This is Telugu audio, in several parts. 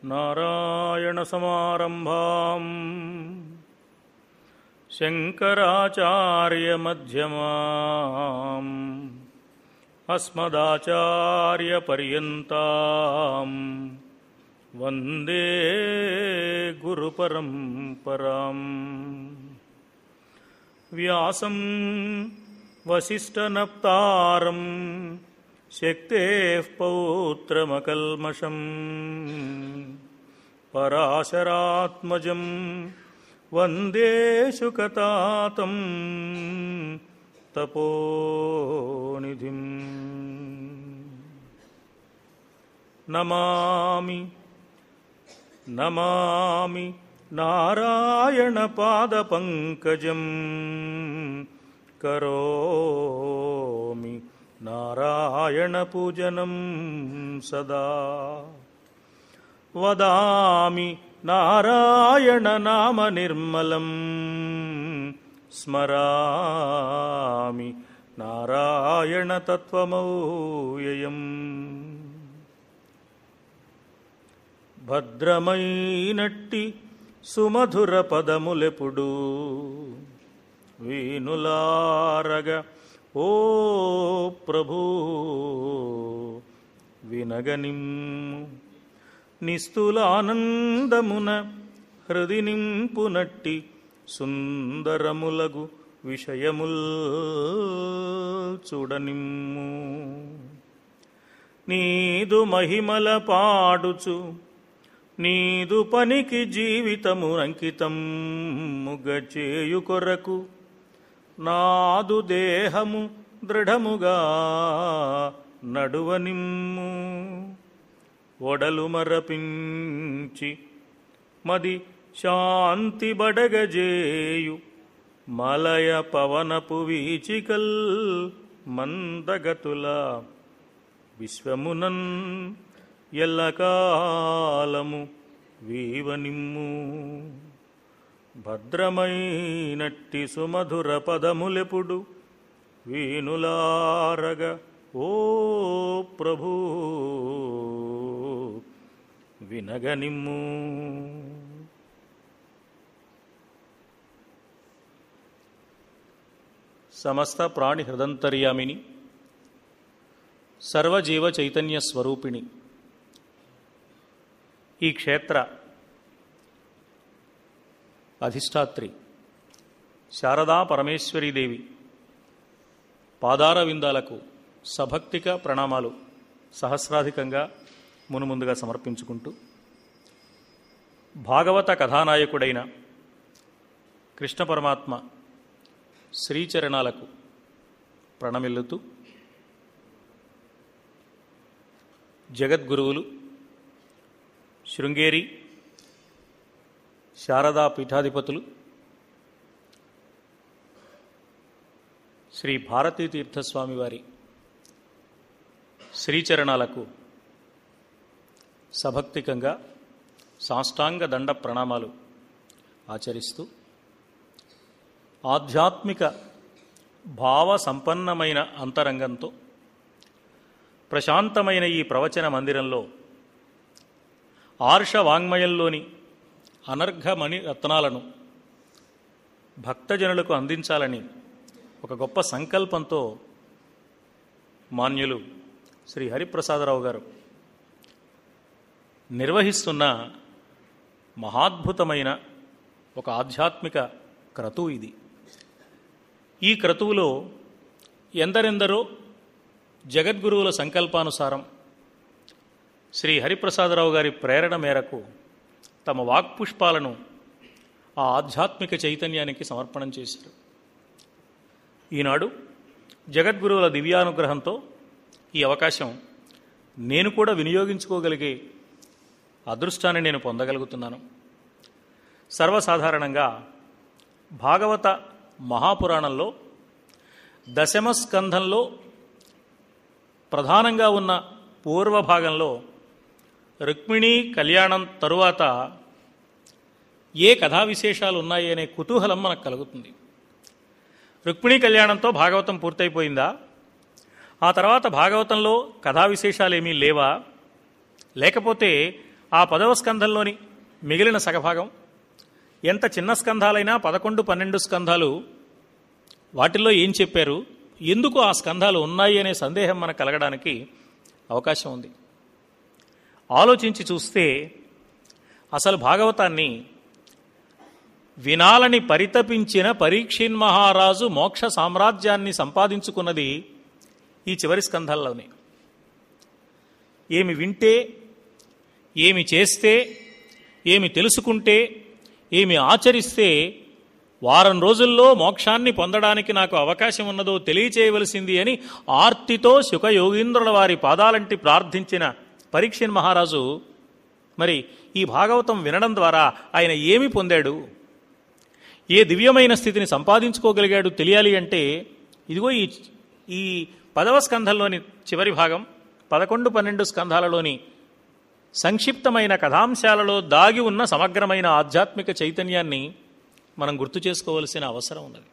नारायणसमारम्भाम् शङ्कराचार्यमध्यमाम् अस्मदाचार्यपर्यन्ताम् वन्दे गुरुपरम्पराम् व्यासं वसिष्ठनप्तारम् शक्तेः पौत्रमकल्मषम् पराशरात्मजं वन्दे शुकतातं तपोनिधिम् नमामि नमामि नारायणपादपङ्कजं करोमि नारायणपूजनं सदा वदामि नारायणनामनिर्मलं स्मरामि नारायणतत्त्वमौययम् భద్రమైనట్టి సుమధుర పదములెప్పుడు వీనులారగ ఓ ప్రభూ వినగనిమ్ము నిస్తులానందమున హృది నింపునట్టి సుందరములగు విషయముల్ చూడనిమ్ము నీదు మహిమల పాడుచు నీదు పనికి జీవితము అంకితం ముగచేయు కొరకు నాదు దేహము దృఢముగా నడువనిమ్ము ఒడలు మరపించి మది శాంతి బడగజేయు మలయ పవనపు వీచికల్ మందగతుల విశ్వమునన్ ఎల్లకాలము వీవనిమ్ము భద్రమైనట్టి సుమధుర పదములెప్పుడు వీనులారగ ఓ ప్రభూ వినగనిమ్ము సమస్త ప్రాణి హృదంతర్యామిని సర్వజీవ చైతన్య స్వరూపిణి ఈ క్షేత్ర అధిష్టాత్రి శారదా పరమేశ్వరీదేవి పాదార విందాలకు సభక్తిక ప్రణామాలు సహస్రాధికంగా మునుముందుగా సమర్పించుకుంటూ భాగవత కథానాయకుడైన కృష్ణ పరమాత్మ శ్రీచరణాలకు ప్రణమిల్లుతూ జగద్గురువులు శృంగేరి శారదా పీఠాధిపతులు శ్రీ భారతీ తీర్థస్వామి వారి శ్రీచరణాలకు సభక్తికంగా సాష్టాంగ దండ ప్రణామాలు ఆచరిస్తూ ఆధ్యాత్మిక భావ సంపన్నమైన అంతరంగంతో ప్రశాంతమైన ఈ ప్రవచన మందిరంలో ఆర్ష వాంగ్మయంలోని అనర్ఘమణి రత్నాలను భక్తజనులకు అందించాలని ఒక గొప్ప సంకల్పంతో మాన్యులు శ్రీ హరిప్రసాదరావు గారు నిర్వహిస్తున్న మహాద్భుతమైన ఒక ఆధ్యాత్మిక క్రతువు ఇది ఈ క్రతువులో ఎందరెందరో జగద్గురువుల సంకల్పానుసారం శ్రీ హరిప్రసాదరావు గారి ప్రేరణ మేరకు తమ వాక్పుష్పాలను ఆ ఆధ్యాత్మిక చైతన్యానికి సమర్పణం చేశారు ఈనాడు జగద్గురువుల దివ్యానుగ్రహంతో ఈ అవకాశం నేను కూడా వినియోగించుకోగలిగే అదృష్టాన్ని నేను పొందగలుగుతున్నాను సర్వసాధారణంగా భాగవత మహాపురాణంలో దశమ స్కంధంలో ప్రధానంగా ఉన్న పూర్వ భాగంలో రుక్మిణీ కళ్యాణం తరువాత ఏ కథా విశేషాలు ఉన్నాయి అనే కుతూహలం మనకు కలుగుతుంది రుక్మిణీ కళ్యాణంతో భాగవతం పూర్తయిపోయిందా ఆ తర్వాత భాగవతంలో కథా విశేషాలు ఏమీ లేవా లేకపోతే ఆ పదవ స్కంధంలోని మిగిలిన సగభాగం ఎంత చిన్న స్కంధాలైనా పదకొండు పన్నెండు స్కంధాలు వాటిల్లో ఏం చెప్పారు ఎందుకు ఆ స్కంధాలు ఉన్నాయి అనే సందేహం మనకు కలగడానికి అవకాశం ఉంది ఆలోచించి చూస్తే అసలు భాగవతాన్ని వినాలని పరితపించిన పరీక్షిన్ మహారాజు మోక్ష సామ్రాజ్యాన్ని సంపాదించుకున్నది ఈ చివరి స్కంధాల్లోనే ఏమి వింటే ఏమి చేస్తే ఏమి తెలుసుకుంటే ఏమి ఆచరిస్తే వారం రోజుల్లో మోక్షాన్ని పొందడానికి నాకు అవకాశం ఉన్నదో తెలియచేయవలసింది అని ఆర్తితో శుకయోగీంద్రుల వారి పాదాలంటి ప్రార్థించిన పరీక్షిన్ మహారాజు మరి ఈ భాగవతం వినడం ద్వారా ఆయన ఏమి పొందాడు ఏ దివ్యమైన స్థితిని సంపాదించుకోగలిగాడు తెలియాలి అంటే ఇదిగో ఈ ఈ పదవ స్కంధంలోని చివరి భాగం పదకొండు పన్నెండు స్కంధాలలోని సంక్షిప్తమైన కథాంశాలలో దాగి ఉన్న సమగ్రమైన ఆధ్యాత్మిక చైతన్యాన్ని మనం గుర్తు చేసుకోవలసిన అవసరం ఉన్నది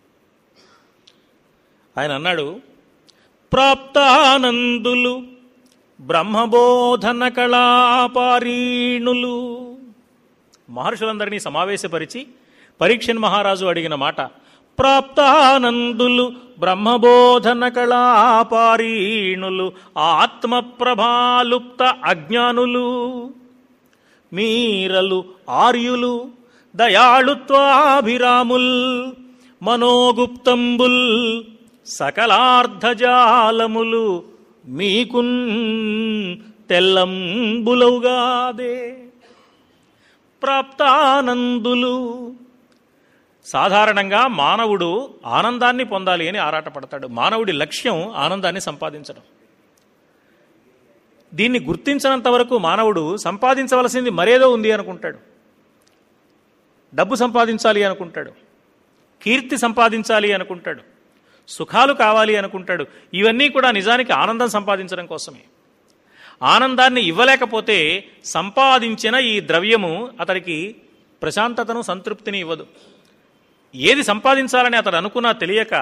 ఆయన అన్నాడు ప్రాప్తానందులు బ్రహ్మబోధన కళాపారీణులు మహర్షులందరినీ సమావేశపరిచి పరీక్షన్ మహారాజు అడిగిన మాట ప్రాప్తానందులు బ్రహ్మబోధన కళాపారీణులు ఆత్మప్రభాలుప్త అజ్ఞానులు మీరలు ఆర్యులు దయాళుత్వాభిరాముల్ మనోగుప్తంబుల్ సకలార్ధజాలములు మీకున్ తెల్లంబులవుగాదే ప్రాప్తానందులు సాధారణంగా మానవుడు ఆనందాన్ని పొందాలి అని ఆరాటపడతాడు మానవుడి లక్ష్యం ఆనందాన్ని సంపాదించడం దీన్ని గుర్తించినంత వరకు మానవుడు సంపాదించవలసింది మరేదో ఉంది అనుకుంటాడు డబ్బు సంపాదించాలి అనుకుంటాడు కీర్తి సంపాదించాలి అనుకుంటాడు సుఖాలు కావాలి అనుకుంటాడు ఇవన్నీ కూడా నిజానికి ఆనందం సంపాదించడం కోసమే ఆనందాన్ని ఇవ్వలేకపోతే సంపాదించిన ఈ ద్రవ్యము అతడికి ప్రశాంతతను సంతృప్తిని ఇవ్వదు ఏది సంపాదించాలని అతడు అనుకున్నా తెలియక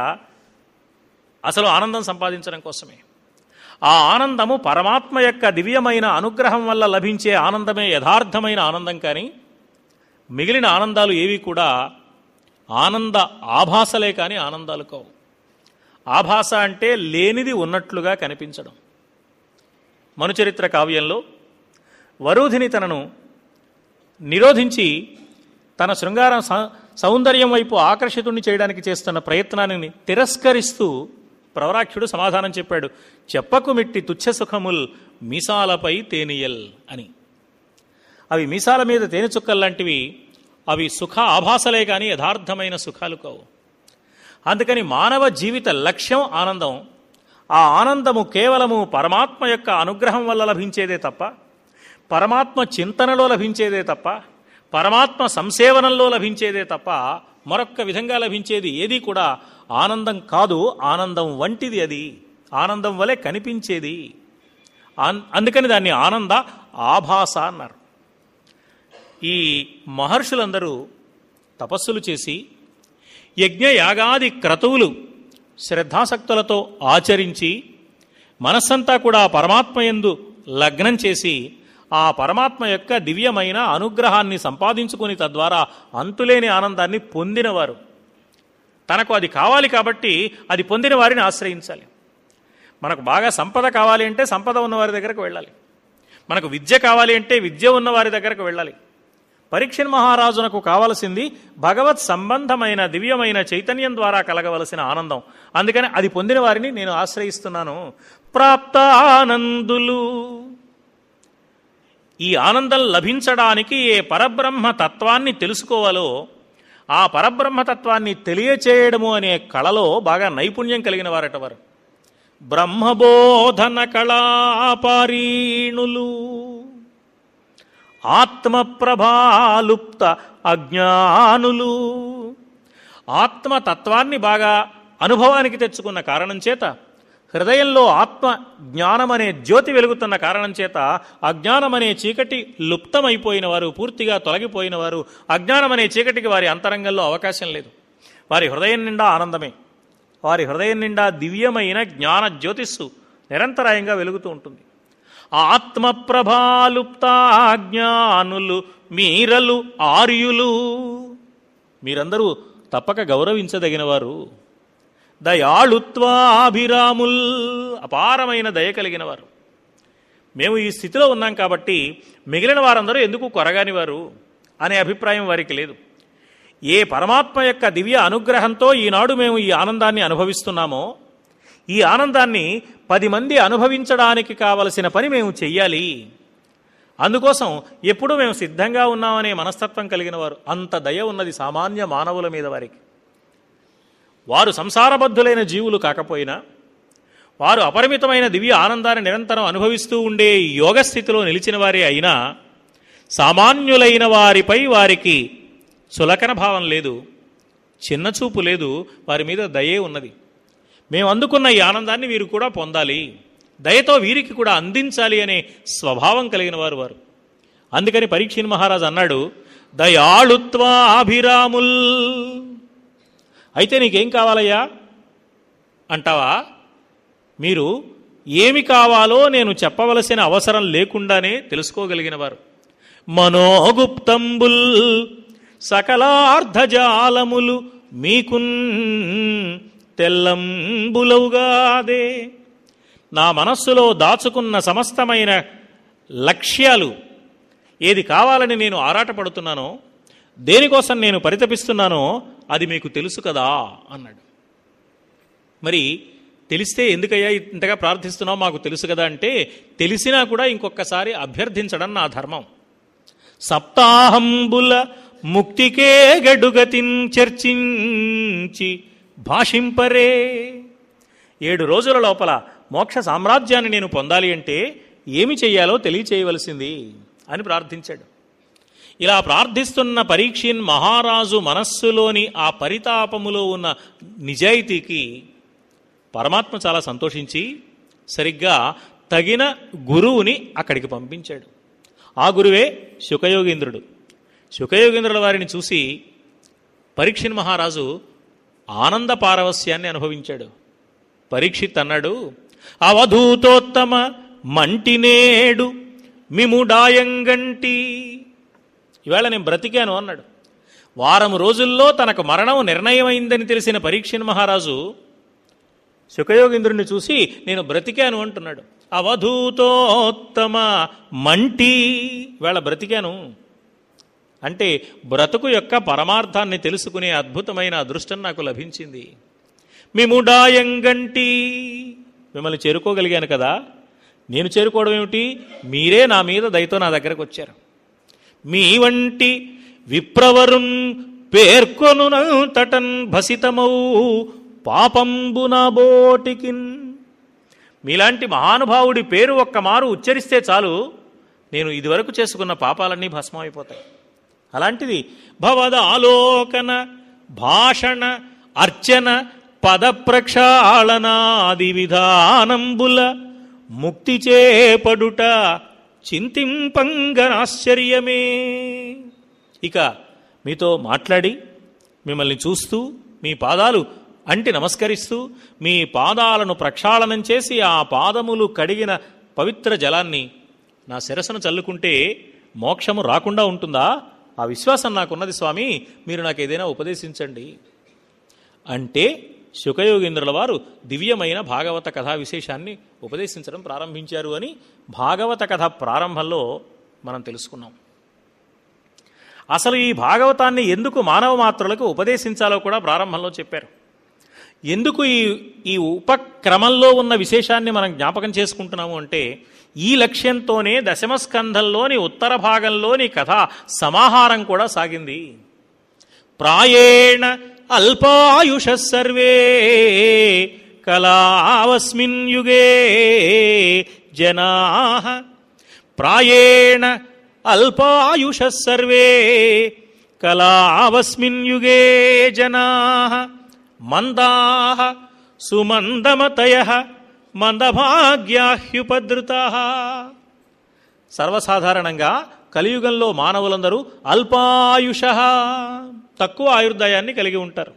అసలు ఆనందం సంపాదించడం కోసమే ఆ ఆనందము పరమాత్మ యొక్క దివ్యమైన అనుగ్రహం వల్ల లభించే ఆనందమే యథార్థమైన ఆనందం కానీ మిగిలిన ఆనందాలు ఏవి కూడా ఆనంద ఆభాసలే కానీ ఆనందాలు కావు ఆభాస అంటే లేనిది ఉన్నట్లుగా కనిపించడం మనుచరిత్ర కావ్యంలో వరూధిని తనను నిరోధించి తన శృంగార స- సౌందర్యం వైపు ఆకర్షితుణ్ణి చేయడానికి చేస్తున్న ప్రయత్నాన్ని తిరస్కరిస్తూ ప్రవరాక్షుడు సమాధానం చెప్పాడు చెప్పకు మిట్టి తుచ్చ సుఖముల్ మీసాలపై తేనియల్ అని అవి మీసాల మీద తేనె చుక్కల్లాంటివి అవి సుఖ ఆభాసలే కానీ యథార్థమైన సుఖాలు కావు అందుకని మానవ జీవిత లక్ష్యం ఆనందం ఆ ఆనందము కేవలము పరమాత్మ యొక్క అనుగ్రహం వల్ల లభించేదే తప్ప పరమాత్మ చింతనలో లభించేదే తప్ప పరమాత్మ సంసేవనంలో లభించేదే తప్ప మరొక్క విధంగా లభించేది ఏది కూడా ఆనందం కాదు ఆనందం వంటిది అది ఆనందం వలె కనిపించేది అన్- అందుకని దాన్ని ఆనంద ఆభాస అన్నారు ఈ మహర్షులందరూ తపస్సులు చేసి యజ్ఞ యాగాది క్రతువులు శ్రద్ధాసక్తులతో ఆచరించి మనస్సంతా కూడా పరమాత్మయందు లగ్నం చేసి ఆ పరమాత్మ యొక్క దివ్యమైన అనుగ్రహాన్ని సంపాదించుకుని తద్వారా అంతులేని ఆనందాన్ని పొందినవారు తనకు అది కావాలి కాబట్టి అది పొందిన వారిని ఆశ్రయించాలి మనకు బాగా సంపద కావాలి అంటే సంపద ఉన్నవారి దగ్గరకు వెళ్ళాలి మనకు విద్య కావాలి అంటే విద్య ఉన్నవారి దగ్గరకు వెళ్ళాలి పరీక్షణ్ మహారాజునకు కావలసింది భగవత్ సంబంధమైన దివ్యమైన చైతన్యం ద్వారా కలగవలసిన ఆనందం అందుకని అది పొందిన వారిని నేను ఆశ్రయిస్తున్నాను ప్రాప్తానందులు ఈ ఆనందం లభించడానికి ఏ పరబ్రహ్మ తత్వాన్ని తెలుసుకోవాలో ఆ పరబ్రహ్మ తత్వాన్ని తెలియచేయడము అనే కళలో బాగా నైపుణ్యం కలిగిన వారట వారు బ్రహ్మబోధన కళాపారీణులు ఆత్మప్రభాలుప్త అజ్ఞానులు ఆత్మతత్వాన్ని బాగా అనుభవానికి తెచ్చుకున్న కారణం చేత హృదయంలో ఆత్మ జ్ఞానం అనే జ్యోతి వెలుగుతున్న కారణం చేత అజ్ఞానం అనే చీకటి లుప్తమైపోయిన వారు పూర్తిగా తొలగిపోయిన వారు అజ్ఞానం అనే చీకటికి వారి అంతరంగంలో అవకాశం లేదు వారి హృదయం నిండా ఆనందమే వారి హృదయం నిండా దివ్యమైన జ్ఞాన జ్యోతిస్సు నిరంతరాయంగా వెలుగుతూ ఉంటుంది ఆత్మప్రభాలుప్తాజ్ఞానులు మీరలు ఆర్యులు మీరందరూ తప్పక గౌరవించదగినవారు దయాళుత్వాభిరాముల్ అపారమైన దయ కలిగిన వారు మేము ఈ స్థితిలో ఉన్నాం కాబట్టి మిగిలిన వారందరూ ఎందుకు కొరగాని వారు అనే అభిప్రాయం వారికి లేదు ఏ పరమాత్మ యొక్క దివ్య అనుగ్రహంతో ఈనాడు మేము ఈ ఆనందాన్ని అనుభవిస్తున్నామో ఈ ఆనందాన్ని పది మంది అనుభవించడానికి కావలసిన పని మేము చెయ్యాలి అందుకోసం ఎప్పుడూ మేము సిద్ధంగా ఉన్నామనే మనస్తత్వం కలిగిన వారు అంత దయ ఉన్నది సామాన్య మానవుల మీద వారికి వారు సంసారబద్ధులైన జీవులు కాకపోయినా వారు అపరిమితమైన దివ్య ఆనందాన్ని నిరంతరం అనుభవిస్తూ ఉండే యోగ స్థితిలో నిలిచిన వారే అయినా సామాన్యులైన వారిపై వారికి చులకన భావం లేదు చిన్నచూపు లేదు వారి మీద దయే ఉన్నది మేము అందుకున్న ఈ ఆనందాన్ని వీరు కూడా పొందాలి దయతో వీరికి కూడా అందించాలి అనే స్వభావం కలిగిన వారు వారు అందుకని పరీక్షిన్ మహారాజు అన్నాడు దయాళుత్వాభిరాముల్ అయితే నీకేం కావాలయ్యా అంటావా మీరు ఏమి కావాలో నేను చెప్పవలసిన అవసరం లేకుండానే తెలుసుకోగలిగిన వారు మనోగుప్తంబుల్ సకలార్ధజాలములు మీకున్ తెల్లంబులవుగాదే నా మనస్సులో దాచుకున్న సమస్తమైన లక్ష్యాలు ఏది కావాలని నేను ఆరాటపడుతున్నానో దేనికోసం నేను పరితపిస్తున్నానో అది మీకు తెలుసు కదా అన్నాడు మరి తెలిస్తే ఎందుకయ్యా ఇంతగా ప్రార్థిస్తున్నావు మాకు తెలుసు కదా అంటే తెలిసినా కూడా ఇంకొకసారి అభ్యర్థించడం నా ధర్మం సప్తాహంబుల ముక్తికే గడుగతిన్ చర్చించి భాషింపరే ఏడు రోజుల లోపల మోక్ష సామ్రాజ్యాన్ని నేను పొందాలి అంటే ఏమి చెయ్యాలో తెలియచేయవలసింది అని ప్రార్థించాడు ఇలా ప్రార్థిస్తున్న పరీక్షిన్ మహారాజు మనస్సులోని ఆ పరితాపములో ఉన్న నిజాయితీకి పరమాత్మ చాలా సంతోషించి సరిగ్గా తగిన గురువుని అక్కడికి పంపించాడు ఆ గురువే శుకయోగీంద్రుడు శుకయోగీంద్రుల వారిని చూసి పరీక్షిన్ మహారాజు ఆనంద పారవస్యాన్ని అనుభవించాడు పరీక్షిత్ అన్నాడు అవధూతోత్తమ మంటినేడు మిముడాయంగంటి ఈవేళ నేను బ్రతికాను అన్నాడు వారం రోజుల్లో తనకు మరణం నిర్ణయమైందని తెలిసిన పరీక్షిన్ మహారాజు శుకయోగీంద్రుని చూసి నేను బ్రతికాను అంటున్నాడు అవధూతోత్తమ మంటి వేళ బ్రతికాను అంటే బ్రతుకు యొక్క పరమార్థాన్ని తెలుసుకునే అద్భుతమైన అదృష్టం నాకు లభించింది మిముడాయంగంటి మిమ్మల్ని చేరుకోగలిగాను కదా నేను చేరుకోవడం ఏమిటి మీరే నా మీద దయతో నా దగ్గరకు వచ్చారు మీ వంటి విప్రవరున్ పేర్కొను తటన్ భసితమౌ పాపంబు నా బోటికిన్ మీలాంటి మహానుభావుడి పేరు ఒక్క మారు ఉచ్చరిస్తే చాలు నేను ఇదివరకు చేసుకున్న పాపాలన్నీ భస్మమైపోతాయి అలాంటిది భవద ఆలోకన భాషణ అర్చన పద ప్రక్షాళనాది విధానంబుల ముక్తి చేపడుట చింతింపంగనాశ్చర్యమే ఇక మీతో మాట్లాడి మిమ్మల్ని చూస్తూ మీ పాదాలు అంటి నమస్కరిస్తూ మీ పాదాలను ప్రక్షాళనం చేసి ఆ పాదములు కడిగిన పవిత్ర జలాన్ని నా శిరస్సును చల్లుకుంటే మోక్షము రాకుండా ఉంటుందా ఆ విశ్వాసం నాకున్నది స్వామి మీరు నాకు ఏదైనా ఉపదేశించండి అంటే శుకయోగేంద్రుల వారు దివ్యమైన భాగవత కథా విశేషాన్ని ఉపదేశించడం ప్రారంభించారు అని భాగవత కథ ప్రారంభంలో మనం తెలుసుకున్నాం అసలు ఈ భాగవతాన్ని ఎందుకు మానవ మాత్రులకు ఉపదేశించాలో కూడా ప్రారంభంలో చెప్పారు ఎందుకు ఈ ఈ ఉపక్రమంలో ఉన్న విశేషాన్ని మనం జ్ఞాపకం చేసుకుంటున్నాము అంటే ఈ లక్ష్యంతోనే దశమస్కంధంలోని ఉత్తర భాగంలోని కథ సమాహారం కూడా సాగింది ప్రాయేణ అల్పాయుష సర్వే కళావస్మిన్ యుగే జనా ప్రాయేణ అల్పాయుష సర్వే కళావస్మిన్ యుగే జనా మందా సుమందమతయ మందభాగ్యాహ్యుపద్రుతా సర్వసాధారణంగా కలియుగంలో మానవులందరూ అల్పాయుష తక్కువ ఆయుర్దాయాన్ని కలిగి ఉంటారు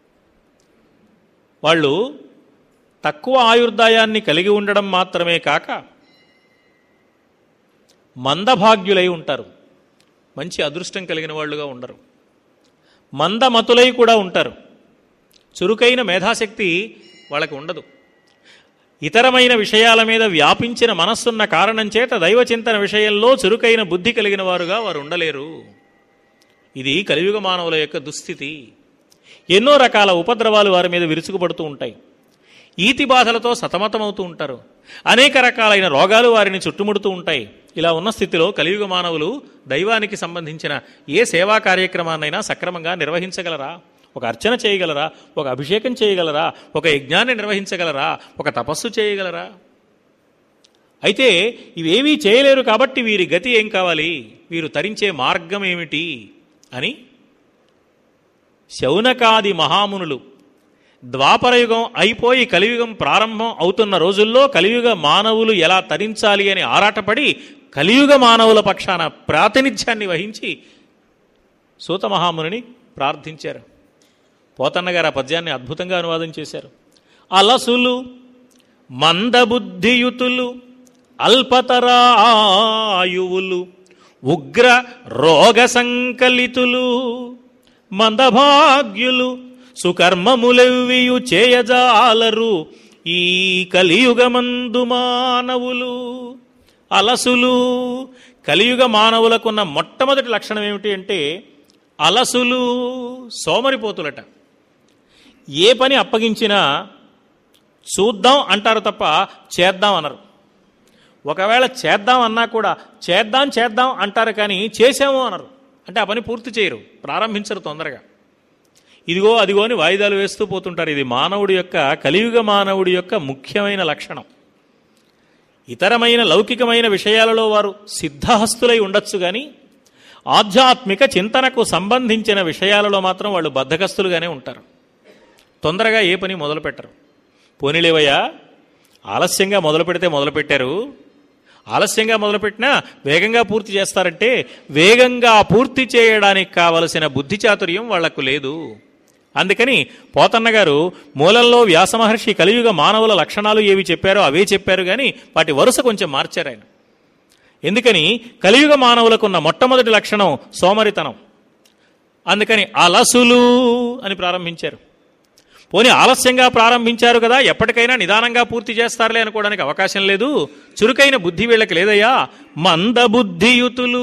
వాళ్ళు తక్కువ ఆయుర్దాయాన్ని కలిగి ఉండడం మాత్రమే కాక మందభాగ్యులై ఉంటారు మంచి అదృష్టం కలిగిన వాళ్ళుగా ఉండరు మందమతులై కూడా ఉంటారు చురుకైన మేధాశక్తి వాళ్ళకి ఉండదు ఇతరమైన విషయాల మీద వ్యాపించిన మనస్సున్న కారణం చేత దైవ చింతన విషయంలో చురుకైన బుద్ధి కలిగిన వారుగా వారు ఉండలేరు ఇది కలియుగ మానవుల యొక్క దుస్థితి ఎన్నో రకాల ఉపద్రవాలు వారి మీద విరుచుకుపడుతూ ఉంటాయి ఈతి బాధలతో సతమతమవుతూ ఉంటారు అనేక రకాలైన రోగాలు వారిని చుట్టుముడుతూ ఉంటాయి ఇలా ఉన్న స్థితిలో కలియుగ మానవులు దైవానికి సంబంధించిన ఏ సేవా కార్యక్రమాన్నైనా సక్రమంగా నిర్వహించగలరా ఒక అర్చన చేయగలరా ఒక అభిషేకం చేయగలరా ఒక యజ్ఞాన్ని నిర్వహించగలరా ఒక తపస్సు చేయగలరా అయితే ఇవేమీ చేయలేరు కాబట్టి వీరి గతి ఏం కావాలి వీరు తరించే మార్గం ఏమిటి అని శౌనకాది మహామునులు ద్వాపరయుగం అయిపోయి కలియుగం ప్రారంభం అవుతున్న రోజుల్లో కలియుగ మానవులు ఎలా తరించాలి అని ఆరాటపడి కలియుగ మానవుల పక్షాన ప్రాతినిధ్యాన్ని వహించి సూత మహామునిని ప్రార్థించారు పోతన్న గారు ఆ పద్యాన్ని అద్భుతంగా అనువాదం చేశారు అలసులు మందబుద్ధియుతులు అల్పతరాయువులు ఉగ్ర రోగ సంకలితులు మందభాగ్యులు సుకర్మములెవ్వియు చేయజాలరు ఈ కలియుగమందు మానవులు అలసులు కలియుగ మానవులకున్న మొట్టమొదటి లక్షణం ఏమిటి అంటే అలసులు సోమరిపోతులట ఏ పని అప్పగించినా చూద్దాం అంటారు తప్ప చేద్దాం అనరు ఒకవేళ చేద్దాం అన్నా కూడా చేద్దాం చేద్దాం అంటారు కానీ చేసాము అనరు అంటే ఆ పని పూర్తి చేయరు ప్రారంభించరు తొందరగా ఇదిగో అదిగో అని వాయిదాలు వేస్తూ పోతుంటారు ఇది మానవుడి యొక్క కలియుగ మానవుడి యొక్క ముఖ్యమైన లక్షణం ఇతరమైన లౌకికమైన విషయాలలో వారు సిద్ధహస్తులై ఉండొచ్చు కానీ ఆధ్యాత్మిక చింతనకు సంబంధించిన విషయాలలో మాత్రం వాళ్ళు బద్ధకస్తులుగానే ఉంటారు తొందరగా ఏ పని మొదలు పెట్టరు పోనీలేవయ్యా ఆలస్యంగా మొదలు పెడితే మొదలు పెట్టారు ఆలస్యంగా మొదలుపెట్టినా వేగంగా పూర్తి చేస్తారంటే వేగంగా పూర్తి చేయడానికి కావలసిన బుద్ధి చాతుర్యం వాళ్లకు లేదు అందుకని పోతన్న గారు మూలంలో వ్యాసమహర్షి కలియుగ మానవుల లక్షణాలు ఏవి చెప్పారో అవే చెప్పారు కానీ వాటి వరుస కొంచెం మార్చారు ఆయన ఎందుకని కలియుగ మానవులకున్న మొట్టమొదటి లక్షణం సోమరితనం అందుకని అలసులు అని ప్రారంభించారు పోనీ ఆలస్యంగా ప్రారంభించారు కదా ఎప్పటికైనా నిదానంగా పూర్తి చేస్తారులే అనుకోవడానికి అవకాశం లేదు చురుకైన బుద్ధి వీళ్ళకి లేదయ్యా మందబుద్ధియుతులు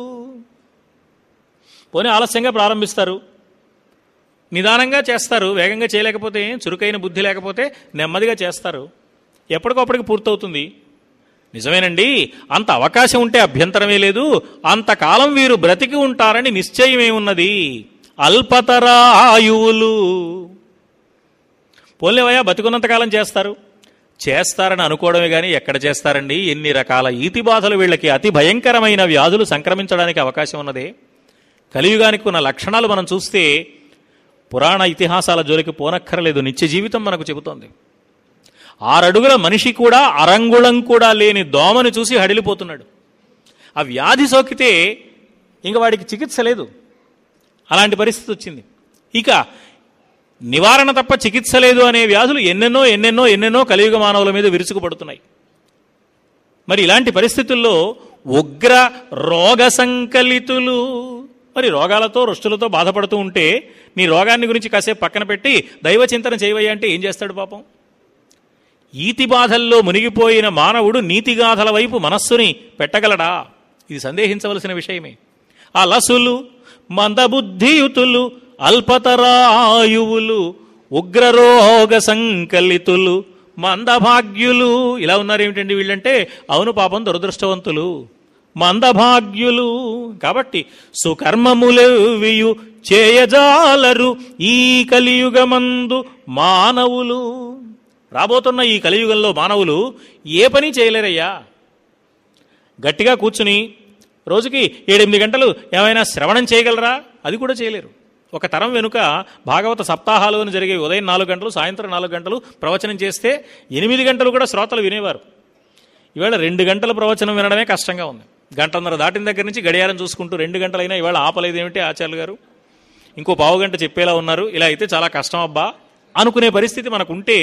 పోనీ ఆలస్యంగా ప్రారంభిస్తారు నిదానంగా చేస్తారు వేగంగా చేయలేకపోతే చురుకైన బుద్ధి లేకపోతే నెమ్మదిగా చేస్తారు ఎప్పటికప్పటికి పూర్తవుతుంది నిజమేనండి అంత అవకాశం ఉంటే అభ్యంతరమే లేదు అంతకాలం వీరు బ్రతికి ఉంటారని నిశ్చయమే ఉన్నది అల్పతరాయువులు పోలేవయ్యా బతికున్నంతకాలం చేస్తారు చేస్తారని అనుకోవడమే కానీ ఎక్కడ చేస్తారండి ఎన్ని రకాల ఈతి బాధలు వీళ్ళకి అతి భయంకరమైన వ్యాధులు సంక్రమించడానికి అవకాశం ఉన్నదే కలియుగానికి ఉన్న లక్షణాలు మనం చూస్తే పురాణ ఇతిహాసాల జోలికి పోనక్కర్లేదు నిత్య జీవితం మనకు చెబుతోంది ఆరడుగుల మనిషి కూడా అరంగుళం కూడా లేని దోమని చూసి హడిలిపోతున్నాడు ఆ వ్యాధి సోకితే ఇంక వాడికి చికిత్స లేదు అలాంటి పరిస్థితి వచ్చింది ఇక నివారణ తప్ప చికిత్స లేదు అనే వ్యాధులు ఎన్నెన్నో ఎన్నెన్నో ఎన్నెన్నో కలియుగ మానవుల మీద విరుచుకుపడుతున్నాయి మరి ఇలాంటి పరిస్థితుల్లో ఉగ్ర రోగ సంకలితులు మరి రోగాలతో రుష్టులతో బాధపడుతూ ఉంటే నీ రోగాన్ని గురించి కాసేపు పక్కన పెట్టి దైవ చింతన చేయవయ్యా అంటే ఏం చేస్తాడు పాపం ఈతి బాధల్లో మునిగిపోయిన మానవుడు నీతిగాథల వైపు మనస్సుని పెట్టగలడా ఇది సందేహించవలసిన విషయమే అలసులు మందబుద్ధియుతులు అల్పతరాయువులు ఉగ్రరోగ సంకలితులు మందభాగ్యులు ఇలా ఉన్నారేమిటండి వీళ్ళంటే అవును పాపం దురదృష్టవంతులు మందభాగ్యులు కాబట్టి సుకర్మములెవియు చేయజాలరు ఈ కలియుగమందు మానవులు రాబోతున్న ఈ కలియుగంలో మానవులు ఏ పని చేయలేరయ్యా గట్టిగా కూర్చుని రోజుకి ఏడెనిమిది గంటలు ఏమైనా శ్రవణం చేయగలరా అది కూడా చేయలేరు ఒక తరం వెనుక భాగవత సప్తాహాలు అని జరిగే ఉదయం నాలుగు గంటలు సాయంత్రం నాలుగు గంటలు ప్రవచనం చేస్తే ఎనిమిది గంటలు కూడా శ్రోతలు వినేవారు ఇవాళ రెండు గంటల ప్రవచనం వినడమే కష్టంగా ఉంది గంటన్నర దాటిన దగ్గర నుంచి గడియారం చూసుకుంటూ రెండు గంటలైనా ఇవాళ ఆపలేదేమిటి ఆచార్యులు గారు ఇంకో పావు గంట చెప్పేలా ఉన్నారు ఇలా అయితే చాలా కష్టం అబ్బా అనుకునే పరిస్థితి మనకుంటే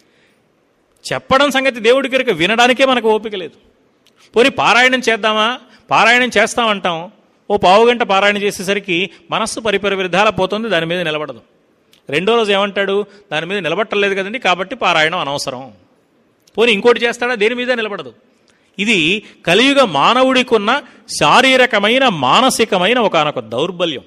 చెప్పడం సంగతి దేవుడి కనుక వినడానికే మనకు ఓపిక లేదు పోనీ పారాయణం చేద్దామా పారాయణం చేస్తామంటాం ఓ పావు గంట పారాయణ చేసేసరికి మనస్సు పరిపరి విధాల పోతుంది దాని మీద నిలబడదు రెండో రోజు ఏమంటాడు దాని మీద నిలబట్టలేదు కదండి కాబట్టి పారాయణం అనవసరం పోనీ ఇంకోటి చేస్తాడా దేని మీద నిలబడదు ఇది కలియుగ మానవుడికున్న శారీరకమైన మానసికమైన ఒకనొక దౌర్బల్యం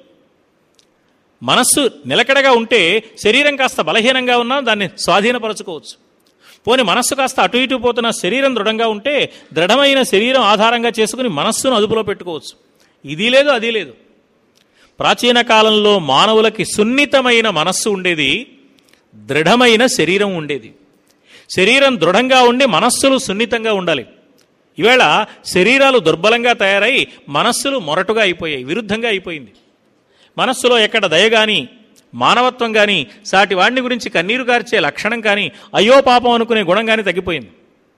మనస్సు నిలకడగా ఉంటే శరీరం కాస్త బలహీనంగా ఉన్నా దాన్ని స్వాధీనపరచుకోవచ్చు పోని మనస్సు కాస్త అటు ఇటు పోతున్న శరీరం దృఢంగా ఉంటే దృఢమైన శరీరం ఆధారంగా చేసుకుని మనస్సును అదుపులో పెట్టుకోవచ్చు ఇది లేదు అది లేదు ప్రాచీన కాలంలో మానవులకి సున్నితమైన మనస్సు ఉండేది దృఢమైన శరీరం ఉండేది శరీరం దృఢంగా ఉండి మనస్సులు సున్నితంగా ఉండాలి ఈవేళ శరీరాలు దుర్బలంగా తయారై మనస్సులు మొరటుగా అయిపోయాయి విరుద్ధంగా అయిపోయింది మనస్సులో ఎక్కడ దయ గాని మానవత్వం కానీ సాటి వాడిని గురించి కన్నీరు కార్చే లక్షణం కానీ అయ్యో పాపం అనుకునే గుణం కానీ తగ్గిపోయింది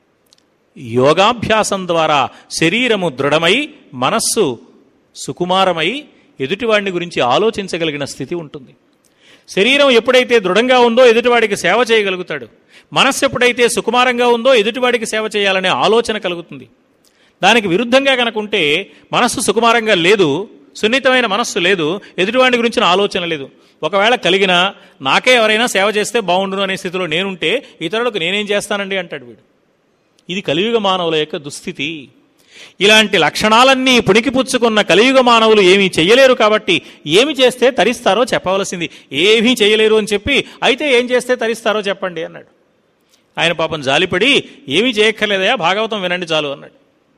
యోగాభ్యాసం ద్వారా శరీరము దృఢమై మనస్సు సుకుమారమై ఎదుటివాడిని గురించి ఆలోచించగలిగిన స్థితి ఉంటుంది శరీరం ఎప్పుడైతే దృఢంగా ఉందో ఎదుటివాడికి సేవ చేయగలుగుతాడు మనస్సు ఎప్పుడైతే సుకుమారంగా ఉందో ఎదుటివాడికి సేవ చేయాలనే ఆలోచన కలుగుతుంది దానికి విరుద్ధంగా కనుకుంటే మనస్సు సుకుమారంగా లేదు సున్నితమైన మనస్సు లేదు ఎదుటివాడి గురించిన ఆలోచన లేదు ఒకవేళ కలిగినా నాకే ఎవరైనా సేవ చేస్తే బాగుండును అనే స్థితిలో నేనుంటే ఇతరులకు నేనేం చేస్తానండి అంటాడు వీడు ఇది కలియుగ మానవుల యొక్క దుస్థితి ఇలాంటి లక్షణాలన్నీ పుణికిపుచ్చుకున్న కలియుగ మానవులు ఏమీ చెయ్యలేరు కాబట్టి ఏమి చేస్తే తరిస్తారో చెప్పవలసింది ఏమీ చేయలేరు అని చెప్పి అయితే ఏం చేస్తే తరిస్తారో చెప్పండి అన్నాడు ఆయన పాపం జాలిపడి ఏమీ చేయక్కర్లేదయా భాగవతం వినండి చాలు అన్నాడు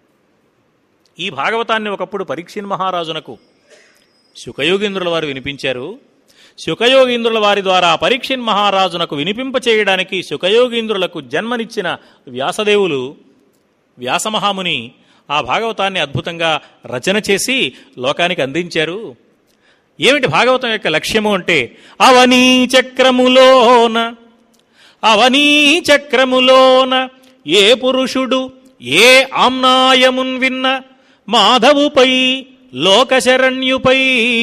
ఈ భాగవతాన్ని ఒకప్పుడు పరీక్షిన్ మహారాజునకు శుకయోగీంద్రుల వారు వినిపించారు శుకయోగీంద్రుల వారి ద్వారా పరీక్షిన్ మహారాజునకు వినిపింప చేయడానికి శుకయోగీంద్రులకు జన్మనిచ్చిన వ్యాసదేవులు వ్యాసమహాముని ఆ భాగవతాన్ని అద్భుతంగా రచన చేసి లోకానికి అందించారు ఏమిటి భాగవతం యొక్క లక్ష్యము అంటే అవనీ చక్రములోన అవనీ చక్రములోన ఏ పురుషుడు ఏ ఆమ్నాయమున్ విన్న మాధవుపై లోకశరణ్యుపై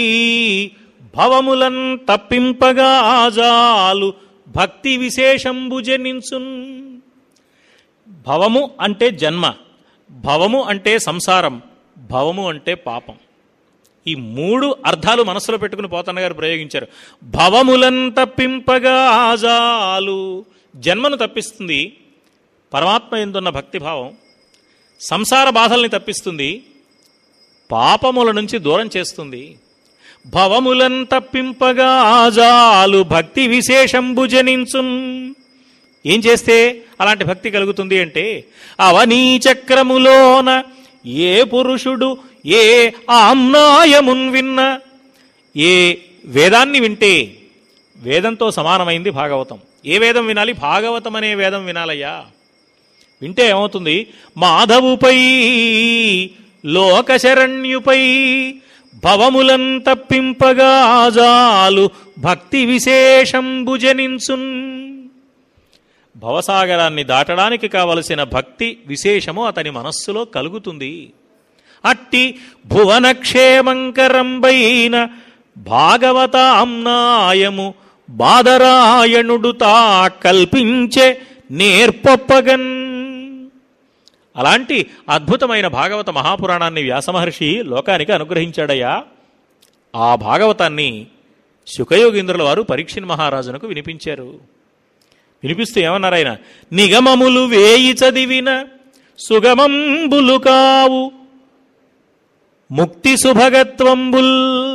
భవములన్ తప్పింపగా ఆజాలు భక్తి విశేషంబు జనించున్ భవము అంటే జన్మ భవము అంటే సంసారం భవము అంటే పాపం ఈ మూడు అర్థాలు మనసులో పెట్టుకుని పోతన్న గారు ప్రయోగించారు భవములను తప్పింపగా ఆజాలు జన్మను తప్పిస్తుంది పరమాత్మ ఎందున్న భక్తిభావం సంసార బాధల్ని తప్పిస్తుంది పాపముల నుంచి దూరం చేస్తుంది భవములను తప్పింపగా ఆజాలు భక్తి విశేషంబు జనించున్ ఏం చేస్తే అలాంటి భక్తి కలుగుతుంది అంటే అవనీ చక్రములోన ఏ పురుషుడు ఏ ఆమ్నాయమున్ విన్న ఏ వేదాన్ని వింటే వేదంతో సమానమైంది భాగవతం ఏ వేదం వినాలి భాగవతం అనే వేదం వినాలయ్యా వింటే ఏమవుతుంది మాధవుపై లోకశరణ్యుపై భవములం తప్పింపగా జాలు భక్తి విశేషంబు జనించున్ భవసాగరాన్ని దాటడానికి కావలసిన భక్తి విశేషము అతని మనస్సులో కలుగుతుంది అట్టి భువనక్షేమంకరంబైన భాగవతాంనాయము బాదరాయణుడు తా కల్పించే నేర్పొప్పగన్ అలాంటి అద్భుతమైన భాగవత మహాపురాణాన్ని వ్యాసమహర్షి లోకానికి అనుగ్రహించాడయ్యా ఆ భాగవతాన్ని శుకయోగీంద్రుల వారు పరీక్షిన్ మహారాజునకు వినిపించారు వినిపిస్తూ ఏమన్నారు ఆయన నిగమములు వేయి చదివిన సుగమంబులు కావు ముక్తి సుభగత్వంబుల్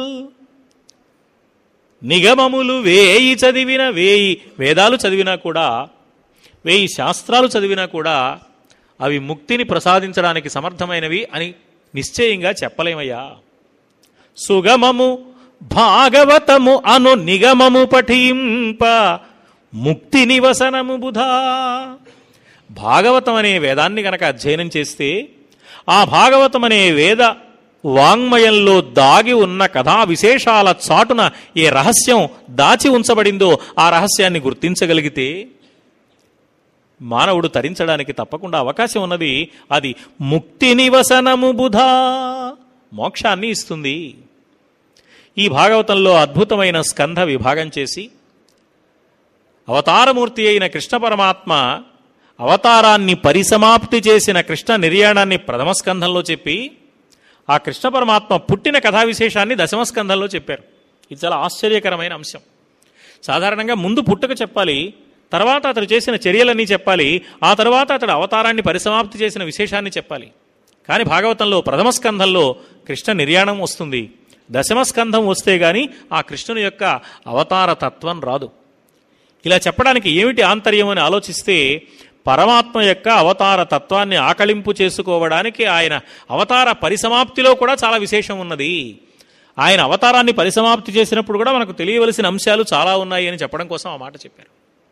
నిగమములు వేయి చదివిన వేయి వేదాలు చదివినా కూడా వేయి శాస్త్రాలు చదివినా కూడా అవి ముక్తిని ప్రసాదించడానికి సమర్థమైనవి అని నిశ్చయంగా చెప్పలేమయ్యా సుగమము భాగవతము అను నిగమము పఠింప ముక్తి నివసనము బుధా భాగవతం అనే వేదాన్ని గనక అధ్యయనం చేస్తే ఆ భాగవతం అనే వేద వాంగ్మయంలో దాగి ఉన్న కథా విశేషాల చాటున ఏ రహస్యం దాచి ఉంచబడిందో ఆ రహస్యాన్ని గుర్తించగలిగితే మానవుడు తరించడానికి తప్పకుండా అవకాశం ఉన్నది అది ముక్తి నివసనము బుధా మోక్షాన్ని ఇస్తుంది ఈ భాగవతంలో అద్భుతమైన స్కంధ విభాగం చేసి అవతారమూర్తి అయిన కృష్ణ పరమాత్మ అవతారాన్ని పరిసమాప్తి చేసిన కృష్ణ నిర్యాణాన్ని ప్రథమ స్కంధంలో చెప్పి ఆ కృష్ణ పరమాత్మ పుట్టిన కథా విశేషాన్ని దశమస్కంధంలో చెప్పారు ఇది చాలా ఆశ్చర్యకరమైన అంశం సాధారణంగా ముందు పుట్టుక చెప్పాలి తర్వాత అతడు చేసిన చర్యలన్నీ చెప్పాలి ఆ తర్వాత అతడు అవతారాన్ని పరిసమాప్తి చేసిన విశేషాన్ని చెప్పాలి కానీ భాగవతంలో ప్రథమ స్కంధంలో కృష్ణ నిర్యాణం వస్తుంది దశమ స్కంధం వస్తే గాని ఆ కృష్ణుని యొక్క అవతార తత్వం రాదు ఇలా చెప్పడానికి ఏమిటి ఆంతర్యం అని ఆలోచిస్తే పరమాత్మ యొక్క అవతార తత్వాన్ని ఆకళింపు చేసుకోవడానికి ఆయన అవతార పరిసమాప్తిలో కూడా చాలా విశేషం ఉన్నది ఆయన అవతారాన్ని పరిసమాప్తి చేసినప్పుడు కూడా మనకు తెలియవలసిన అంశాలు చాలా ఉన్నాయి అని చెప్పడం కోసం ఆ మాట చెప్పారు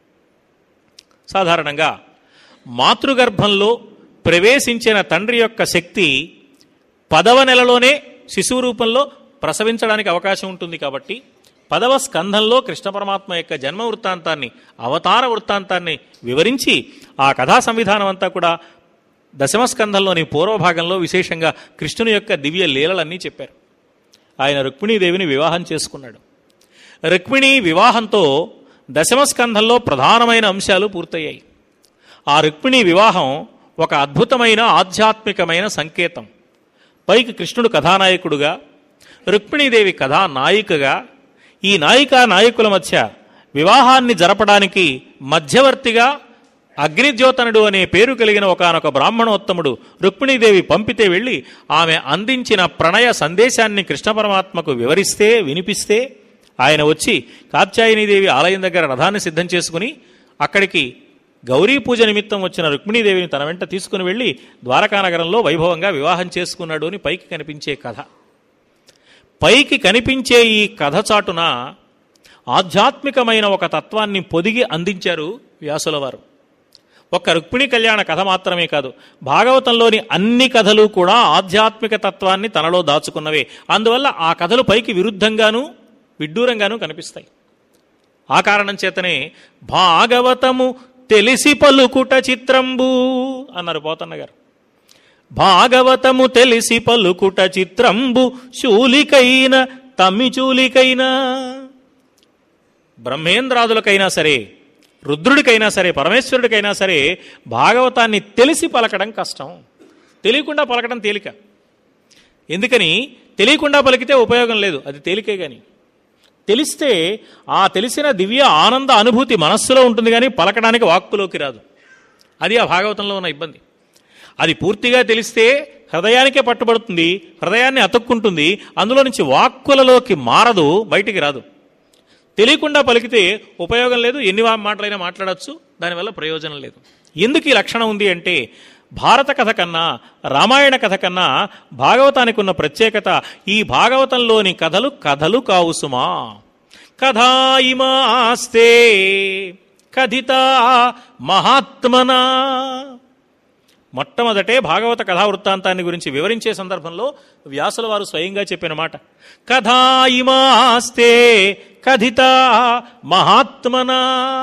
సాధారణంగా మాతృగర్భంలో ప్రవేశించిన తండ్రి యొక్క శక్తి పదవ నెలలోనే శిశువు రూపంలో ప్రసవించడానికి అవకాశం ఉంటుంది కాబట్టి పదవ స్కంధంలో కృష్ణ పరమాత్మ యొక్క జన్మ వృత్తాంతాన్ని అవతార వృత్తాంతాన్ని వివరించి ఆ కథా సంవిధానం అంతా కూడా దశమ స్కంధంలోని పూర్వభాగంలో విశేషంగా కృష్ణుని యొక్క దివ్య లీలలన్నీ చెప్పారు ఆయన రుక్మిణీదేవిని వివాహం చేసుకున్నాడు రుక్మిణి వివాహంతో దశమ స్కంధంలో ప్రధానమైన అంశాలు పూర్తయ్యాయి ఆ రుక్మిణి వివాహం ఒక అద్భుతమైన ఆధ్యాత్మికమైన సంకేతం పైకి కృష్ణుడు కథానాయకుడుగా రుక్మిణీదేవి కథానాయికగా ఈ నాయికా నాయకుల మధ్య వివాహాన్ని జరపడానికి మధ్యవర్తిగా అగ్నిజ్యోతనుడు అనే పేరు కలిగిన ఒకనొక బ్రాహ్మణోత్తముడు రుక్మిణీదేవి పంపితే వెళ్ళి ఆమె అందించిన ప్రణయ సందేశాన్ని కృష్ణ పరమాత్మకు వివరిస్తే వినిపిస్తే ఆయన వచ్చి కాత్యాయనీదేవి ఆలయం దగ్గర రథాన్ని సిద్ధం చేసుకుని అక్కడికి గౌరీ పూజ నిమిత్తం వచ్చిన రుక్మిణీదేవిని తన వెంట తీసుకుని వెళ్ళి ద్వారకానగరంలో వైభవంగా వివాహం చేసుకున్నాడు అని పైకి కనిపించే కథ పైకి కనిపించే ఈ కథ చాటున ఆధ్యాత్మికమైన ఒక తత్వాన్ని పొదిగి అందించారు వ్యాసుల వారు ఒక్క రుక్మిణి కళ్యాణ కథ మాత్రమే కాదు భాగవతంలోని అన్ని కథలు కూడా ఆధ్యాత్మిక తత్వాన్ని తనలో దాచుకున్నవే అందువల్ల ఆ కథలు పైకి విరుద్ధంగాను విడ్డూరంగాను కనిపిస్తాయి ఆ కారణం చేతనే భాగవతము తెలిసి పలుకుట చిత్రంబు అన్నారు పోతన్న గారు భాగవతము తెలిసి పలుకుట చిత్రంబు శూలికైన తమ్మి చూలికైనా బ్రహ్మేంద్రాదులకైనా సరే రుద్రుడికైనా సరే పరమేశ్వరుడికైనా సరే భాగవతాన్ని తెలిసి పలకడం కష్టం తెలియకుండా పలకడం తేలిక ఎందుకని తెలియకుండా పలికితే ఉపయోగం లేదు అది తేలికే కానీ తెలిస్తే ఆ తెలిసిన దివ్య ఆనంద అనుభూతి మనస్సులో ఉంటుంది కానీ పలకడానికి వాక్కులోకి రాదు అది ఆ భాగవతంలో ఉన్న ఇబ్బంది అది పూర్తిగా తెలిస్తే హృదయానికే పట్టుబడుతుంది హృదయాన్ని అతుక్కుంటుంది అందులో నుంచి వాక్కులలోకి మారదు బయటికి రాదు తెలియకుండా పలికితే ఉపయోగం లేదు ఎన్ని వా- మాటలైనా మాట్లాడచ్చు దానివల్ల ప్రయోజనం లేదు ఎందుకు ఈ లక్షణం ఉంది అంటే భారత కథ కన్నా రామాయణ కథ కన్నా భాగవతానికి ఉన్న ప్రత్యేకత ఈ భాగవతంలోని కథలు కథలు కావు సుమా కథా ఇమాస్తే కథిత మహాత్మనా మొట్టమొదటే భాగవత కథా వృత్తాంతాన్ని గురించి వివరించే సందర్భంలో వ్యాసుల వారు స్వయంగా చెప్పిన మాట కథా ఇమాస్తే కథిత మహాత్మనా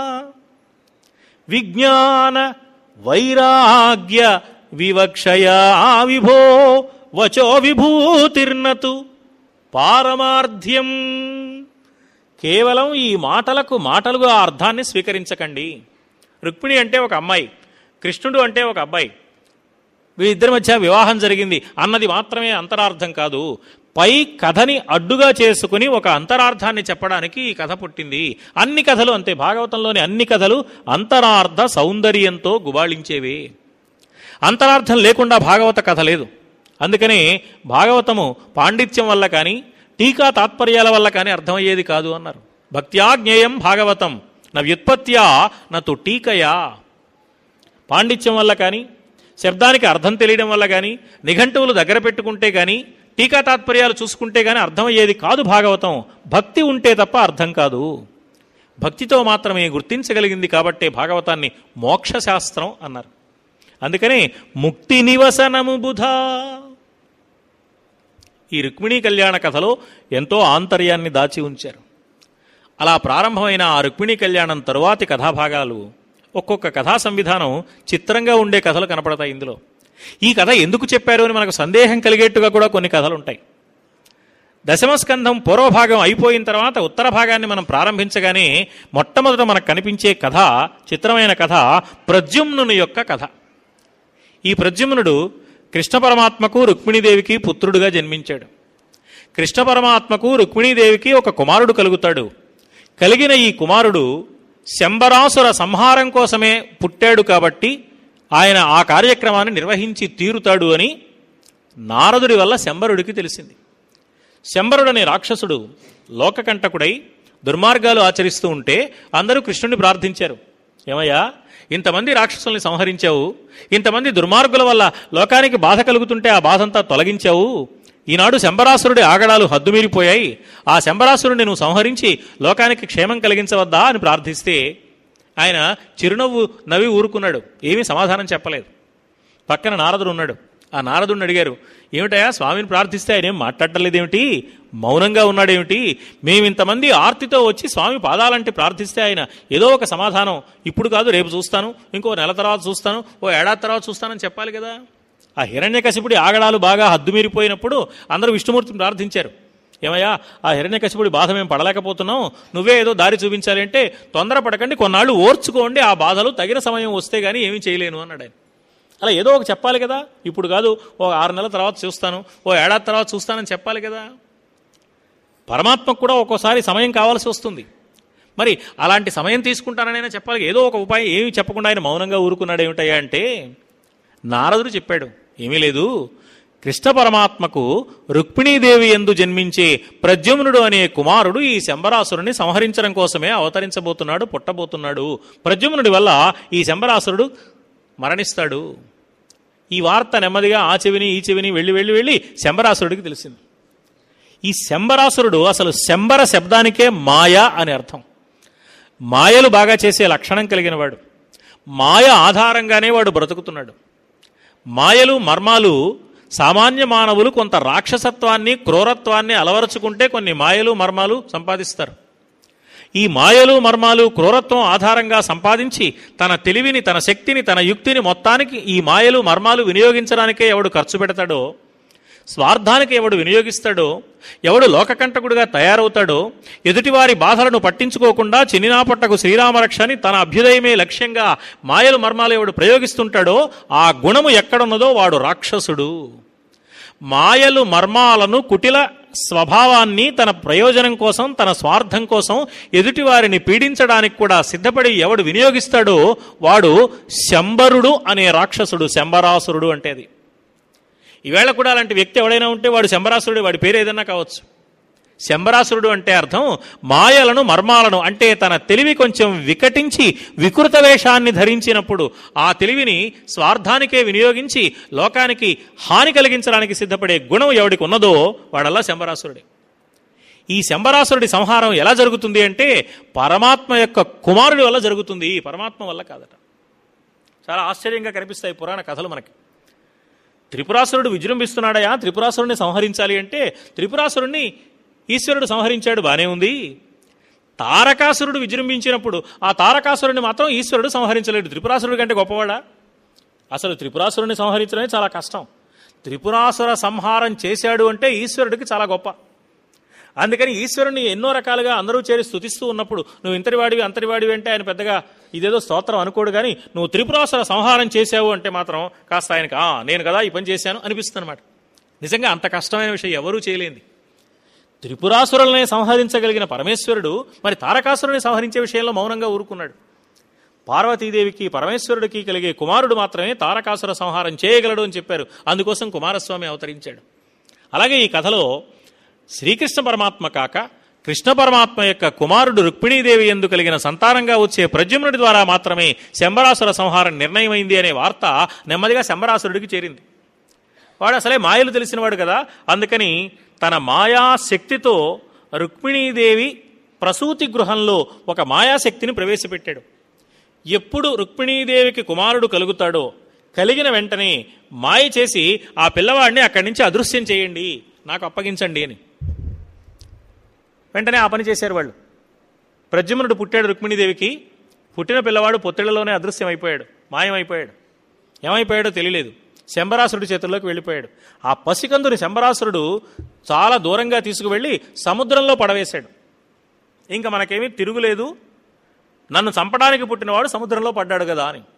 విజ్ఞాన వైరాగ్య వివక్షయా విభో వచో విభూతిర్నతు పారమార్థ్యం కేవలం ఈ మాటలకు మాటలుగా ఆ అర్థాన్ని స్వీకరించకండి రుక్మిణి అంటే ఒక అమ్మాయి కృష్ణుడు అంటే ఒక అబ్బాయి వీరిద్దరి మధ్య వివాహం జరిగింది అన్నది మాత్రమే అంతరార్థం కాదు పై కథని అడ్డుగా చేసుకుని ఒక అంతరార్థాన్ని చెప్పడానికి ఈ కథ పుట్టింది అన్ని కథలు అంతే భాగవతంలోని అన్ని కథలు అంతరార్థ సౌందర్యంతో గుబాళించేవే అంతరార్థం లేకుండా భాగవత కథ లేదు అందుకని భాగవతము పాండిత్యం వల్ల కానీ టీకా తాత్పర్యాల వల్ల కానీ అర్థమయ్యేది కాదు అన్నారు భక్త్యా జ్ఞేయం భాగవతం నా వ్యుత్పత్త్యా నతు టీకయా పాండిత్యం వల్ల కానీ శబ్దానికి అర్థం తెలియడం వల్ల కానీ నిఘంటువులు దగ్గర పెట్టుకుంటే కానీ టీకా తాత్పర్యాలు చూసుకుంటే కానీ అర్థమయ్యేది కాదు భాగవతం భక్తి ఉంటే తప్ప అర్థం కాదు భక్తితో మాత్రమే గుర్తించగలిగింది కాబట్టే భాగవతాన్ని మోక్షశాస్త్రం అన్నారు అందుకనే ముక్తి నివసనము బుధా ఈ రుక్మిణీ కళ్యాణ కథలో ఎంతో ఆంతర్యాన్ని దాచి ఉంచారు అలా ప్రారంభమైన ఆ రుక్మిణీ కళ్యాణం తరువాతి కథాభాగాలు ఒక్కొక్క కథా సంవిధానం చిత్రంగా ఉండే కథలు కనపడతాయి ఇందులో ఈ కథ ఎందుకు చెప్పారు అని మనకు సందేహం కలిగేట్టుగా కూడా కొన్ని కథలు ఉంటాయి దశమస్కంధం పూర్వభాగం అయిపోయిన తర్వాత ఉత్తర భాగాన్ని మనం ప్రారంభించగానే మొట్టమొదట మనకు కనిపించే కథ చిత్రమైన కథ ప్రద్యుమ్నుని యొక్క కథ ఈ ప్రద్యుమ్నుడు కృష్ణ పరమాత్మకు రుక్మిణీదేవికి పుత్రుడుగా జన్మించాడు కృష్ణ పరమాత్మకు రుక్మిణీదేవికి ఒక కుమారుడు కలుగుతాడు కలిగిన ఈ కుమారుడు శంబరాసుర సంహారం కోసమే పుట్టాడు కాబట్టి ఆయన ఆ కార్యక్రమాన్ని నిర్వహించి తీరుతాడు అని నారదుడి వల్ల శంబరుడికి తెలిసింది శంబరుడనే రాక్షసుడు లోకకంటకుడై దుర్మార్గాలు ఆచరిస్తూ ఉంటే అందరూ కృష్ణుని ప్రార్థించారు ఏమయ్యా ఇంతమంది రాక్షసుల్ని సంహరించావు ఇంతమంది దుర్మార్గుల వల్ల లోకానికి బాధ కలుగుతుంటే ఆ బాధంతా తొలగించావు ఈనాడు శంబరాసురుడి ఆగడాలు హద్దుమీరిపోయాయి ఆ శంబరాసురుడిని నువ్వు సంహరించి లోకానికి క్షేమం కలిగించవద్దా అని ప్రార్థిస్తే ఆయన చిరునవ్వు నవ్వి ఊరుకున్నాడు ఏమీ సమాధానం చెప్పలేదు పక్కన నారదుడు ఉన్నాడు ఆ నారదుడిని అడిగారు ఏమిటయా స్వామిని ప్రార్థిస్తే ఆయన ఏం మాట్లాడలేదేమిటి మౌనంగా ఉన్నాడేమిటి మేము ఇంతమంది ఆర్తితో వచ్చి స్వామి పాదాలంటే ప్రార్థిస్తే ఆయన ఏదో ఒక సమాధానం ఇప్పుడు కాదు రేపు చూస్తాను ఇంకో నెల తర్వాత చూస్తాను ఓ ఏడాది తర్వాత చూస్తానని చెప్పాలి కదా ఆ హిరణ్యకశిపుడి ఆగడాలు బాగా హద్దుమీరిపోయినప్పుడు అందరూ విష్ణుమూర్తిని ప్రార్థించారు ఏమయ్యా ఆ హిరణ్యకశిపుడి బాధ మేము పడలేకపోతున్నాం నువ్వే ఏదో దారి చూపించాలి అంటే తొందరపడకండి కొన్నాళ్ళు ఓర్చుకోండి ఆ బాధలు తగిన సమయం వస్తే గానీ ఏమీ చేయలేను అన్నాడు ఆయన అలా ఏదో ఒక చెప్పాలి కదా ఇప్పుడు కాదు ఓ ఆరు నెలల తర్వాత చూస్తాను ఓ ఏడాది తర్వాత చూస్తానని చెప్పాలి కదా పరమాత్మకు కూడా ఒక్కోసారి సమయం కావాల్సి వస్తుంది మరి అలాంటి సమయం తీసుకుంటాననైనా చెప్పాలి ఏదో ఒక ఉపాయం ఏమి చెప్పకుండా ఆయన మౌనంగా ఊరుకున్నాడు ఏమిటయ్యా అంటే నారదుడు చెప్పాడు ఏమీ లేదు కృష్ణ పరమాత్మకు రుక్మిణీదేవి ఎందు జన్మించే ప్రద్యుమ్నుడు అనే కుమారుడు ఈ శంబరాసురుని సంహరించడం కోసమే అవతరించబోతున్నాడు పుట్టబోతున్నాడు ప్రద్యుమ్నుడి వల్ల ఈ శంబరాసురుడు మరణిస్తాడు ఈ వార్త నెమ్మదిగా ఆ చెవిని ఈ చెవిని వెళ్ళి వెళ్ళి వెళ్ళి శంబరాసురుడికి తెలిసింది ఈ శంబరాసురుడు అసలు శంబర శబ్దానికే మాయ అని అర్థం మాయలు బాగా చేసే లక్షణం కలిగిన వాడు మాయ ఆధారంగానే వాడు బ్రతుకుతున్నాడు మాయలు మర్మాలు సామాన్య మానవులు కొంత రాక్షసత్వాన్ని క్రూరత్వాన్ని అలవరుచుకుంటే కొన్ని మాయలు మర్మాలు సంపాదిస్తారు ఈ మాయలు మర్మాలు క్రూరత్వం ఆధారంగా సంపాదించి తన తెలివిని తన శక్తిని తన యుక్తిని మొత్తానికి ఈ మాయలు మర్మాలు వినియోగించడానికే ఎవడు ఖర్చు పెడతాడో స్వార్థానికి ఎవడు వినియోగిస్తాడో ఎవడు లోకకంటకుడిగా తయారవుతాడో ఎదుటివారి బాధలను పట్టించుకోకుండా చిన్నినాపట్టకు శ్రీరామరక్షని తన అభ్యుదయమే లక్ష్యంగా మాయలు మర్మాలు ఎవడు ప్రయోగిస్తుంటాడో ఆ గుణము ఎక్కడున్నదో వాడు రాక్షసుడు మాయలు మర్మాలను కుటిల స్వభావాన్ని తన ప్రయోజనం కోసం తన స్వార్థం కోసం ఎదుటివారిని పీడించడానికి కూడా సిద్ధపడి ఎవడు వినియోగిస్తాడో వాడు శంబరుడు అనే రాక్షసుడు శంబరాసురుడు అంటే అది ఈవేళ కూడా అలాంటి వ్యక్తి ఎవడైనా ఉంటే వాడు శంబరాసురుడు వాడి పేరు ఏదన్నా కావచ్చు శంబరాసురుడు అంటే అర్థం మాయలను మర్మాలను అంటే తన తెలివి కొంచెం వికటించి వికృత వేషాన్ని ధరించినప్పుడు ఆ తెలివిని స్వార్థానికే వినియోగించి లోకానికి హాని కలిగించడానికి సిద్ధపడే గుణం ఎవడికి ఉన్నదో వాడల్లా శంబరాసురుడే ఈ శంబరాసురుడి సంహారం ఎలా జరుగుతుంది అంటే పరమాత్మ యొక్క కుమారుడి వల్ల జరుగుతుంది పరమాత్మ వల్ల కాదట చాలా ఆశ్చర్యంగా కనిపిస్తాయి పురాణ కథలు మనకి త్రిపురాసురుడు విజృంభిస్తున్నాడయా త్రిపురాసురుడిని సంహరించాలి అంటే త్రిపురాసురుడిని ఈశ్వరుడు సంహరించాడు బానే ఉంది తారకాసురుడు విజృంభించినప్పుడు ఆ తారకాసురుడిని మాత్రం ఈశ్వరుడు సంహరించలేడు త్రిపురాసురుడి కంటే గొప్పవాడా అసలు త్రిపురాసురుడిని సంహరించడమే చాలా కష్టం త్రిపురాసుర సంహారం చేశాడు అంటే ఈశ్వరుడికి చాలా గొప్ప అందుకని ఈశ్వరుని ఎన్నో రకాలుగా అందరూ చేరి స్థుతిస్తూ ఉన్నప్పుడు నువ్వు ఇంతటి వాడివి అంతటి వాడివి అంటే ఆయన పెద్దగా ఇదేదో స్తోత్రం అనుకోడు కానీ నువ్వు త్రిపురాసుర సంహారం చేశావు అంటే మాత్రం కాస్త ఆయనకు "ఆ, నేను కదా ఈ పని చేశాను అనిపిస్తుంది అనమాట నిజంగా అంత కష్టమైన విషయం ఎవరూ చేయలేంది త్రిపురాసురులనే సంహరించగలిగిన పరమేశ్వరుడు మరి తారకాసురుని సంహరించే విషయంలో మౌనంగా ఊరుకున్నాడు పార్వతీదేవికి పరమేశ్వరుడికి కలిగే కుమారుడు మాత్రమే తారకాసుర సంహారం చేయగలడు అని చెప్పారు అందుకోసం కుమారస్వామి అవతరించాడు అలాగే ఈ కథలో శ్రీకృష్ణ పరమాత్మ కాక కృష్ణ పరమాత్మ యొక్క కుమారుడు రుక్మిణీదేవి ఎందు కలిగిన సంతానంగా వచ్చే ప్రద్యుమ్నుడి ద్వారా మాత్రమే శంబరాసుర సంహారం నిర్ణయమైంది అనే వార్త నెమ్మదిగా శంబరాసురుడికి చేరింది వాడు అసలే మాయలు తెలిసినవాడు కదా అందుకని తన మాయా శక్తితో రుక్మిణీదేవి ప్రసూతి గృహంలో ఒక మాయాశక్తిని ప్రవేశపెట్టాడు ఎప్పుడు రుక్మిణీదేవికి కుమారుడు కలుగుతాడో కలిగిన వెంటనే మాయ చేసి ఆ పిల్లవాడిని అక్కడి నుంచి అదృశ్యం చేయండి నాకు అప్పగించండి అని వెంటనే ఆ పని చేశారు వాళ్ళు ప్రద్యుమ్నుడు పుట్టాడు రుక్మిణీదేవికి పుట్టిన పిల్లవాడు పొత్తిళ్లలోనే అదృశ్యం అయిపోయాడు మాయమైపోయాడు ఏమైపోయాడో తెలియలేదు శంబరాసురుడి చేతుల్లోకి వెళ్ళిపోయాడు ఆ పసికందుని శంబరాసురుడు చాలా దూరంగా తీసుకువెళ్ళి సముద్రంలో పడవేశాడు ఇంకా మనకేమీ తిరుగులేదు నన్ను చంపడానికి పుట్టినవాడు సముద్రంలో పడ్డాడు కదా అని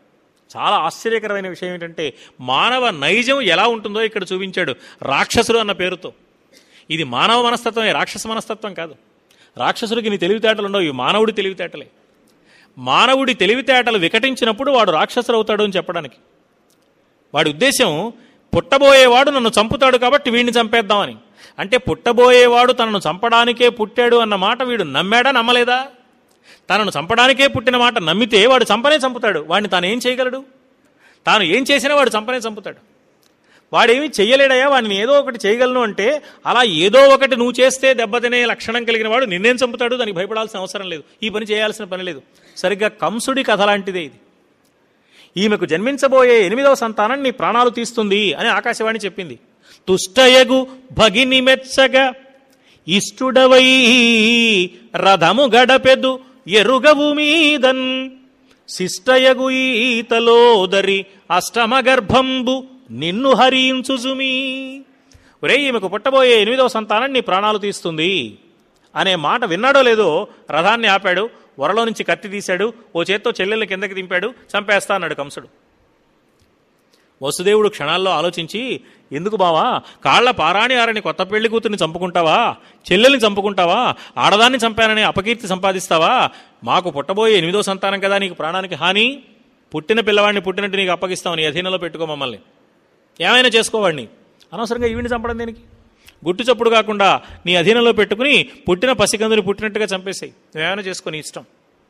చాలా ఆశ్చర్యకరమైన విషయం ఏంటంటే మానవ నైజం ఎలా ఉంటుందో ఇక్కడ చూపించాడు రాక్షసులు అన్న పేరుతో ఇది మానవ మనస్తత్వమే రాక్షస మనస్తత్వం కాదు రాక్షసుడికి నీ తెలివితేటలు ఉండవు ఇవి మానవుడి తెలివితేటలే మానవుడి తెలివితేటలు వికటించినప్పుడు వాడు రాక్షసుడు అవుతాడు అని చెప్పడానికి వాడి ఉద్దేశం పుట్టబోయేవాడు నన్ను చంపుతాడు కాబట్టి వీడిని చంపేద్దామని అంటే పుట్టబోయేవాడు తనను చంపడానికే పుట్టాడు అన్న మాట వీడు నమ్మాడా నమ్మలేదా తనను చంపడానికే పుట్టిన మాట నమ్మితే వాడు చంపనే చంపుతాడు వాడిని తాను ఏం చేయగలడు తాను ఏం చేసినా వాడు చంపనే చంపుతాడు వాడేమి చెయ్యలేడయా వాడిని ఏదో ఒకటి చేయగలను అంటే అలా ఏదో ఒకటి నువ్వు చేస్తే దెబ్బతినే లక్షణం కలిగిన వాడు నిన్నేం చంపుతాడు దానికి భయపడాల్సిన అవసరం లేదు ఈ పని చేయాల్సిన పని లేదు సరిగ్గా కంసుడి కథ లాంటిదే ఇది ఈమెకు జన్మించబోయే ఎనిమిదవ సంతానం నీ ప్రాణాలు తీస్తుంది అని ఆకాశవాణి చెప్పింది తుష్టయగు భగిని మెచ్చగా ఇష్టుడవై రథము గడపెదు ఎరుగవు మీదన్ శిష్టయగు ఈతలోదరి అష్టమ గర్భంబు నిన్ను హరించుజుమీ ఒరే ఈమెకు పుట్టబోయే ఎనిమిదవ సంతానం నీ ప్రాణాలు తీస్తుంది అనే మాట విన్నాడో లేదో రథాన్ని ఆపాడు వరలో నుంచి కత్తి తీశాడు ఓ చేత్తో చెల్లెల్ని కిందకి దింపాడు చంపేస్తా అన్నాడు కంసుడు వసుదేవుడు క్షణాల్లో ఆలోచించి ఎందుకు బావా కాళ్ల పారాణి ఆరని కొత్త పెళ్లి కూతుర్ని చంపుకుంటావా చెల్లెల్ని చంపుకుంటావా ఆడదాన్ని చంపానని అపకీర్తి సంపాదిస్తావా మాకు పుట్టబోయే ఎనిమిదో సంతానం కదా నీకు ప్రాణానికి హాని పుట్టిన పిల్లవాడిని పుట్టినట్టు నీకు అప్పగిస్తావు నీ అధీనంలో పెట్టుకో మమ్మల్ని ఏమైనా చేసుకోవాడిని అనవసరంగా ఈవిని చంపడం దేనికి గుట్టు చప్పుడు కాకుండా నీ అధీనంలో పెట్టుకుని పుట్టిన పసికందుని పుట్టినట్టుగా చంపేసాయి నువ్వేమైనా చేసుకొని ఇష్టం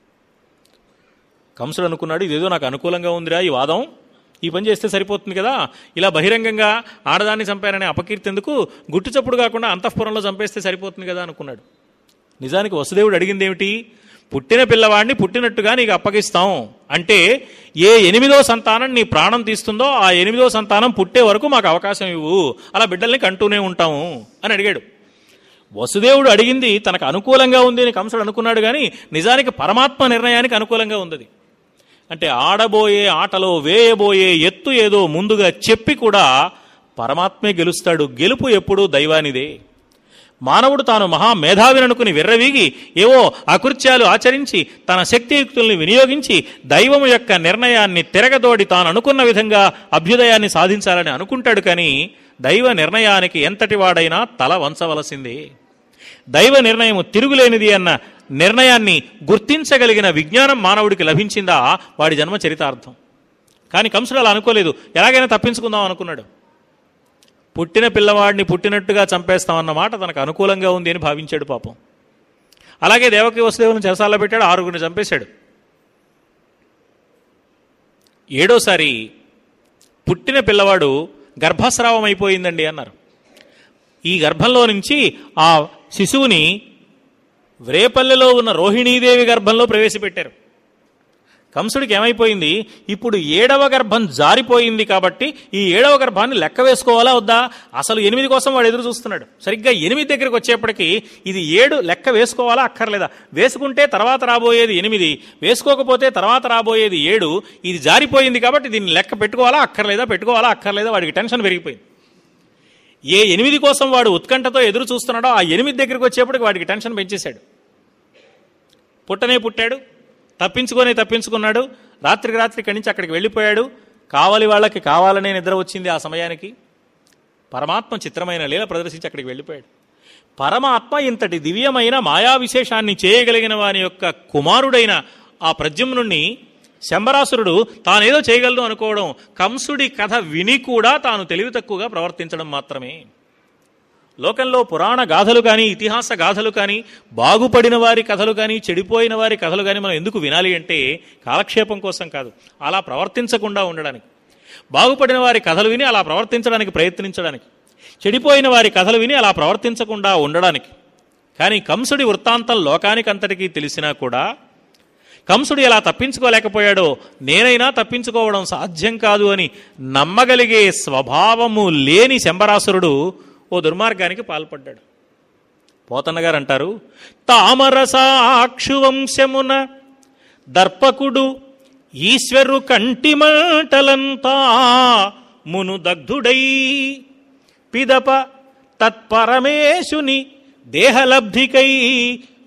కంసుడు అనుకున్నాడు ఇదేదో నాకు అనుకూలంగా ఉందిరా ఈ వాదం ఈ పని చేస్తే సరిపోతుంది కదా ఇలా బహిరంగంగా ఆడదాన్ని చంపారనే అపకీర్తి ఎందుకు గుట్టు చప్పుడు కాకుండా అంతఃపురంలో చంపేస్తే సరిపోతుంది కదా అనుకున్నాడు నిజానికి వసుదేవుడు అడిగింది ఏమిటి పుట్టిన పిల్లవాడిని పుట్టినట్టుగా నీకు అప్పగిస్తాం అంటే ఏ ఎనిమిదో సంతానం నీ ప్రాణం తీస్తుందో ఆ ఎనిమిదో సంతానం పుట్టే వరకు మాకు అవకాశం ఇవ్వు అలా బిడ్డల్ని కంటూనే ఉంటాము అని అడిగాడు వసుదేవుడు అడిగింది తనకు అనుకూలంగా ఉంది అని కంసుడు అనుకున్నాడు కానీ నిజానికి పరమాత్మ నిర్ణయానికి అనుకూలంగా ఉంది అది. అంటే ఆడబోయే ఆటలో వేయబోయే ఎత్తు ఏదో ముందుగా చెప్పి కూడా పరమాత్మే గెలుస్తాడు గెలుపు ఎప్పుడూ దైవానిదే మానవుడు తాను మహా మేధావిననుకుని విర్రవీగి ఏవో అకృత్యాలు ఆచరించి తన శక్తియుక్తుల్ని వినియోగించి దైవము యొక్క నిర్ణయాన్ని తిరగదోడి తాను అనుకున్న విధంగా అభ్యుదయాన్ని సాధించాలని అనుకుంటాడు కానీ దైవ నిర్ణయానికి ఎంతటి వాడైనా తల వంచవలసిందే దైవ నిర్ణయము తిరుగులేనిది అన్న నిర్ణయాన్ని గుర్తించగలిగిన విజ్ఞానం మానవుడికి లభించిందా వాడి జన్మ చరితార్థం కానీ కంసుడు అలా అనుకోలేదు ఎలాగైనా తప్పించుకుందాం అనుకున్నాడు పుట్టిన పిల్లవాడిని పుట్టినట్టుగా చంపేస్తామన్న మాట తనకు అనుకూలంగా ఉంది అని భావించాడు పాపం అలాగే దేవకి వసుదేవుని చెరసాల్లో పెట్టాడు ఆరుగురిని చంపేశాడు ఏడోసారి పుట్టిన పిల్లవాడు గర్భస్రావం అయిపోయిందండి అన్నారు ఈ గర్భంలో నుంచి ఆ శిశువుని వ్రేపల్లెలో ఉన్న రోహిణీదేవి గర్భంలో ప్రవేశపెట్టారు కంసుడికి ఏమైపోయింది ఇప్పుడు ఏడవ గర్భం జారిపోయింది కాబట్టి ఈ ఏడవ గర్భాన్ని లెక్క వేసుకోవాలా వద్దా అసలు ఎనిమిది కోసం వాడు ఎదురు చూస్తున్నాడు సరిగ్గా ఎనిమిది దగ్గరికి వచ్చేప్పటికి ఇది ఏడు లెక్క వేసుకోవాలా అక్కర్లేదా వేసుకుంటే తర్వాత రాబోయేది ఎనిమిది వేసుకోకపోతే తర్వాత రాబోయేది ఏడు ఇది జారిపోయింది కాబట్టి దీన్ని లెక్క పెట్టుకోవాలా అక్కర్లేదా పెట్టుకోవాలా అక్కర్లేదా వాడికి టెన్షన్ పెరిగిపోయింది ఏ ఎనిమిది కోసం వాడు ఉత్కంఠతో ఎదురు చూస్తున్నాడో ఆ ఎనిమిది దగ్గరికి వచ్చేప్పటికి వాడికి టెన్షన్ పెంచేశాడు పుట్టనే పుట్టాడు తప్పించుకొని తప్పించుకున్నాడు రాత్రికి రాత్రి ఇక్కడి నుంచి అక్కడికి వెళ్ళిపోయాడు కావాలి వాళ్ళకి కావాలనే నిద్ర వచ్చింది ఆ సమయానికి పరమాత్మ చిత్రమైన లీల ప్రదర్శించి అక్కడికి వెళ్ళిపోయాడు పరమాత్మ ఇంతటి దివ్యమైన మాయా విశేషాన్ని చేయగలిగిన వాని యొక్క కుమారుడైన ఆ ప్రద్యుమ్నుణ్ణి శంబరాసురుడు తానేదో చేయగలదు అనుకోవడం కంసుడి కథ విని కూడా తాను తెలివి తక్కువగా ప్రవర్తించడం మాత్రమే లోకంలో పురాణ గాథలు కానీ ఇతిహాస గాథలు కానీ బాగుపడిన వారి కథలు కానీ చెడిపోయిన వారి కథలు కానీ మనం ఎందుకు వినాలి అంటే కాలక్షేపం కోసం కాదు అలా ప్రవర్తించకుండా ఉండడానికి బాగుపడిన వారి కథలు విని అలా ప్రవర్తించడానికి ప్రయత్నించడానికి చెడిపోయిన వారి కథలు విని అలా ప్రవర్తించకుండా ఉండడానికి కానీ కంసుడి వృత్తాంతం లోకానికి అంతటికీ తెలిసినా కూడా కంసుడు ఎలా తప్పించుకోలేకపోయాడో నేనైనా తప్పించుకోవడం సాధ్యం కాదు అని నమ్మగలిగే స్వభావము లేని శంబరాసురుడు ఓ దుర్మార్గానికి పాల్పడ్డాడు పోతన్న గారు అంటారు తామరసాక్షువంశమున దర్పకుడు ఈశ్వరు కంటి మంటలంతా మును దగ్ధుడై పిదప తత్పరమేశుని దేహలబ్ధికై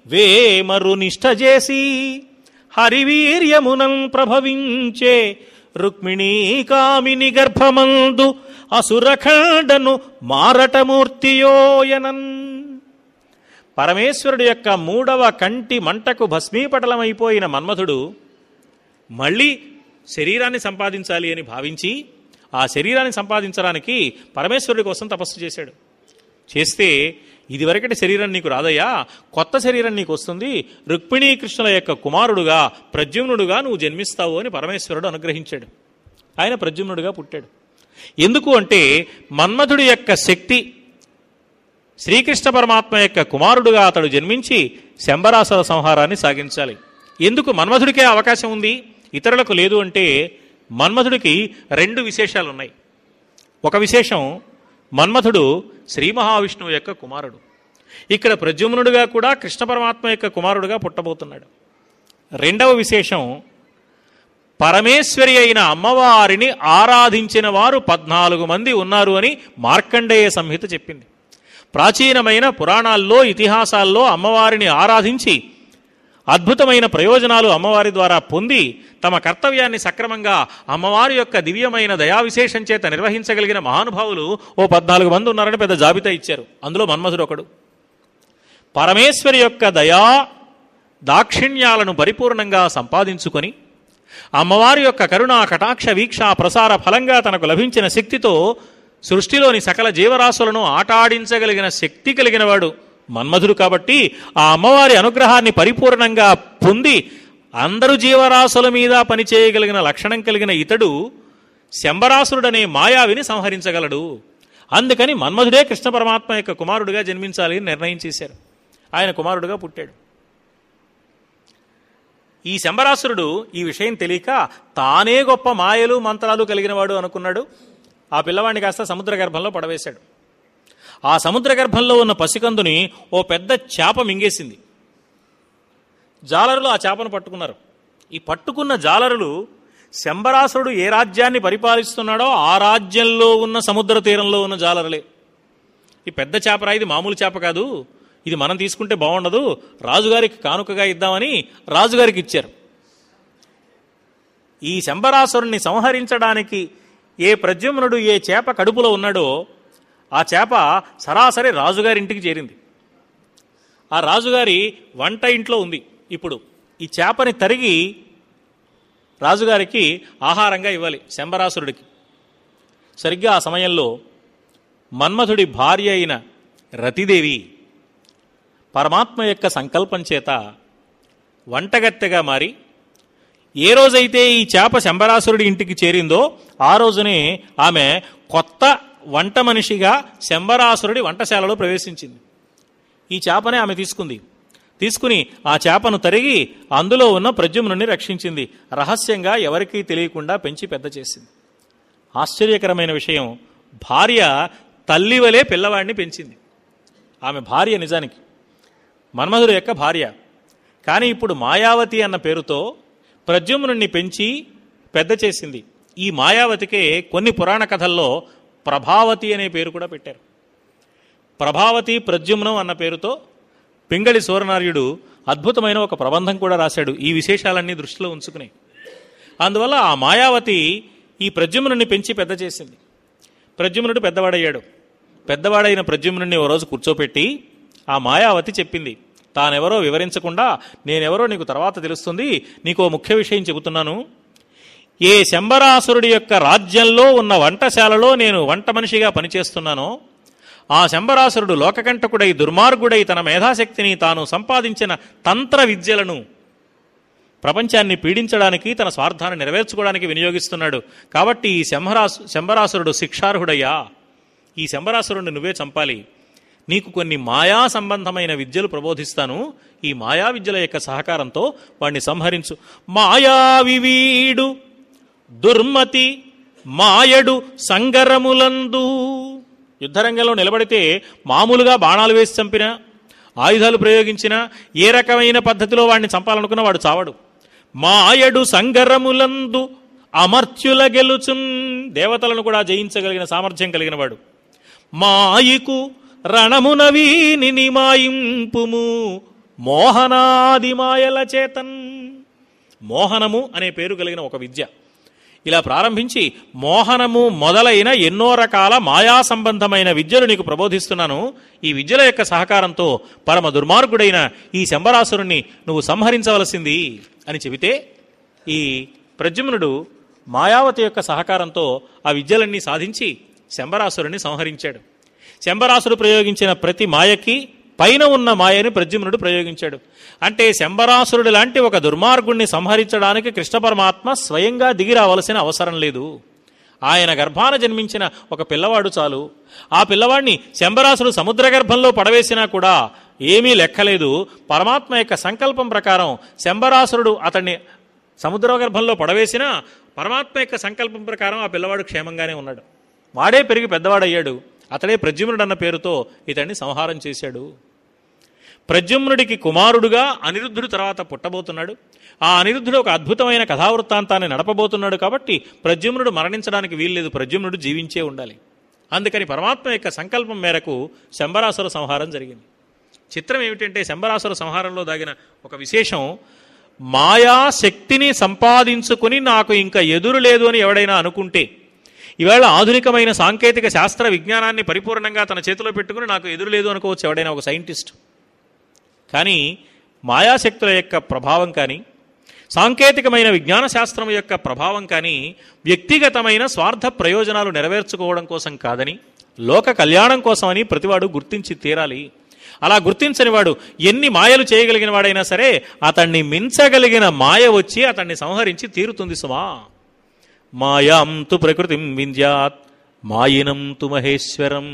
వేమరు నిష్ఠ చేసి హరివీర్యమునం ప్రభవించే రుక్మిణీ కామిని గర్భమందు అసురఖండను మారటమూర్తియోయనన్ పరమేశ్వరుడు యొక్క మూడవ కంటి మంటకు భస్మీపటలమైపోయిన మన్మథుడు మళ్ళీ శరీరాన్ని సంపాదించాలి అని భావించి ఆ శరీరాన్ని సంపాదించడానికి పరమేశ్వరుడి కోసం తపస్సు చేశాడు చేస్తే ఇదివరకటి శరీరం నీకు రాదయ్యా కొత్త శరీరం నీకు వస్తుంది రుక్మిణీ కృష్ణుల యొక్క కుమారుడుగా ప్రద్యుమ్నుడుగా నువ్వు జన్మిస్తావు అని పరమేశ్వరుడు అనుగ్రహించాడు ఆయన ప్రద్యుమ్నుడుగా పుట్టాడు ఎందుకు అంటే మన్మథుడి యొక్క శక్తి శ్రీకృష్ణ పరమాత్మ యొక్క కుమారుడుగా అతడు జన్మించి శంబరాసుర సంహారాన్ని సాగించాలి ఎందుకు మన్మథుడికే అవకాశం ఉంది ఇతరులకు లేదు అంటే మన్మథుడికి రెండు విశేషాలు ఉన్నాయి ఒక విశేషం మన్మథుడు శ్రీ మహావిష్ణువు యొక్క కుమారుడు ఇక్కడ ప్రద్యుమ్నుడుగా కూడా కృష్ణ పరమాత్మ యొక్క కుమారుడుగా పుట్టబోతున్నాడు రెండవ విశేషం పరమేశ్వరి అయిన అమ్మవారిని ఆరాధించిన వారు పద్నాలుగు మంది ఉన్నారు అని మార్కండేయ సంహిత చెప్పింది ప్రాచీనమైన పురాణాల్లో ఇతిహాసాల్లో అమ్మవారిని ఆరాధించి అద్భుతమైన ప్రయోజనాలు అమ్మవారి ద్వారా పొంది తమ కర్తవ్యాన్ని సక్రమంగా అమ్మవారి యొక్క దివ్యమైన దయా విశేషం చేత నిర్వహించగలిగిన మహానుభావులు ఓ పద్నాలుగు మంది ఉన్నారని పెద్ద జాబితా ఇచ్చారు అందులో మన్మధుడు ఒకడు పరమేశ్వరి యొక్క దయా దాక్షిణ్యాలను పరిపూర్ణంగా సంపాదించుకొని అమ్మవారి యొక్క కరుణా కటాక్ష వీక్ష ప్రసార ఫలంగా తనకు లభించిన శక్తితో సృష్టిలోని సకల జీవరాశులను ఆటాడించగలిగిన శక్తి కలిగిన వాడు మన్మధుడు కాబట్టి ఆ అమ్మవారి అనుగ్రహాన్ని పరిపూర్ణంగా పొంది అందరు జీవరాశుల మీద పనిచేయగలిగిన లక్షణం కలిగిన ఇతడు శంబరాసురుడనే మాయావిని సంహరించగలడు అందుకని మన్మధుడే కృష్ణ పరమాత్మ యొక్క కుమారుడుగా జన్మించాలి అని నిర్ణయం చేశారు ఆయన కుమారుడుగా పుట్టాడు ఈ శంబరాసురుడు ఈ విషయం తెలియక తానే గొప్ప మాయలు మంత్రాలు కలిగినవాడు అనుకున్నాడు ఆ పిల్లవాడిని కాస్త సముద్ర గర్భంలో పడవేశాడు ఆ సముద్ర గర్భంలో ఉన్న పసికందుని ఓ పెద్ద చేప మింగేసింది జాలరులు ఆ చేపను పట్టుకున్నారు ఈ పట్టుకున్న జాలరులు శంబరాసురుడు ఏ రాజ్యాన్ని పరిపాలిస్తున్నాడో ఆ రాజ్యంలో ఉన్న సముద్ర తీరంలో ఉన్న జాలరులే ఈ పెద్ద చేపరా ఇది మామూలు చేప కాదు ఇది మనం తీసుకుంటే బాగుండదు రాజుగారికి కానుకగా ఇద్దామని రాజుగారికి ఇచ్చారు ఈ శంబరాసురుణ్ణి సంహరించడానికి ఏ ప్రద్యుమ్నుడు ఏ చేప కడుపులో ఉన్నాడో ఆ చేప సరాసరి రాజుగారి ఇంటికి చేరింది ఆ రాజుగారి వంట ఇంట్లో ఉంది ఇప్పుడు ఈ చేపని తరిగి రాజుగారికి ఆహారంగా ఇవ్వాలి శంబరాసురుడికి సరిగ్గా ఆ సమయంలో మన్మథుడి భార్య అయిన రతిదేవి పరమాత్మ యొక్క సంకల్పం చేత వంటగత్తెగా మారి ఏ రోజైతే ఈ చేప శంబరాసురుడి ఇంటికి చేరిందో ఆ రోజునే ఆమె కొత్త వంట మనిషిగా శంబరాసురుడి వంటశాలలో ప్రవేశించింది ఈ చేపనే ఆమె తీసుకుంది తీసుకుని ఆ చేపను తరిగి అందులో ఉన్న ప్రద్యుమ్నుని రక్షించింది రహస్యంగా ఎవరికీ తెలియకుండా పెంచి పెద్ద చేసింది ఆశ్చర్యకరమైన విషయం భార్య తల్లి వలె పిల్లవాడిని పెంచింది ఆమె భార్య నిజానికి మన్మధుడు యొక్క భార్య కానీ ఇప్పుడు మాయావతి అన్న పేరుతో ప్రద్యుమ్నుణ్ణి పెంచి పెద్ద చేసింది ఈ మాయావతికే కొన్ని పురాణ కథల్లో ప్రభావతి అనే పేరు కూడా పెట్టారు ప్రభావతి ప్రద్యుమ్నం అన్న పేరుతో పింగళి సూరనార్యుడు అద్భుతమైన ఒక ప్రబంధం కూడా రాశాడు ఈ విశేషాలన్నీ దృష్టిలో ఉంచుకుని అందువల్ల ఆ మాయావతి ఈ ప్రద్యుమ్నుని పెంచి పెద్ద చేసింది ప్రద్యుమ్నుడు పెద్దవాడయ్యాడు పెద్దవాడైన ప్రద్యుమ్నుని ఓ రోజు కూర్చోపెట్టి ఆ మాయావతి చెప్పింది తానెవరో వివరించకుండా నేనెవరో నీకు తర్వాత తెలుస్తుంది నీకు ఓ ముఖ్య విషయం చెబుతున్నాను ఏ శంబరాసురుడి యొక్క రాజ్యంలో ఉన్న వంటశాలలో నేను వంట మనిషిగా పనిచేస్తున్నానో ఆ శంబరాసురుడు లోకకంటకుడై దుర్మార్గుడై తన మేధాశక్తిని తాను సంపాదించిన తంత్ర విద్యలను ప్రపంచాన్ని పీడించడానికి తన స్వార్థాన్ని నెరవేర్చుకోవడానికి వినియోగిస్తున్నాడు కాబట్టి ఈ శంభరాసు శంబరాసురుడు శిక్షార్హుడయ్యా ఈ శంబరాసురుడిని నువ్వే చంపాలి నీకు కొన్ని మాయా సంబంధమైన విద్యలు ప్రబోధిస్తాను ఈ మాయా విద్యల యొక్క సహకారంతో వాణ్ణి సంహరించు మాయావివీడు దుర్మతి మాయడు సంగరములందు యుద్ధరంగంలో నిలబడితే మామూలుగా బాణాలు వేసి చంపినా ఆయుధాలు ప్రయోగించినా ఏ రకమైన పద్ధతిలో వాడిని చంపాలనుకున్నా వాడు చావడు మాయడు సంగరములందు అమర్త్యుల గెలుచున్ దేవతలను కూడా జయించగలిగిన సామర్థ్యం కలిగిన వాడు మాయికు రణమునవీని నిమాయింపుము మోహనాది మాయల చేతన్ మోహనము అనే పేరు కలిగిన ఒక విద్య ఇలా ప్రారంభించి మోహనము మొదలైన ఎన్నో రకాల మాయా సంబంధమైన విద్యలు నీకు ప్రబోధిస్తున్నాను ఈ విద్యల యొక్క సహకారంతో పరమ దుర్మార్గుడైన ఈ శంబరాసురుణ్ణి నువ్వు సంహరించవలసింది అని చెబితే ఈ ప్రద్యుమ్నుడు మాయావతి యొక్క సహకారంతో ఆ విద్యలన్నీ సాధించి శంబరాసురుణ్ణి సంహరించాడు శంబరాసుడు ప్రయోగించిన ప్రతి మాయకి పైన ఉన్న మాయని ప్రద్యుమ్నుడు ప్రయోగించాడు అంటే శంబరాసురుడు లాంటి ఒక దుర్మార్గుణ్ణి సంహరించడానికి కృష్ణ పరమాత్మ స్వయంగా దిగి రావలసిన అవసరం లేదు ఆయన గర్భాన జన్మించిన ఒక పిల్లవాడు చాలు ఆ పిల్లవాడిని శంబరాసుడు సముద్ర గర్భంలో పడవేసినా కూడా ఏమీ లెక్కలేదు పరమాత్మ యొక్క సంకల్పం ప్రకారం శంబరాసురుడు అతన్ని సముద్ర గర్భంలో పడవేసినా పరమాత్మ యొక్క సంకల్పం ప్రకారం ఆ పిల్లవాడు క్షేమంగానే ఉన్నాడు వాడే పెరిగి పెద్దవాడయ్యాడు అతడే ప్రద్యుమ్నుడు అన్న పేరుతో ఇతన్ని సంహారం చేశాడు ప్రద్యుమ్నుడికి కుమారుడుగా అనిరుద్ధుడు తర్వాత పుట్టబోతున్నాడు ఆ అనిరుద్ధుడు ఒక అద్భుతమైన కథావృత్తాంతాన్ని నడపబోతున్నాడు కాబట్టి ప్రద్యుమ్నుడు మరణించడానికి వీల్లేదు ప్రద్యుమ్నుడు జీవించే ఉండాలి అందుకని పరమాత్మ యొక్క సంకల్పం మేరకు శంబరాసుర సంహారం జరిగింది చిత్రం ఏమిటంటే శంబరాసుర సంహారంలో దాగిన ఒక విశేషం మాయా శక్తిని సంపాదించుకుని నాకు ఇంకా ఎదురు లేదు అని ఎవడైనా అనుకుంటే ఈవేళ ఆధునికమైన సాంకేతిక శాస్త్ర విజ్ఞానాన్ని పరిపూర్ణంగా తన చేతిలో పెట్టుకుని నాకు ఎదురు లేదు అనుకోవచ్చు ఎవడైనా ఒక సైంటిస్ట్ కానీ మాయాశక్తుల యొక్క ప్రభావం కానీ సాంకేతికమైన విజ్ఞాన శాస్త్రం యొక్క ప్రభావం కానీ వ్యక్తిగతమైన స్వార్థ ప్రయోజనాలు నెరవేర్చుకోవడం కోసం కాదని లోక కళ్యాణం కోసమని ప్రతివాడు గుర్తించి తీరాలి అలా గుర్తించని వాడు ఎన్ని మాయలు చేయగలిగిన వాడైనా సరే అతన్ని మించగలిగిన మాయ వచ్చి అతన్ని సంహరించి తీరుతుంది సుమా మాయాం తు ప్రకృతిం వింధ్యాత్ మాయినం తు మహేశ్వరం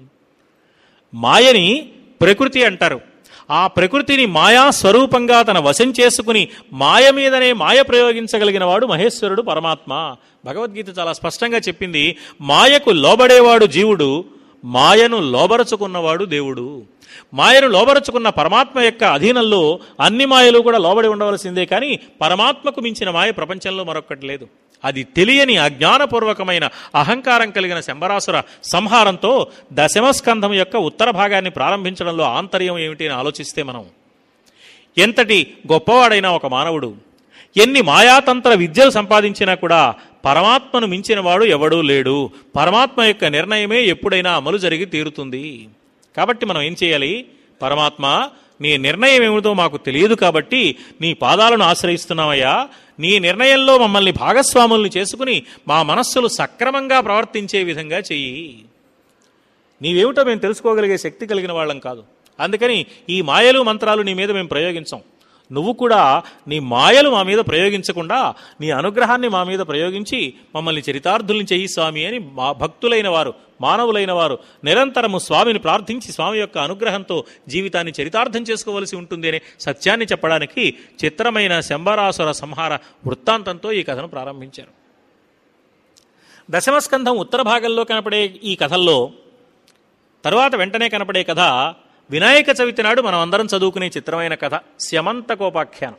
మాయని ప్రకృతి అంటారు ఆ ప్రకృతిని మాయా స్వరూపంగా తన వశం చేసుకుని మాయ మీదనే మాయ ప్రయోగించగలిగిన వాడు మహేశ్వరుడు పరమాత్మ భగవద్గీత చాలా స్పష్టంగా చెప్పింది మాయకు లోబడేవాడు జీవుడు మాయను లోబరచుకున్నవాడు దేవుడు మాయను లోబరచుకున్న పరమాత్మ యొక్క అధీనంలో అన్ని మాయలు కూడా లోబడి ఉండవలసిందే కానీ పరమాత్మకు మించిన మాయ ప్రపంచంలో మరొక్కటి లేదు అది తెలియని అజ్ఞానపూర్వకమైన అహంకారం కలిగిన శంబరాసుర సంహారంతో దశమస్కంధం యొక్క ఉత్తర భాగాన్ని ప్రారంభించడంలో ఆంతర్యం ఏమిటి అని ఆలోచిస్తే మనం ఎంతటి గొప్పవాడైన ఒక మానవుడు ఎన్ని మాయాతంత్ర విద్యలు సంపాదించినా కూడా పరమాత్మను మించినవాడు ఎవడూ లేడు పరమాత్మ యొక్క నిర్ణయమే ఎప్పుడైనా అమలు జరిగి తీరుతుంది కాబట్టి మనం ఏం చేయాలి పరమాత్మ నీ నిర్ణయం ఏమిటో మాకు తెలియదు కాబట్టి నీ పాదాలను ఆశ్రయిస్తున్నామయ్యా నీ నిర్ణయంలో మమ్మల్ని భాగస్వాముల్ని చేసుకుని మా మనస్సులు సక్రమంగా ప్రవర్తించే విధంగా చెయ్యి నీవేమిటో మేము తెలుసుకోగలిగే శక్తి కలిగిన వాళ్ళం కాదు అందుకని ఈ మాయలు మంత్రాలు నీ మీద మేము ప్రయోగించాం నువ్వు కూడా నీ మాయలు మా మీద ప్రయోగించకుండా నీ అనుగ్రహాన్ని మా మీద ప్రయోగించి మమ్మల్ని చరితార్థుల్ని చెయ్యి స్వామి అని మా భక్తులైన వారు మానవులైన వారు నిరంతరము స్వామిని ప్రార్థించి స్వామి యొక్క అనుగ్రహంతో జీవితాన్ని చరితార్థం చేసుకోవలసి ఉంటుంది అనే సత్యాన్ని చెప్పడానికి చిత్రమైన శంబరాసుర సంహార వృత్తాంతంతో ఈ కథను ప్రారంభించారు దశమస్కంధం ఉత్తర భాగంలో కనపడే ఈ కథల్లో తరువాత వెంటనే కనపడే కథ వినాయక చవితి నాడు మనం అందరం చదువుకునే చిత్రమైన కథ స్యమంతకోపాఖ్యానం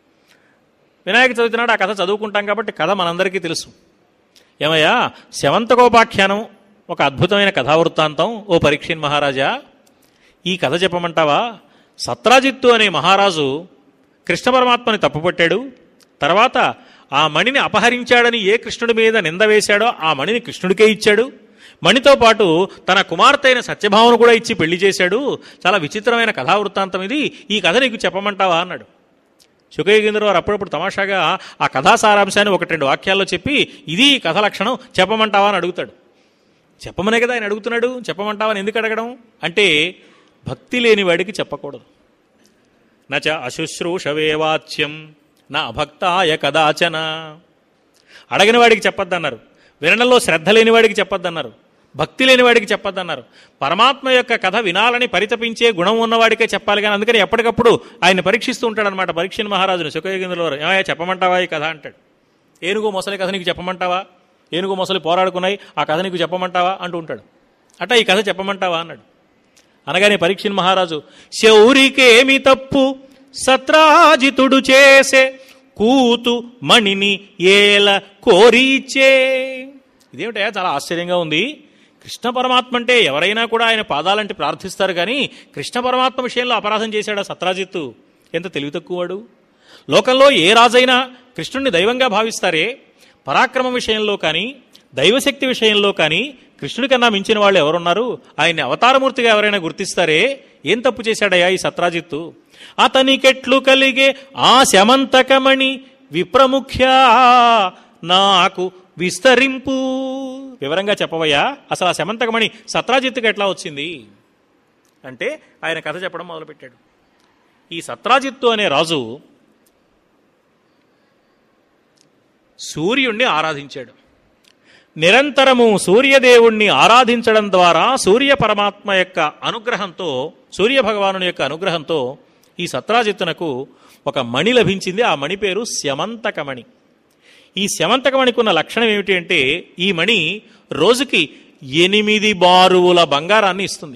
వినాయక చవితి నాడు ఆ కథ చదువుకుంటాం కాబట్టి కథ మనందరికీ తెలుసు ఏమయ్యా శవంతకోపాఖ్యానం ఒక అద్భుతమైన కథావృత్తాంతం ఓ పరీక్షిన్ మహారాజా ఈ కథ చెప్పమంటావా సత్రాజిత్తు అనే మహారాజు కృష్ణ పరమాత్మని తప్పుపట్టాడు తర్వాత ఆ మణిని అపహరించాడని ఏ కృష్ణుడి మీద నింద వేశాడో ఆ మణిని కృష్ణుడికే ఇచ్చాడు మణితో పాటు తన కుమార్తె అయిన సత్యభావను కూడా ఇచ్చి పెళ్లి చేశాడు చాలా విచిత్రమైన కథావృత్తాంతం ఇది ఈ కథ నీకు చెప్పమంటావా అన్నాడు శుకయోగేంద్ర వారు అప్పుడప్పుడు తమాషాగా ఆ కథా సారాంశాన్ని ఒకటి రెండు వాక్యాల్లో చెప్పి ఇది ఈ కథ లక్షణం చెప్పమంటావా అని అడుగుతాడు చెప్పమనే కదా ఆయన అడుగుతున్నాడు చెప్పమంటావా అని ఎందుకు అడగడం అంటే భక్తి లేని వాడికి చెప్పకూడదు నచ అశుశ్రూషవే వాచ్యం నా అభక్తాయ కదాచన అడగిన వాడికి చెప్పొద్దన్నారు వినడంలో శ్రద్ధ లేని వాడికి చెప్పొద్దన్నారు భక్తి లేని వాడికి చెప్పొద్దన్నారు పరమాత్మ యొక్క కథ వినాలని పరితపించే గుణం ఉన్నవాడికే చెప్పాలి కానీ అందుకని ఎప్పటికప్పుడు ఆయన పరీక్షిస్తూ ఉంటాడనమాట పరీక్షణ మహారాజును సుఖయోగేంద్రుల వారు ఏమయ్యా చెప్పమంటావా ఈ కథ అంటాడు ఏనుగు మొసలి కథ నీకు చెప్పమంటావా ఏనుగు మొసలి పోరాడుకున్నాయి ఆ కథ నీకు చెప్పమంటావా అంటూ ఉంటాడు అట్ట ఈ కథ చెప్పమంటావా అన్నాడు అనగానే పరీక్షణ మహారాజు శౌరికేమి తప్పు సత్రాజితుడు చేసే కూతు మణిని ఏల కోరిచే ఇదేమిటయా చాలా ఆశ్చర్యంగా ఉంది కృష్ణ పరమాత్మ అంటే ఎవరైనా కూడా ఆయన పాదాలంటే ప్రార్థిస్తారు కానీ కృష్ణ పరమాత్మ విషయంలో అపరాధం చేశాడా సత్రాజిత్తు ఎంత తెలివి తక్కువవాడు లోకంలో ఏ రాజైనా కృష్ణుణ్ణి దైవంగా భావిస్తారే పరాక్రమం విషయంలో కానీ దైవశక్తి విషయంలో కానీ కృష్ణుడి కన్నా మించిన వాళ్ళు ఎవరున్నారు ఆయన్ని అవతారమూర్తిగా ఎవరైనా గుర్తిస్తారే ఏం తప్పు చేశాడయ్యా ఈ సత్రాజిత్తు అతనికెట్లు కలిగే ఆ శమంతకమణి విప్రముఖ్య నాకు విస్తరింపు వివరంగా చెప్పవయ్యా అసలు ఆ శమంతకమణి సత్రాజిత్తుకి ఎట్లా వచ్చింది అంటే ఆయన కథ చెప్పడం మొదలుపెట్టాడు ఈ సత్రాజిత్తు అనే రాజు సూర్యుణ్ణి ఆరాధించాడు నిరంతరము సూర్యదేవుణ్ణి ఆరాధించడం ద్వారా సూర్య పరమాత్మ యొక్క అనుగ్రహంతో సూర్య భగవానుని యొక్క అనుగ్రహంతో ఈ సత్రాజిత్తునకు ఒక మణి లభించింది ఆ మణి పేరు శమంతకమణి ఈ శమంతకమణికి ఉన్న లక్షణం ఏమిటి అంటే ఈ మణి రోజుకి ఎనిమిది బారువుల బంగారాన్ని ఇస్తుంది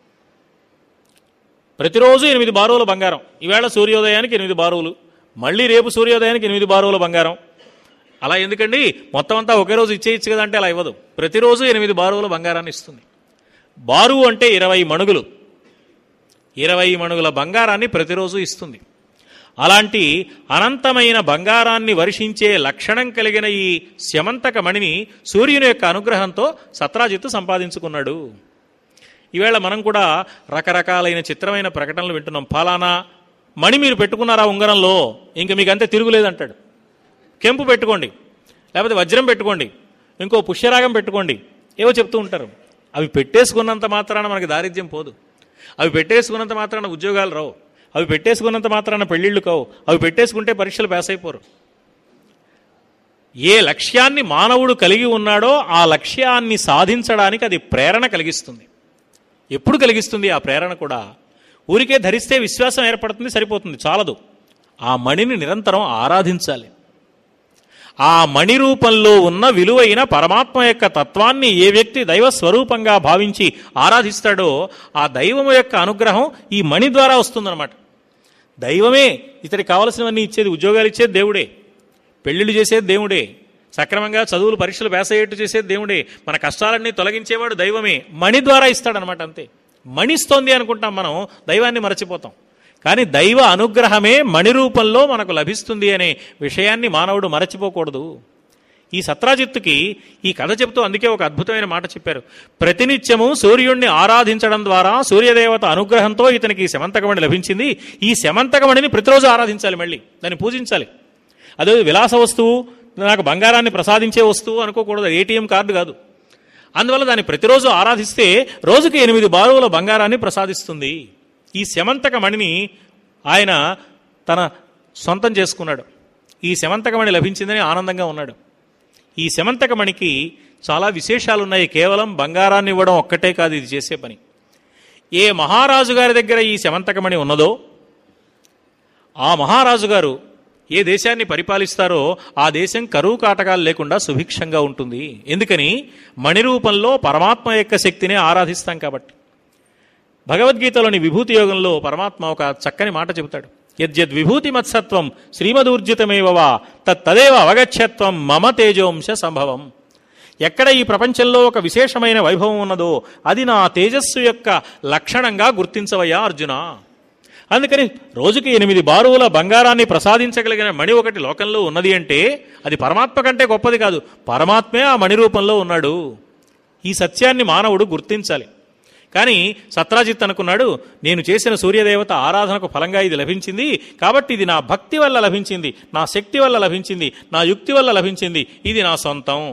ప్రతిరోజు ఎనిమిది బారువుల బంగారం ఈవేళ సూర్యోదయానికి ఎనిమిది బారువులు మళ్ళీ రేపు సూర్యోదయానికి ఎనిమిది బారువుల బంగారం అలా ఎందుకండి మొత్తం అంతా ఒకే రోజు ఇచ్చేయచ్చు కదా అంటే అలా ఇవ్వదు ప్రతిరోజు ఎనిమిది బారువుల బంగారాన్ని ఇస్తుంది బారువు అంటే ఇరవై మణుగులు ఇరవై మణుగుల బంగారాన్ని ప్రతిరోజు ఇస్తుంది అలాంటి అనంతమైన బంగారాన్ని వర్షించే లక్షణం కలిగిన ఈ శమంతక మణిని సూర్యుని యొక్క అనుగ్రహంతో సత్రాజిత్తు సంపాదించుకున్నాడు ఈవేళ మనం కూడా రకరకాలైన చిత్రమైన ప్రకటనలు వింటున్నాం ఫలానా మణి మీరు పెట్టుకున్నారా ఉంగరంలో ఇంక మీకు అంతే తిరుగులేదంటాడు కెంపు పెట్టుకోండి లేకపోతే వజ్రం పెట్టుకోండి ఇంకో పుష్యరాగం పెట్టుకోండి ఏవో చెప్తూ ఉంటారు అవి పెట్టేసుకున్నంత మాత్రాన మనకి దారిద్ర్యం పోదు అవి పెట్టేసుకున్నంత మాత్రాన ఉద్యోగాలు రావు అవి పెట్టేసుకున్నంత మాత్రాన పెళ్ళిళ్ళు కావు అవి పెట్టేసుకుంటే పరీక్షలు పాస్ అయిపోరు ఏ లక్ష్యాన్ని మానవుడు కలిగి ఉన్నాడో ఆ లక్ష్యాన్ని సాధించడానికి అది ప్రేరణ కలిగిస్తుంది ఎప్పుడు కలిగిస్తుంది ఆ ప్రేరణ కూడా ఊరికే ధరిస్తే విశ్వాసం ఏర్పడుతుంది సరిపోతుంది చాలదు ఆ మణిని నిరంతరం ఆరాధించాలి ఆ మణి రూపంలో ఉన్న విలువైన పరమాత్మ యొక్క తత్వాన్ని ఏ వ్యక్తి దైవ స్వరూపంగా భావించి ఆరాధిస్తాడో ఆ దైవము యొక్క అనుగ్రహం ఈ మణి ద్వారా వస్తుందన్నమాట దైవమే ఇతడికి కావలసినవన్నీ ఇచ్చేది ఉద్యోగాలు ఇచ్చేది దేవుడే పెళ్లిళ్ళు చేసేది దేవుడే సక్రమంగా చదువులు పరీక్షలు వేసయ్యేట్టు చేసేది దేవుడే మన కష్టాలన్నీ తొలగించేవాడు దైవమే మణి ద్వారా ఇస్తాడనమాట అంతే మణిస్తోంది అనుకుంటాం మనం దైవాన్ని మరచిపోతాం కానీ దైవ అనుగ్రహమే మణి రూపంలో మనకు లభిస్తుంది అనే విషయాన్ని మానవుడు మరచిపోకూడదు ఈ సత్రాజిత్తుకి ఈ కథ చెప్తూ అందుకే ఒక అద్భుతమైన మాట చెప్పారు ప్రతినిత్యము సూర్యుణ్ణి ఆరాధించడం ద్వారా సూర్యదేవత అనుగ్రహంతో ఇతనికి ఈ శమంతకమణి లభించింది ఈ శమంతకమణిని ప్రతిరోజు ఆరాధించాలి మళ్ళీ దాన్ని పూజించాలి అదే విలాస వస్తువు నాకు బంగారాన్ని ప్రసాదించే వస్తువు అనుకోకూడదు ఏటీఎం కార్డు కాదు అందువల్ల దాన్ని ప్రతిరోజు ఆరాధిస్తే రోజుకి ఎనిమిది బారువుల బంగారాన్ని ప్రసాదిస్తుంది ఈ శమంతక మణిని ఆయన తన సొంతం చేసుకున్నాడు ఈ శమంతకమణి లభించిందని ఆనందంగా ఉన్నాడు ఈ శమంతకమణికి చాలా విశేషాలు ఉన్నాయి కేవలం బంగారాన్ని ఇవ్వడం ఒక్కటే కాదు ఇది చేసే పని ఏ మహారాజు గారి దగ్గర ఈ శమంతకమణి ఉన్నదో ఆ మహారాజు గారు ఏ దేశాన్ని పరిపాలిస్తారో ఆ దేశం కరువు కాటకాలు లేకుండా సుభిక్షంగా ఉంటుంది ఎందుకని మణి రూపంలో పరమాత్మ యొక్క శక్తిని ఆరాధిస్తాం కాబట్టి భగవద్గీతలోని విభూతి యోగంలో పరమాత్మ ఒక చక్కని మాట చెబుతాడు యద్యద్ విభూతి మత్సత్వం శ్రీమదూర్జితమేవవా తత్తదేవ అవగచ్చత్వం మమ తేజోంశ సంభవం ఎక్కడ ఈ ప్రపంచంలో ఒక విశేషమైన వైభవం ఉన్నదో అది నా తేజస్సు యొక్క లక్షణంగా గుర్తించవయ్యా అర్జున అందుకని రోజుకి ఎనిమిది బారువుల బంగారాన్ని ప్రసాదించగలిగిన మణి ఒకటి లోకంలో ఉన్నది అంటే అది పరమాత్మ కంటే గొప్పది కాదు పరమాత్మే ఆ మణి రూపంలో ఉన్నాడు ఈ సత్యాన్ని మానవుడు గుర్తించాలి కానీ సత్రాజిత్ అనుకున్నాడు నేను చేసిన సూర్యదేవత ఆరాధనకు ఫలంగా ఇది లభించింది కాబట్టి ఇది నా భక్తి వల్ల లభించింది నా శక్తి వల్ల లభించింది నా యుక్తి వల్ల లభించింది ఇది నా సొంతం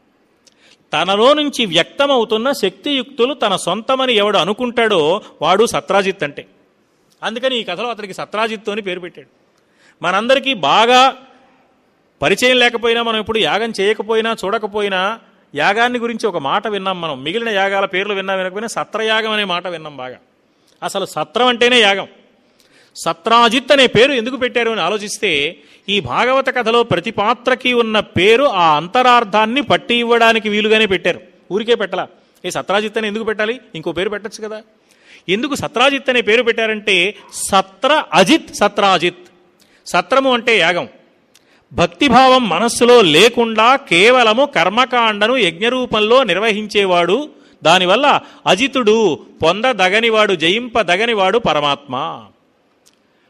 తనలో నుంచి వ్యక్తమవుతున్న శక్తియుక్తులు తన సొంతమని ఎవడు అనుకుంటాడో వాడు సత్రాజిత్ అంటే అందుకని ఈ కథలో అతనికి సత్రాజిత్తు అని పేరు పెట్టాడు మనందరికీ బాగా పరిచయం లేకపోయినా మనం ఇప్పుడు యాగం చేయకపోయినా చూడకపోయినా యాగాన్ని గురించి ఒక మాట విన్నాం మనం మిగిలిన యాగాల పేర్లు విన్నా వినకపోయినా సత్రయాగం అనే మాట విన్నాం బాగా అసలు సత్రం అంటేనే యాగం సత్రాజిత్ అనే పేరు ఎందుకు పెట్టారు అని ఆలోచిస్తే ఈ భాగవత కథలో ప్రతి పాత్రకి ఉన్న పేరు ఆ అంతరార్థాన్ని పట్టి ఇవ్వడానికి వీలుగానే పెట్టారు ఊరికే పెట్టలా ఏ సత్రాజిత్ అని ఎందుకు పెట్టాలి ఇంకో పేరు పెట్టచ్చు కదా ఎందుకు సత్రాజిత్ అనే పేరు పెట్టారంటే సత్ర అజిత్ సత్రాజిత్ సత్రము అంటే యాగం భక్తిభావం మనస్సులో లేకుండా కేవలము కర్మకాండను యజ్ఞరూపంలో నిర్వహించేవాడు దానివల్ల అజితుడు పొందదగనివాడు జయింపదగనివాడు పరమాత్మ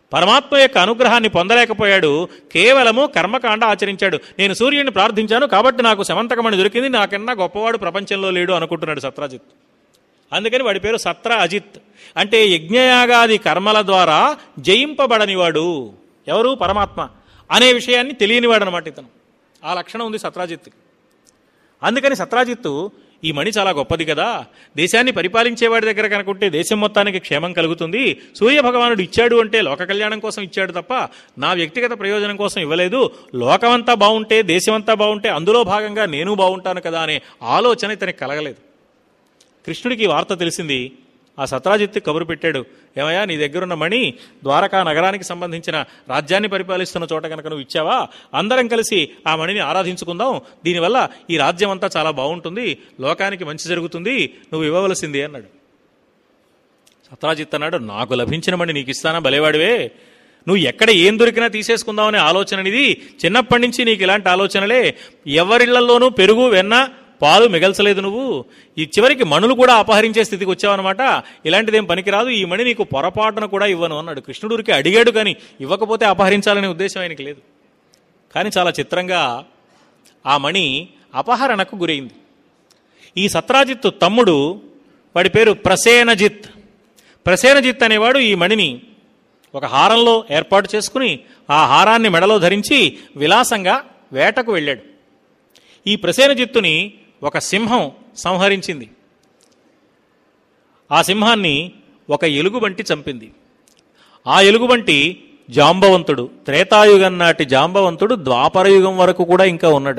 పరమాత్మ యొక్క అనుగ్రహాన్ని పొందలేకపోయాడు కేవలము కర్మకాండ ఆచరించాడు నేను సూర్యుడిని ప్రార్థించాను కాబట్టి నాకు శమంతకమణి దొరికింది నాకన్నా గొప్పవాడు ప్రపంచంలో లేడు అనుకుంటున్నాడు సత్రాజిత్ అందుకని వాడి పేరు సత్ర అజిత్ అంటే యజ్ఞయాగాది కర్మల ద్వారా జయింపబడనివాడు ఎవరు పరమాత్మ అనే విషయాన్ని తెలియనివాడు అనమాట ఇతను ఆ లక్షణం ఉంది సత్రాజిత్కి అందుకని సత్రాజిత్తు ఈ మణి చాలా గొప్పది కదా దేశాన్ని పరిపాలించేవాడి దగ్గర కనుకుంటే దేశం మొత్తానికి క్షేమం కలుగుతుంది సూర్య భగవానుడు ఇచ్చాడు అంటే లోక కళ్యాణం కోసం ఇచ్చాడు తప్ప నా వ్యక్తిగత ప్రయోజనం కోసం ఇవ్వలేదు లోకమంతా బాగుంటే దేశమంతా బాగుంటే అందులో భాగంగా నేను బాగుంటాను కదా అనే ఆలోచన ఇతనికి కలగలేదు కృష్ణుడికి ఈ వార్త తెలిసింది ఆ సత్రాజిత్తు కబురు పెట్టాడు ఏమయ్యా నీ దగ్గరున్న మణి ద్వారకా నగరానికి సంబంధించిన రాజ్యాన్ని పరిపాలిస్తున్న చోట కనుక నువ్వు ఇచ్చావా అందరం కలిసి ఆ మణిని ఆరాధించుకుందాం దీనివల్ల ఈ రాజ్యం అంతా చాలా బాగుంటుంది లోకానికి మంచి జరుగుతుంది నువ్వు ఇవ్వవలసింది అన్నాడు సత్రాజిత్ అన్నాడు నాకు లభించిన మణి నీకు ఇస్తానా బలేవాడివే నువ్వు ఎక్కడ ఏం దొరికినా తీసేసుకుందామనే ఆలోచన ఇది చిన్నప్పటి నుంచి నీకు ఇలాంటి ఆలోచనలే ఎవరిళ్లలోనూ పెరుగు వెన్న పాలు మిగల్చలేదు నువ్వు ఈ చివరికి మణులు కూడా అపహరించే స్థితికి వచ్చావన్నమాట ఇలాంటిదేం పనికిరాదు ఈ మణి నీకు పొరపాటున కూడా ఇవ్వను అన్నాడు కృష్ణుడికి అడిగాడు కానీ ఇవ్వకపోతే అపహరించాలనే ఉద్దేశం ఆయనకి లేదు కానీ చాలా చిత్రంగా ఆ మణి అపహరణకు గురైంది ఈ సత్రాజిత్తు తమ్ముడు వాడి పేరు ప్రసేనజిత్ ప్రసేనజిత్ అనేవాడు ఈ మణిని ఒక హారంలో ఏర్పాటు చేసుకుని ఆ హారాన్ని మెడలో ధరించి విలాసంగా వేటకు వెళ్ళాడు ఈ ప్రసేనజిత్తుని ఒక సింహం సంహరించింది ఆ సింహాన్ని ఒక ఎలుగుబంటి చంపింది ఆ ఎలుగుబంటి జాంబవంతుడు త్రేతాయుగం నాటి జాంబవంతుడు ద్వాపరయుగం వరకు కూడా ఇంకా ఉన్నాడు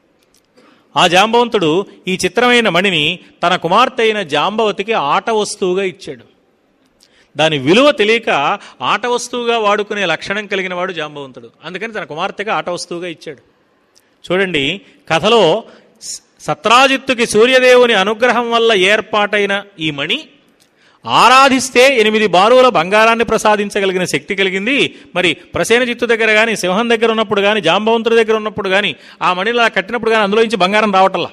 ఆ జాంబవంతుడు ఈ చిత్రమైన మణిని తన కుమార్తె అయిన జాంబవతికి ఆట వస్తువుగా ఇచ్చాడు దాని విలువ తెలియక ఆట వస్తువుగా వాడుకునే లక్షణం కలిగిన వాడు జాంబవంతుడు అందుకని తన కుమార్తెగా ఆట వస్తువుగా ఇచ్చాడు చూడండి కథలో స- సత్రాజిత్తుకి సూర్యదేవుని అనుగ్రహం వల్ల ఏర్పాటైన ఈ మణి ఆరాధిస్తే ఎనిమిది బారువుల బంగారాన్ని ప్రసాదించగలిగిన శక్తి కలిగింది మరి ప్రసేనజిత్తు దగ్గర కానీ సింహం దగ్గర ఉన్నప్పుడు కానీ జాంబవంతుడి దగ్గర ఉన్నప్పుడు కానీ ఆ మణిలా కట్టినప్పుడు కానీ అందులో నుంచి బంగారం రావటల్లా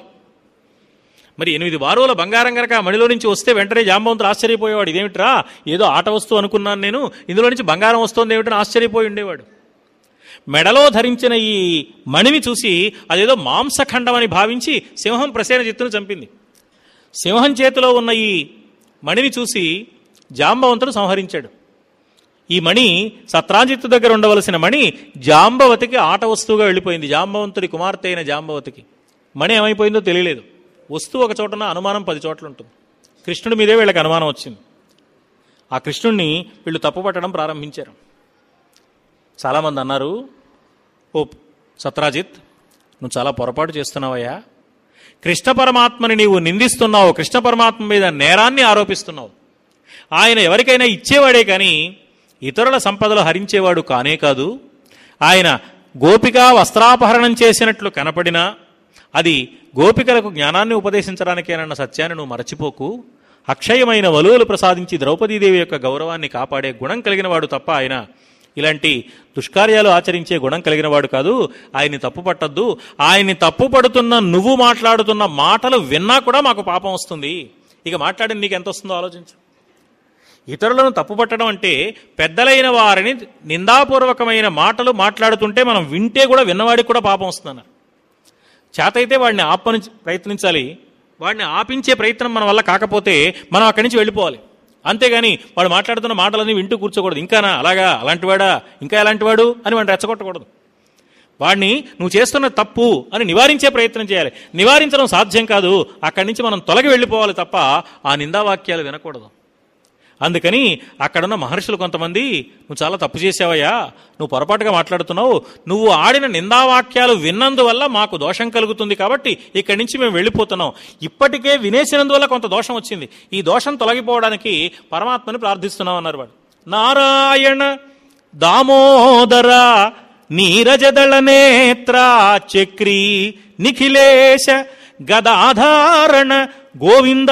మరి ఎనిమిది బారువుల బంగారం కనుక ఆ మణిలో నుంచి వస్తే వెంటనే జాంబవంతుడు ఆశ్చర్యపోయేవాడు ఇదేమిట్రా ఏదో ఆట వస్తువు అనుకున్నాను నేను ఇందులో నుంచి బంగారం వస్తుంది ఏమిటని ఆశ్చర్యపోయి ఉండేవాడు మెడలో ధరించిన ఈ మణిని చూసి అదేదో మాంసఖండం అని భావించి సింహం ప్రసేనజిత్తును చంపింది సింహం చేతిలో ఉన్న ఈ మణిని చూసి జాంబవంతుడు సంహరించాడు ఈ మణి సత్రాజిత్తు దగ్గర ఉండవలసిన మణి జాంబవతికి ఆట వస్తువుగా వెళ్ళిపోయింది జాంబవంతుడి కుమార్తె అయిన జాంబవతికి మణి ఏమైపోయిందో తెలియలేదు వస్తువు ఒక చోటన అనుమానం పది చోట్ల ఉంటుంది కృష్ణుడి మీదే వీళ్ళకి అనుమానం వచ్చింది ఆ కృష్ణుణ్ణి వీళ్ళు తప్పుపట్టడం ప్రారంభించారు చాలామంది అన్నారు ఓ సత్రాజిత్ నువ్వు చాలా పొరపాటు చేస్తున్నావయ్యా కృష్ణ పరమాత్మని నీవు నిందిస్తున్నావు కృష్ణ పరమాత్మ మీద నేరాన్ని ఆరోపిస్తున్నావు ఆయన ఎవరికైనా ఇచ్చేవాడే కానీ ఇతరుల సంపదలు హరించేవాడు కానే కాదు ఆయన గోపికా వస్త్రాపహరణం చేసినట్లు కనపడినా అది గోపికలకు జ్ఞానాన్ని ఉపదేశించడానికేనన్న సత్యాన్ని నువ్వు మరచిపోకు అక్షయమైన వలువలు ప్రసాదించి ద్రౌపదీదేవి యొక్క గౌరవాన్ని కాపాడే గుణం కలిగిన వాడు తప్ప ఆయన ఇలాంటి దుష్కార్యాలు ఆచరించే గుణం కలిగిన వాడు కాదు ఆయన్ని తప్పు పట్టద్దు ఆయన్ని తప్పు పడుతున్న నువ్వు మాట్లాడుతున్న మాటలు విన్నా కూడా మాకు పాపం వస్తుంది ఇక మాట్లాడిన నీకు ఎంత వస్తుందో ఆలోచించు ఇతరులను తప్పుపట్టడం అంటే పెద్దలైన వారిని నిందాపూర్వకమైన మాటలు మాట్లాడుతుంటే మనం వింటే కూడా విన్నవాడికి కూడా పాపం వస్తుందన్నారు చేతైతే వాడిని ఆపని ప్రయత్నించాలి వాడిని ఆపించే ప్రయత్నం మన వల్ల కాకపోతే మనం అక్కడి నుంచి వెళ్ళిపోవాలి అంతేగాని వాడు మాట్లాడుతున్న మాటలన్నీ వింటూ కూర్చోకూడదు ఇంకానా అలాగా అలాంటివాడా ఇంకా ఎలాంటివాడు అని వాడిని రెచ్చగొట్టకూడదు వాడిని నువ్వు చేస్తున్న తప్పు అని నివారించే ప్రయత్నం చేయాలి నివారించడం సాధ్యం కాదు అక్కడి నుంచి మనం తొలగి వెళ్ళిపోవాలి తప్ప ఆ నిందావాక్యాలు వినకూడదు అందుకని అక్కడున్న మహర్షులు కొంతమంది నువ్వు చాలా తప్పు చేసావయ్యా నువ్వు పొరపాటుగా మాట్లాడుతున్నావు నువ్వు ఆడిన నిందావాక్యాలు విన్నందువల్ల మాకు దోషం కలుగుతుంది కాబట్టి ఇక్కడి నుంచి మేము వెళ్ళిపోతున్నాం ఇప్పటికే వినేసినందువల్ల కొంత దోషం వచ్చింది ఈ దోషం తొలగిపోవడానికి పరమాత్మని ప్రార్థిస్తున్నాం అన్నారు వాడు నారాయణ దామోదర నీరజదళ నేత్ర చక్రీ నిఖిలేశ గదాధారణ గోవింద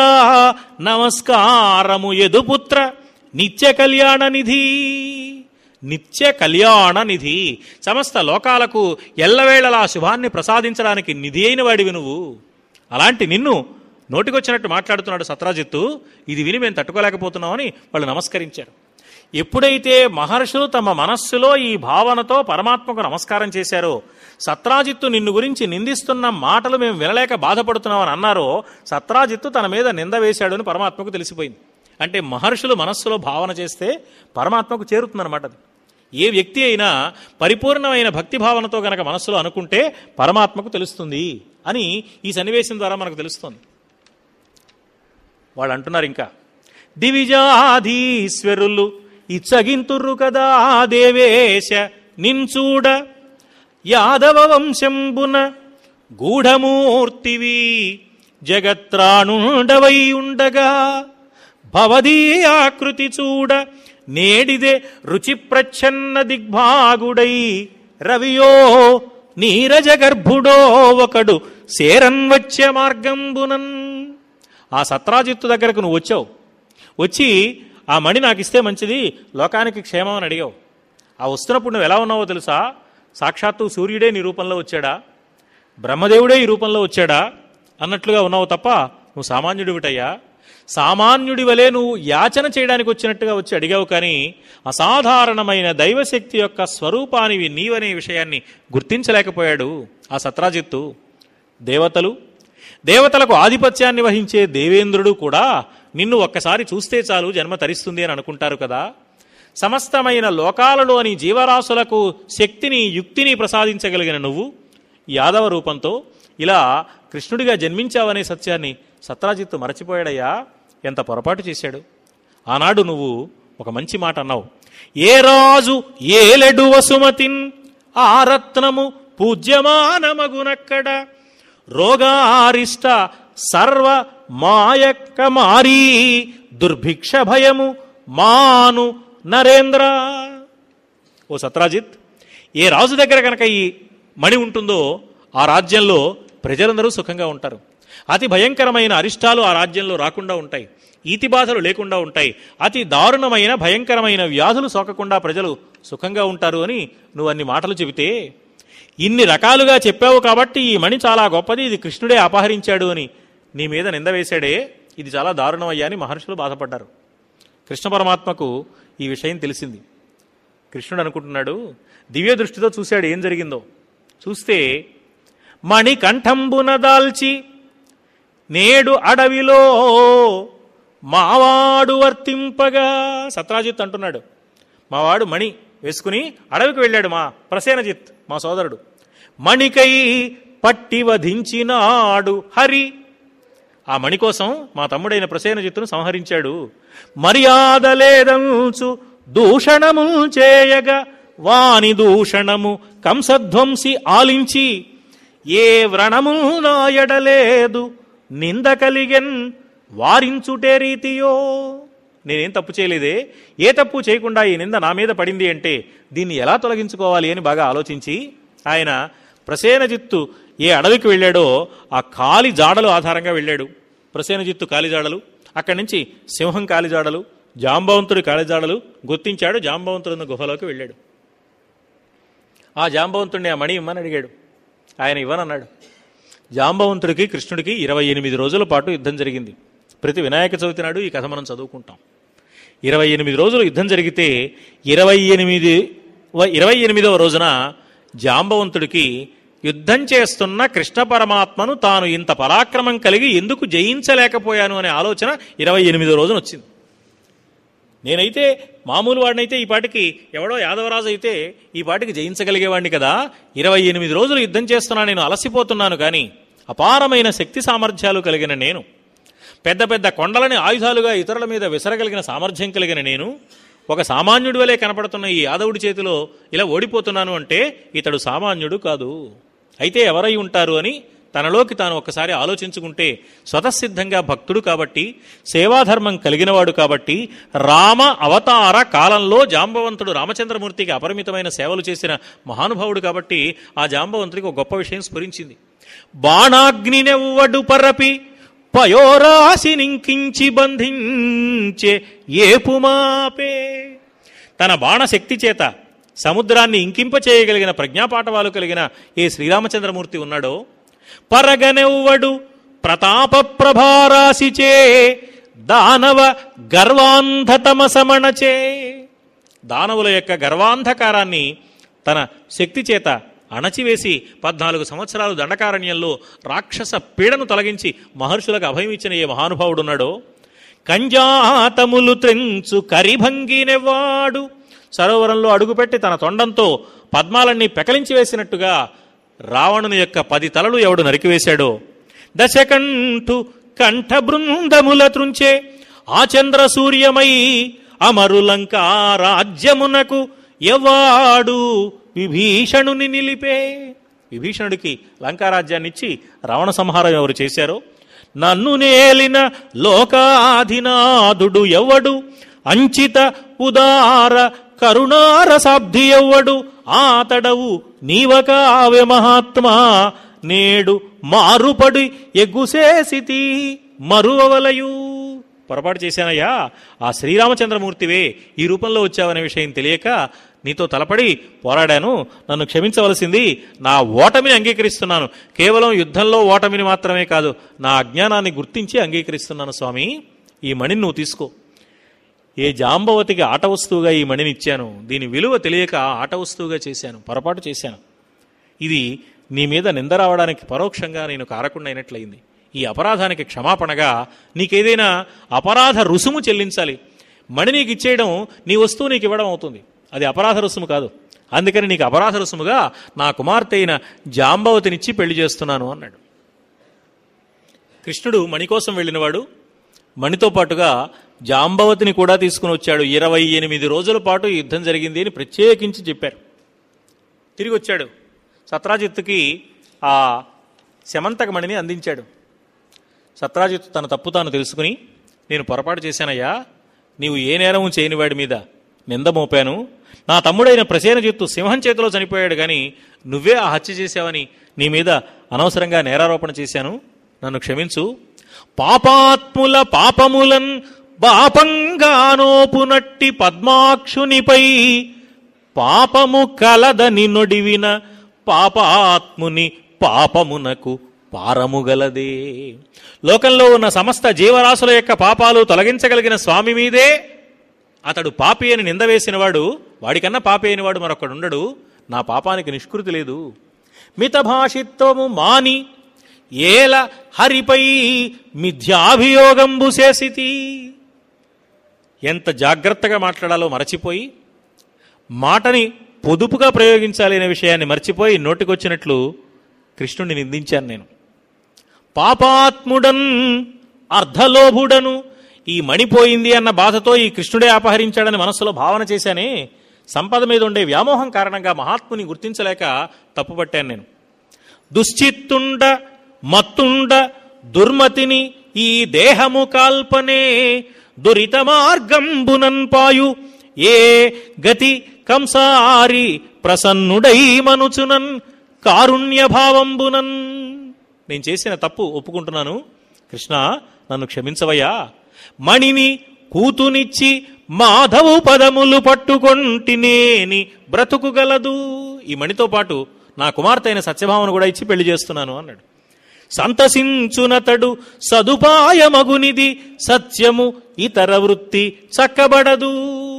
నమస్కారము యదుపుత్ర నిత్య కళ్యాణ నిధి నిత్య కళ్యాణ నిధి సమస్త లోకాలకు ఎల్లవేళలా శుభాన్ని ప్రసాదించడానికి నిధి అయిన వాడివి నువ్వు అలాంటి నిన్ను నోటికొచ్చినట్టు మాట్లాడుతున్నాడు సత్రాజిత్తు ఇది విని మేము తట్టుకోలేకపోతున్నామని వాళ్ళు నమస్కరించారు ఎప్పుడైతే మహర్షులు తమ మనస్సులో ఈ భావనతో పరమాత్మకు నమస్కారం చేశారో సత్రాజిత్తు నిన్ను గురించి నిందిస్తున్న మాటలు మేము వినలేక బాధపడుతున్నామని అన్నారో సత్రాజిత్తు తన మీద నింద వేశాడు అని పరమాత్మకు తెలిసిపోయింది అంటే మహర్షులు మనస్సులో భావన చేస్తే పరమాత్మకు చేరుతుందన్నమాట అది ఏ వ్యక్తి అయినా పరిపూర్ణమైన భక్తి భావనతో గనక మనస్సులో అనుకుంటే పరమాత్మకు తెలుస్తుంది అని ఈ సన్నివేశం ద్వారా మనకు తెలుస్తుంది వాళ్ళు అంటున్నారు ఇంకా దివిజాధీశ్వరులు ఇచ్చగింతుర్రు కదా దేవేశ నించూడ యాదవ వంశంబున గూఢమూర్తివి జగత్రాణుండవై ఉండగా భవదీయాకృతి చూడ నేడిదే రుచి ప్రచ్ఛన్న దిగ్భాగుడై రవియో నీరజ గర్భుడో ఒకడు సేరన్వచ్య మార్గంబునన్ ఆ సత్రాజిత్తు దగ్గరకు నువ్వు వచ్చావు వచ్చి ఆ మణి నాకు ఇస్తే మంచిది లోకానికి క్షేమం అని అడిగావు ఆ వస్తున్నప్పుడు నువ్వు ఎలా ఉన్నావో తెలుసా సాక్షాత్తు సూర్యుడే నీ రూపంలో వచ్చాడా బ్రహ్మదేవుడే ఈ రూపంలో వచ్చాడా అన్నట్లుగా ఉన్నావు తప్ప నువ్వు సామాన్యుడివిటయ్యా సామాన్యుడి వలె నువ్వు యాచన చేయడానికి వచ్చినట్టుగా వచ్చి అడిగావు కానీ అసాధారణమైన దైవశక్తి యొక్క స్వరూపానివి నీవనే విషయాన్ని గుర్తించలేకపోయాడు ఆ సత్రాజిత్తు దేవతలు దేవతలకు ఆధిపత్యాన్ని వహించే దేవేంద్రుడు కూడా నిన్ను ఒక్కసారి చూస్తే చాలు జన్మ తరిస్తుంది అని అనుకుంటారు కదా సమస్తమైన లోకాలలోని జీవరాశులకు శక్తిని యుక్తిని ప్రసాదించగలిగిన నువ్వు యాదవ రూపంతో ఇలా కృష్ణుడిగా జన్మించావనే సత్యాన్ని సత్రాజిత్తు మరచిపోయాడయ్యా ఎంత పొరపాటు చేశాడు ఆనాడు నువ్వు ఒక మంచి మాట అన్నావు ఏ రాజు ఏలెడు వసుమతిన్ ఆ రత్నము పూజ్యమానమగునక్కడ రోగారిష్ట సర్వ మాయక్క మారీ దుర్భిక్ష భయము మాను నరేంద్ర ఓ సత్రాజిత్ ఏ రాజు దగ్గర కనుక ఈ మణి ఉంటుందో ఆ రాజ్యంలో ప్రజలందరూ సుఖంగా ఉంటారు అతి భయంకరమైన అరిష్టాలు ఆ రాజ్యంలో రాకుండా ఉంటాయి ఈతి బాధలు లేకుండా ఉంటాయి అతి దారుణమైన భయంకరమైన వ్యాధులు సోకకుండా ప్రజలు సుఖంగా ఉంటారు అని నువ్వు అన్ని మాటలు చెబితే ఇన్ని రకాలుగా చెప్పావు కాబట్టి ఈ మణి చాలా గొప్పది ఇది కృష్ణుడే అపహరించాడు అని నీ మీద నింద వేశాడే ఇది చాలా దారుణమయ్యా అని మహర్షులు బాధపడ్డారు కృష్ణ పరమాత్మకు ఈ విషయం తెలిసింది కృష్ణుడు అనుకుంటున్నాడు దివ్య దృష్టితో చూశాడు ఏం జరిగిందో చూస్తే మణి కంఠంబున దాల్చి నేడు అడవిలో మావాడు వర్తింపగా సత్రాజిత్ అంటున్నాడు మావాడు మణి వేసుకుని అడవికి వెళ్ళాడు మా ప్రసేనజిత్ మా సోదరుడు మణికై పట్టి వధించినాడు హరి ఆ మణి కోసం మా తమ్ముడైన ప్రసేనజిత్తును సంహరించాడు మర్యాద లేదంచు దూషణము చేయగా వాని దూషణము కంసధ్వంసి ఆలించి ఏ వ్రణము నాయడలేదు నింద కలిగెన్ వారించుటే రీతియో నేనేం తప్పు చేయలేదే ఏ తప్పు చేయకుండా ఈ నింద నా మీద పడింది అంటే దీన్ని ఎలా తొలగించుకోవాలి అని బాగా ఆలోచించి ఆయన ప్రసేనజిత్తు ఏ అడవికి వెళ్ళాడో ఆ కాలి జాడలు ఆధారంగా వెళ్ళాడు ప్రసేనజిత్తు కాలిజాడలు అక్కడి నుంచి సింహం కాలిజాడలు జాంబవంతుడి కాలిజాడలు గుర్తించాడు జాంబవంతుడున్న గుహలోకి వెళ్ళాడు ఆ జాంబవంతుడిని ఆ మణి ఇమ్మని అడిగాడు ఆయన ఇవ్వనన్నాడు జాంబవంతుడికి కృష్ణుడికి ఇరవై ఎనిమిది రోజుల పాటు యుద్ధం జరిగింది ప్రతి వినాయక చవితి నాడు ఈ కథ మనం చదువుకుంటాం ఇరవై ఎనిమిది రోజులు యుద్ధం జరిగితే ఇరవై ఎనిమిది ఇరవై ఎనిమిదవ రోజున జాంబవంతుడికి యుద్ధం చేస్తున్న కృష్ణ పరమాత్మను తాను ఇంత పరాక్రమం కలిగి ఎందుకు జయించలేకపోయాను అనే ఆలోచన ఇరవై ఎనిమిదో రోజున వచ్చింది నేనైతే మామూలు వాడినైతే ఈ పాటికి ఎవడో యాదవరాజు అయితే ఈ పాటికి జయించగలిగేవాడిని కదా ఇరవై ఎనిమిది రోజులు యుద్ధం చేస్తున్నా నేను అలసిపోతున్నాను కానీ అపారమైన శక్తి సామర్థ్యాలు కలిగిన నేను పెద్ద పెద్ద కొండలని ఆయుధాలుగా ఇతరుల మీద విసరగలిగిన సామర్థ్యం కలిగిన నేను ఒక సామాన్యుడి వలె కనపడుతున్న ఈ యాదవుడి చేతిలో ఇలా ఓడిపోతున్నాను అంటే ఇతడు సామాన్యుడు కాదు అయితే ఎవరై ఉంటారు అని తనలోకి తాను ఒక్కసారి ఆలోచించుకుంటే స్వతసిద్ధంగా భక్తుడు కాబట్టి సేవాధర్మం కలిగినవాడు కాబట్టి రామ అవతార కాలంలో జాంబవంతుడు రామచంద్రమూర్తికి అపరిమితమైన సేవలు చేసిన మహానుభావుడు కాబట్టి ఆ జాంబవంతుడికి ఒక గొప్ప విషయం స్ఫురించింది బాణాగ్నినెవ్వడు పరపి పయోరాశి నింకించి బంధించే ఏపుమాపే తన బాణశక్తి చేత సముద్రాన్ని ఇంకింప చేయగలిగిన ప్రజ్ఞాపాఠవాలు కలిగిన ఏ శ్రీరామచంద్రమూర్తి ఉన్నాడో పరగనెవ్వడు ప్రతాప ప్రభారాశిచే దానవ గర్వాంధతమ సమణచే దానవుల యొక్క గర్వాంధకారాన్ని తన శక్తి చేత అణచివేసి పద్నాలుగు సంవత్సరాలు దండకారణ్యంలో రాక్షస పీడను తొలగించి మహర్షులకు అభయం ఇచ్చిన ఏ మహానుభావుడున్నాడో కంజాతములు త్రెంచు కరిభంగినెవ్వాడు సరోవరంలో అడుగుపెట్టి తన తొండంతో పద్మాలన్నీ పెకలించి వేసినట్టుగా రావణుని యొక్క పది తలలు ఎవడు నరికివేశాడో దశకంఠు కంఠ బృందముల త్రుంచే ఆ చంద్ర సూర్యమై అమరులంకా రాజ్యమునకు ఎవ్వాడు విభీషణుని నిలిపే విభీషణుడికి లంకారాజ్యాన్ని ఇచ్చి రావణ సంహారం ఎవరు చేశారో నన్ను నేలిన లోకాధినాథుడు ఎవడు అంచిత ఉదార కరుణారసాబ్ధి ఎవ్వడు ఆతడవు నీవకావ్య మహాత్మా నేడు మారుపడి ఎగ్గుసేసితి మరువవలయు పొరపాటు చేశానయ్యా ఆ శ్రీరామచంద్రమూర్తివే ఈ రూపంలో వచ్చావనే విషయం తెలియక నీతో తలపడి పోరాడాను నన్ను క్షమించవలసింది నా ఓటమిని అంగీకరిస్తున్నాను కేవలం యుద్ధంలో ఓటమిని మాత్రమే కాదు నా అజ్ఞానాన్ని గుర్తించి అంగీకరిస్తున్నాను స్వామి ఈ మణిని నువ్వు తీసుకో ఏ జాంబవతికి ఆట వస్తువుగా ఈ మణిని ఇచ్చాను దీని విలువ తెలియక ఆట వస్తువుగా చేశాను పొరపాటు చేశాను ఇది నీ మీద నింద రావడానికి పరోక్షంగా నేను కారకుండైనట్లయింది ఈ అపరాధానికి క్షమాపణగా నీకేదైనా అపరాధ రుసుము చెల్లించాలి మణి నీకు ఇచ్చేయడం నీ వస్తువు నీకు ఇవ్వడం అవుతుంది అది అపరాధ రుసుము కాదు అందుకని నీకు అపరాధ రుసుముగా నా కుమార్తె అయిన జాంబవతినిచ్చి పెళ్లి చేస్తున్నాను అన్నాడు కృష్ణుడు మణి కోసం వెళ్ళినవాడు మణితో పాటుగా జాంబవతిని కూడా తీసుకుని వచ్చాడు ఇరవై ఎనిమిది రోజుల పాటు ఈ యుద్ధం జరిగింది అని ప్రత్యేకించి చెప్పారు తిరిగి వచ్చాడు సత్రాజిత్తుకి ఆ శమంతక మణిని అందించాడు సత్రాజిత్తు తన తప్పు తాను తెలుసుకుని నేను పొరపాటు చేశానయ్యా నీవు ఏ నేరము చేయని వాడి మీద నింద మోపాను నా తమ్ముడైన ప్రసేనజిత్తు సింహం చేతిలో చనిపోయాడు కానీ నువ్వే ఆ హత్య చేశావని నీ మీద అనవసరంగా నేరారోపణ చేశాను నన్ను క్షమించు పాపాత్ముల పాపములన్ పాపంగానోపునట్టి పద్మాక్షునిపై పాపము కలదని నొడివిన పాపాత్ముని పాపమునకు పారముగలదే లోకంలో ఉన్న సమస్త జీవరాశుల యొక్క పాపాలు తొలగించగలిగిన స్వామి మీదే అతడు పాపి అని నింద వేసినవాడు వాడికన్నా పాపి అయినవాడు మరొకడుండడు నా పాపానికి నిష్కృతి లేదు మితభాషిత్వము మాని ఏల హరిపై మిథ్యాభియోగంబు చేసితి ఎంత జాగ్రత్తగా మాట్లాడాలో మరచిపోయి మాటని పొదుపుగా ప్రయోగించాలి అనే విషయాన్ని మర్చిపోయి నోటికొచ్చినట్లు కృష్ణుడిని నిందించాను నేను పాపాత్ముడన్ అర్ధలోభుడను ఈ మణిపోయింది అన్న బాధతో ఈ కృష్ణుడే అపహరించాడని మనస్సులో భావన చేశానే సంపద మీద ఉండే వ్యామోహం కారణంగా మహాత్ముని గుర్తించలేక తప్పుపట్టాను నేను దుశ్చిత్తుండ మత్తుండ దుర్మతిని ఈ దేహము కాల్పనే దురిత మార్గంబునన్ పాయు ఏ గతి కంసారి ప్రసన్నుడై మనుచునన్ కారుణ్యభావంబునన్ నేను చేసిన తప్పు ఒప్పుకుంటున్నాను కృష్ణ నన్ను క్షమించవయ్యా మణిని కూతునిచ్చి మాధవు పదములు పట్టుకొంటినేని బ్రతుకుగలదు ఈ మణితో పాటు నా కుమార్తె అయిన సత్యభామను కూడా ఇచ్చి పెళ్లి చేస్తున్నాను అన్నాడు సంతసించునతడు సదుపాయమగునిది సత్యము ఇతర వృత్తి చక్కబడదు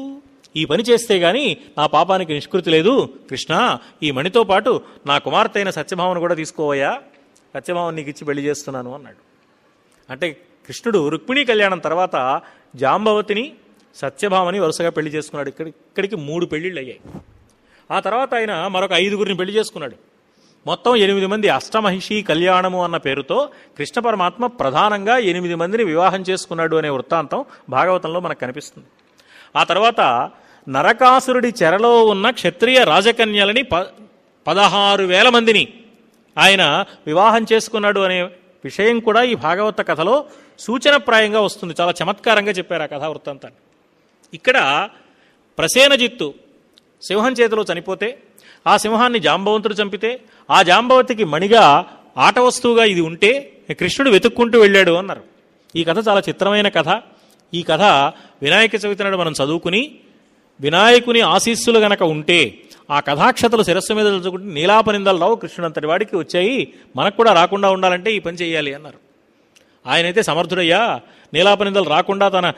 ఈ పని చేస్తే గాని నా పాపానికి నిష్కృతి లేదు కృష్ణ ఈ మణితో పాటు నా కుమార్తె అయిన సత్యభామను కూడా తీసుకోవయ్యా సత్యభామను నీకు ఇచ్చి పెళ్లి చేస్తున్నాను అన్నాడు అంటే కృష్ణుడు రుక్మిణీ కళ్యాణం తర్వాత జాంబవతిని సత్యభామని వరుసగా పెళ్లి చేసుకున్నాడు ఇక్కడ ఇక్కడికి మూడు పెళ్లిళ్ళు అయ్యాయి ఆ తర్వాత ఆయన మరొక ఐదుగురిని పెళ్లి చేసుకున్నాడు మొత్తం ఎనిమిది మంది అష్టమహిషి కళ్యాణము అన్న పేరుతో కృష్ణ పరమాత్మ ప్రధానంగా ఎనిమిది మందిని వివాహం చేసుకున్నాడు అనే వృత్తాంతం భాగవతంలో మనకు కనిపిస్తుంది ఆ తర్వాత నరకాసురుడి చెరలో ఉన్న క్షత్రియ రాజకన్యలని ప పదహారు వేల మందిని ఆయన వివాహం చేసుకున్నాడు అనే విషయం కూడా ఈ భాగవత కథలో సూచనప్రాయంగా వస్తుంది చాలా చమత్కారంగా చెప్పారు ఆ కథా వృత్తాంతాన్ని ఇక్కడ ప్రసేనజిత్తు సింహం చేతిలో చనిపోతే ఆ సింహాన్ని జాంబవంతుడు చంపితే ఆ జాంబవతికి మణిగా ఆట వస్తువుగా ఇది ఉంటే కృష్ణుడు వెతుక్కుంటూ వెళ్ళాడు అన్నారు ఈ కథ చాలా చిత్రమైన కథ ఈ కథ వినాయక చవితి నాడు మనం చదువుకుని వినాయకుని ఆశీస్సులు గనక ఉంటే ఆ కథాక్షతలు శిరస్సు మీద తలుచుకుంటే నీలాపనిందలు రావు కృష్ణుడు అంతటి వాడికి వచ్చాయి మనకు కూడా రాకుండా ఉండాలంటే ఈ పని చేయాలి అన్నారు ఆయనైతే సమర్థుడయ్యా నీలాపనిందలు రాకుండా తన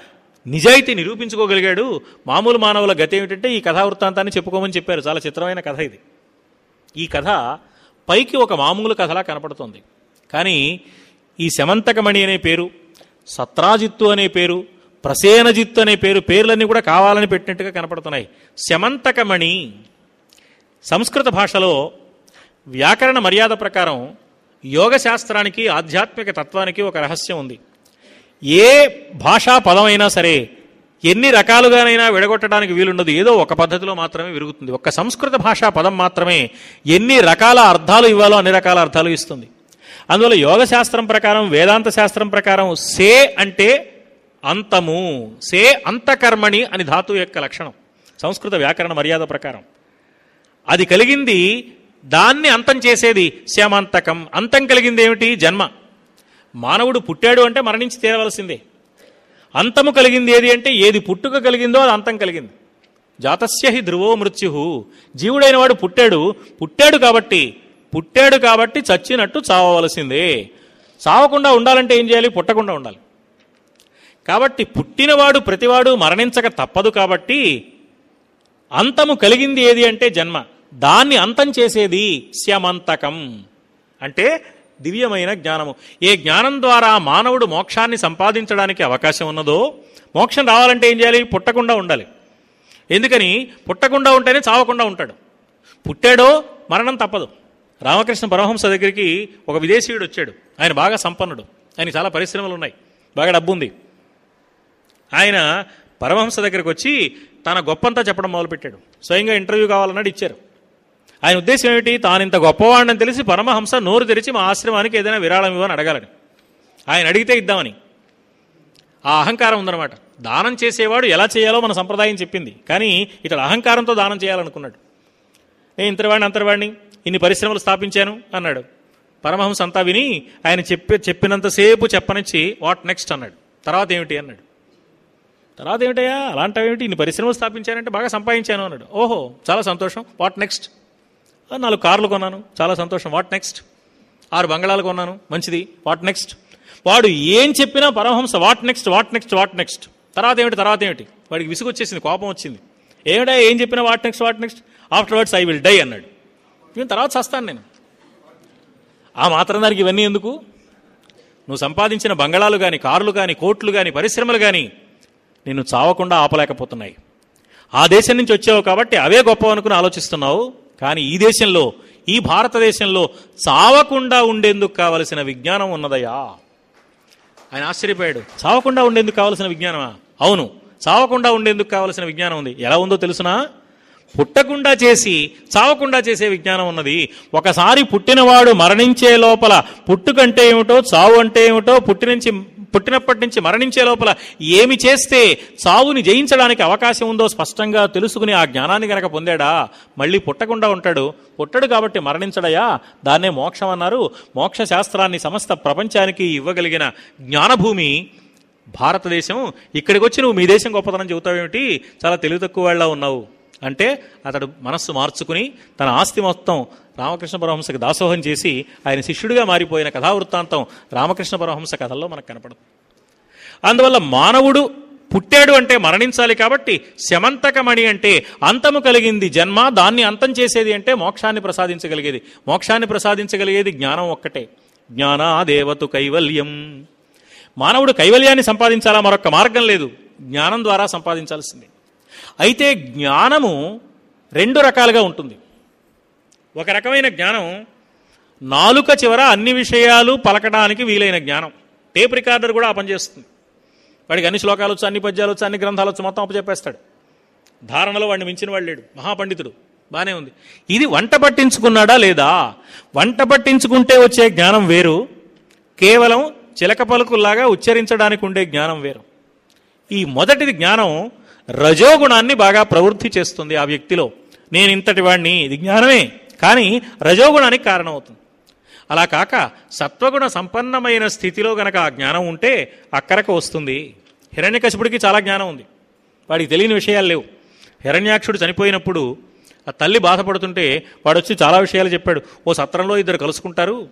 నిజాయితీ నిరూపించుకోగలిగాడు మామూలు మానవుల గతి ఏమిటంటే ఈ కథావృత్తాంతాన్ని చెప్పుకోమని చెప్పారు చాలా చిత్రమైన కథ ఇది ఈ కథ పైకి ఒక మామూలు కథలా కనపడుతుంది కానీ ఈ శమంతకమణి అనే పేరు సత్రాజిత్తు అనే పేరు ప్రసేనజిత్తు అనే పేరు పేర్లన్నీ కూడా కావాలని పెట్టినట్టుగా కనపడుతున్నాయి శమంతకమణి సంస్కృత భాషలో వ్యాకరణ మర్యాద ప్రకారం యోగ శాస్త్రానికి ఆధ్యాత్మిక తత్వానికి ఒక రహస్యం ఉంది ఏ భాషా పదమైనా సరే ఎన్ని రకాలుగానైనా విడగొట్టడానికి వీలుండదు ఏదో ఒక పద్ధతిలో మాత్రమే విరుగుతుంది ఒక్క సంస్కృత భాషా పదం మాత్రమే ఎన్ని రకాల అర్థాలు ఇవ్వాలో అన్ని రకాల అర్థాలు ఇస్తుంది అందువల్ల యోగ శాస్త్రం ప్రకారం వేదాంత శాస్త్రం ప్రకారం సే అంటే అంతము సే అంతకర్మణి అని ధాతువు యొక్క లక్షణం సంస్కృత వ్యాకరణ మర్యాద ప్రకారం అది కలిగింది దాన్ని అంతం చేసేది శ్యామాంతకం అంతం కలిగింది ఏమిటి జన్మ మానవుడు పుట్టాడు అంటే మరణించి తీరవలసిందే అంతము కలిగింది ఏది అంటే ఏది పుట్టుక కలిగిందో అది అంతం కలిగింది జాతస్య హి ధ్రువో మృత్యు జీవుడైన వాడు పుట్టాడు పుట్టాడు కాబట్టి పుట్టాడు కాబట్టి చచ్చినట్టు చావవలసిందే చావకుండా ఉండాలంటే ఏం చేయాలి పుట్టకుండా ఉండాలి కాబట్టి పుట్టినవాడు ప్రతివాడు మరణించక తప్పదు కాబట్టి అంతము కలిగింది ఏది అంటే జన్మ దాన్ని అంతం చేసేది శ్యమంతకం అంటే దివ్యమైన జ్ఞానము ఏ జ్ఞానం ద్వారా మానవుడు మోక్షాన్ని సంపాదించడానికి అవకాశం ఉన్నదో మోక్షం రావాలంటే ఏం చేయాలి పుట్టకుండా ఉండాలి ఎందుకని పుట్టకుండా ఉంటేనే చావకుండా ఉంటాడు పుట్టాడో మరణం తప్పదు రామకృష్ణ పరమహంస దగ్గరికి ఒక విదేశీయుడు వచ్చాడు ఆయన బాగా సంపన్నుడు ఆయన చాలా పరిశ్రమలు ఉన్నాయి బాగా డబ్బు ఉంది ఆయన పరమహంస దగ్గరికి వచ్చి తన గొప్పంతా చెప్పడం మొదలుపెట్టాడు స్వయంగా ఇంటర్వ్యూ కావాలన్నాడు ఇచ్చారు ఆయన ఉద్దేశం ఏమిటి తాను ఇంత గొప్పవాడిని తెలిసి పరమహంస నోరు తెరిచి మా ఆశ్రమానికి ఏదైనా విరాళం ఇవ్వని అడగాలని ఆయన అడిగితే ఇద్దామని ఆ అహంకారం ఉందన్నమాట దానం చేసేవాడు ఎలా చేయాలో మన సంప్రదాయం చెప్పింది కానీ ఇతడు అహంకారంతో దానం చేయాలనుకున్నాడు నేను ఇంతవాడిని అంతవాడిని ఇన్ని పరిశ్రమలు స్థాపించాను అన్నాడు పరమహంస అంతా విని ఆయన చెప్పి చెప్పినంతసేపు చెప్పనిచ్చి వాట్ నెక్స్ట్ అన్నాడు తర్వాత ఏమిటి అన్నాడు తర్వాత ఏమిటయ్యా అలాంటివేమిటి ఇన్ని పరిశ్రమలు స్థాపించానంటే బాగా సంపాదించాను అన్నాడు ఓహో చాలా సంతోషం వాట్ నెక్స్ట్ నాలుగు కార్లు కొన్నాను చాలా సంతోషం వాట్ నెక్స్ట్ ఆరు బంగళాలు కొన్నాను మంచిది వాట్ నెక్స్ట్ వాడు ఏం చెప్పినా Paramahansa what next what next what next తర్వాత ఏమిటి తర్వాత ఏమిటి వాడికి విసుగు వచ్చేసింది కోపం వచ్చింది ఏమిటా ఏం చెప్పినా what next what next after words I will die అన్నాడు నేను తర్వాత చస్తాను నేను ఆ మాత్రం దానికి ఇవన్నీ ఎందుకు నువ్వు సంపాదించిన బంగళాలు కానీ కార్లు కానీ కోట్లు కానీ పరిశ్రమలు కానీ నిన్ను చావకుండా ఆపలేకపోతున్నాయి ఆ దేశం నుంచి వచ్చావు కాబట్టి అవే గొప్ప అనుకుని ఆలోచిస్తున్నావు కానీ ఈ దేశంలో ఈ భారతదేశంలో చావకుండా ఉండేందుకు కావలసిన విజ్ఞానం ఉన్నదయ్యా ఆయన ఆశ్చర్యపోయాడు చావకుండా ఉండేందుకు కావలసిన విజ్ఞానమా అవును చావకుండా ఉండేందుకు కావలసిన విజ్ఞానం ఉంది ఎలా ఉందో తెలుసునా పుట్టకుండా చేసి చావకుండా చేసే విజ్ఞానం ఉన్నది ఒకసారి పుట్టినవాడు మరణించే లోపల పుట్టుకంటే ఏమిటో చావు అంటే ఏమిటో పుట్టి నుంచి పుట్టినప్పటి నుంచి మరణించే లోపల ఏమి చేస్తే చావుని జయించడానికి అవకాశం ఉందో స్పష్టంగా తెలుసుకుని ఆ జ్ఞానాన్ని గనక పొందాడా మళ్ళీ పుట్టకుండా ఉంటాడు పుట్టడు కాబట్టి మరణించడయా దాన్నే మోక్షం అన్నారు మోక్ష శాస్త్రాన్ని సమస్త ప్రపంచానికి ఇవ్వగలిగిన జ్ఞానభూమి భారతదేశం ఇక్కడికి వచ్చి నువ్వు మీ దేశం గొప్పతనం చెబుతావేమిటి చాలా తెలివి తక్కువ వాళ్ళ ఉన్నావు అంటే అతడు మనస్సు మార్చుకుని తన ఆస్తి మొత్తం రామకృష్ణ పరమహంసకి దాసోహం చేసి ఆయన శిష్యుడిగా మారిపోయిన కథావృత్తాంతం రామకృష్ణ పరమహంస కథల్లో మనకు కనపడదు అందువల్ల మానవుడు పుట్టాడు అంటే మరణించాలి కాబట్టి శమంతకమణి అంటే అంతము కలిగింది జన్మ దాన్ని అంతం చేసేది అంటే మోక్షాన్ని ప్రసాదించగలిగేది మోక్షాన్ని ప్రసాదించగలిగేది జ్ఞానం ఒక్కటే జ్ఞానాదేవతు కైవల్యం మానవుడు కైవల్యాన్ని సంపాదించాలా మరొక మార్గం లేదు జ్ఞానం ద్వారా సంపాదించాల్సింది అయితే జ్ఞానము రెండు రకాలుగా ఉంటుంది ఒక రకమైన జ్ఞానం నాలుక చివర అన్ని విషయాలు పలకడానికి వీలైన జ్ఞానం టేప్ రికార్డర్ కూడా ఆ పనిచేస్తుంది వాడికి అన్ని శ్లోకాలు వచ్చు అన్ని పద్యాలు వచ్చు అన్ని గ్రంథాలు వచ్చు మొత్తం అప్పచెప్పేస్తాడు ధారణలో వాడిని మించిన వాడు లేడు మహాపండితుడు బానే ఉంది ఇది వంట పట్టించుకున్నాడా లేదా వంట పట్టించుకుంటే వచ్చే జ్ఞానం వేరు కేవలం చిలక పలుకుల్లాగా ఉచ్చరించడానికి ఉండే జ్ఞానం వేరు ఈ మొదటిది జ్ఞానం రజోగుణాన్ని బాగా ప్రవృద్ధి చేస్తుంది ఆ వ్యక్తిలో నేను ఇంతటి వాడిని ఇది జ్ఞానమే కానీ రజోగుణానికి కారణమవుతుంది అలా కాక సత్వగుణ సంపన్నమైన స్థితిలో గనక ఆ జ్ఞానం ఉంటే అక్కరకు వస్తుంది హిరణ్యకశిపుడికి చాలా జ్ఞానం ఉంది వాడికి తెలియని విషయాలు లేవు హిరణ్యాక్షుడు చనిపోయినప్పుడు ఆ తల్లి బాధపడుతుంటే వాడు వచ్చి చాలా విషయాలు చెప్పాడు ఓ సత్రంలో ఇద్దరు కలుసుకుంటారు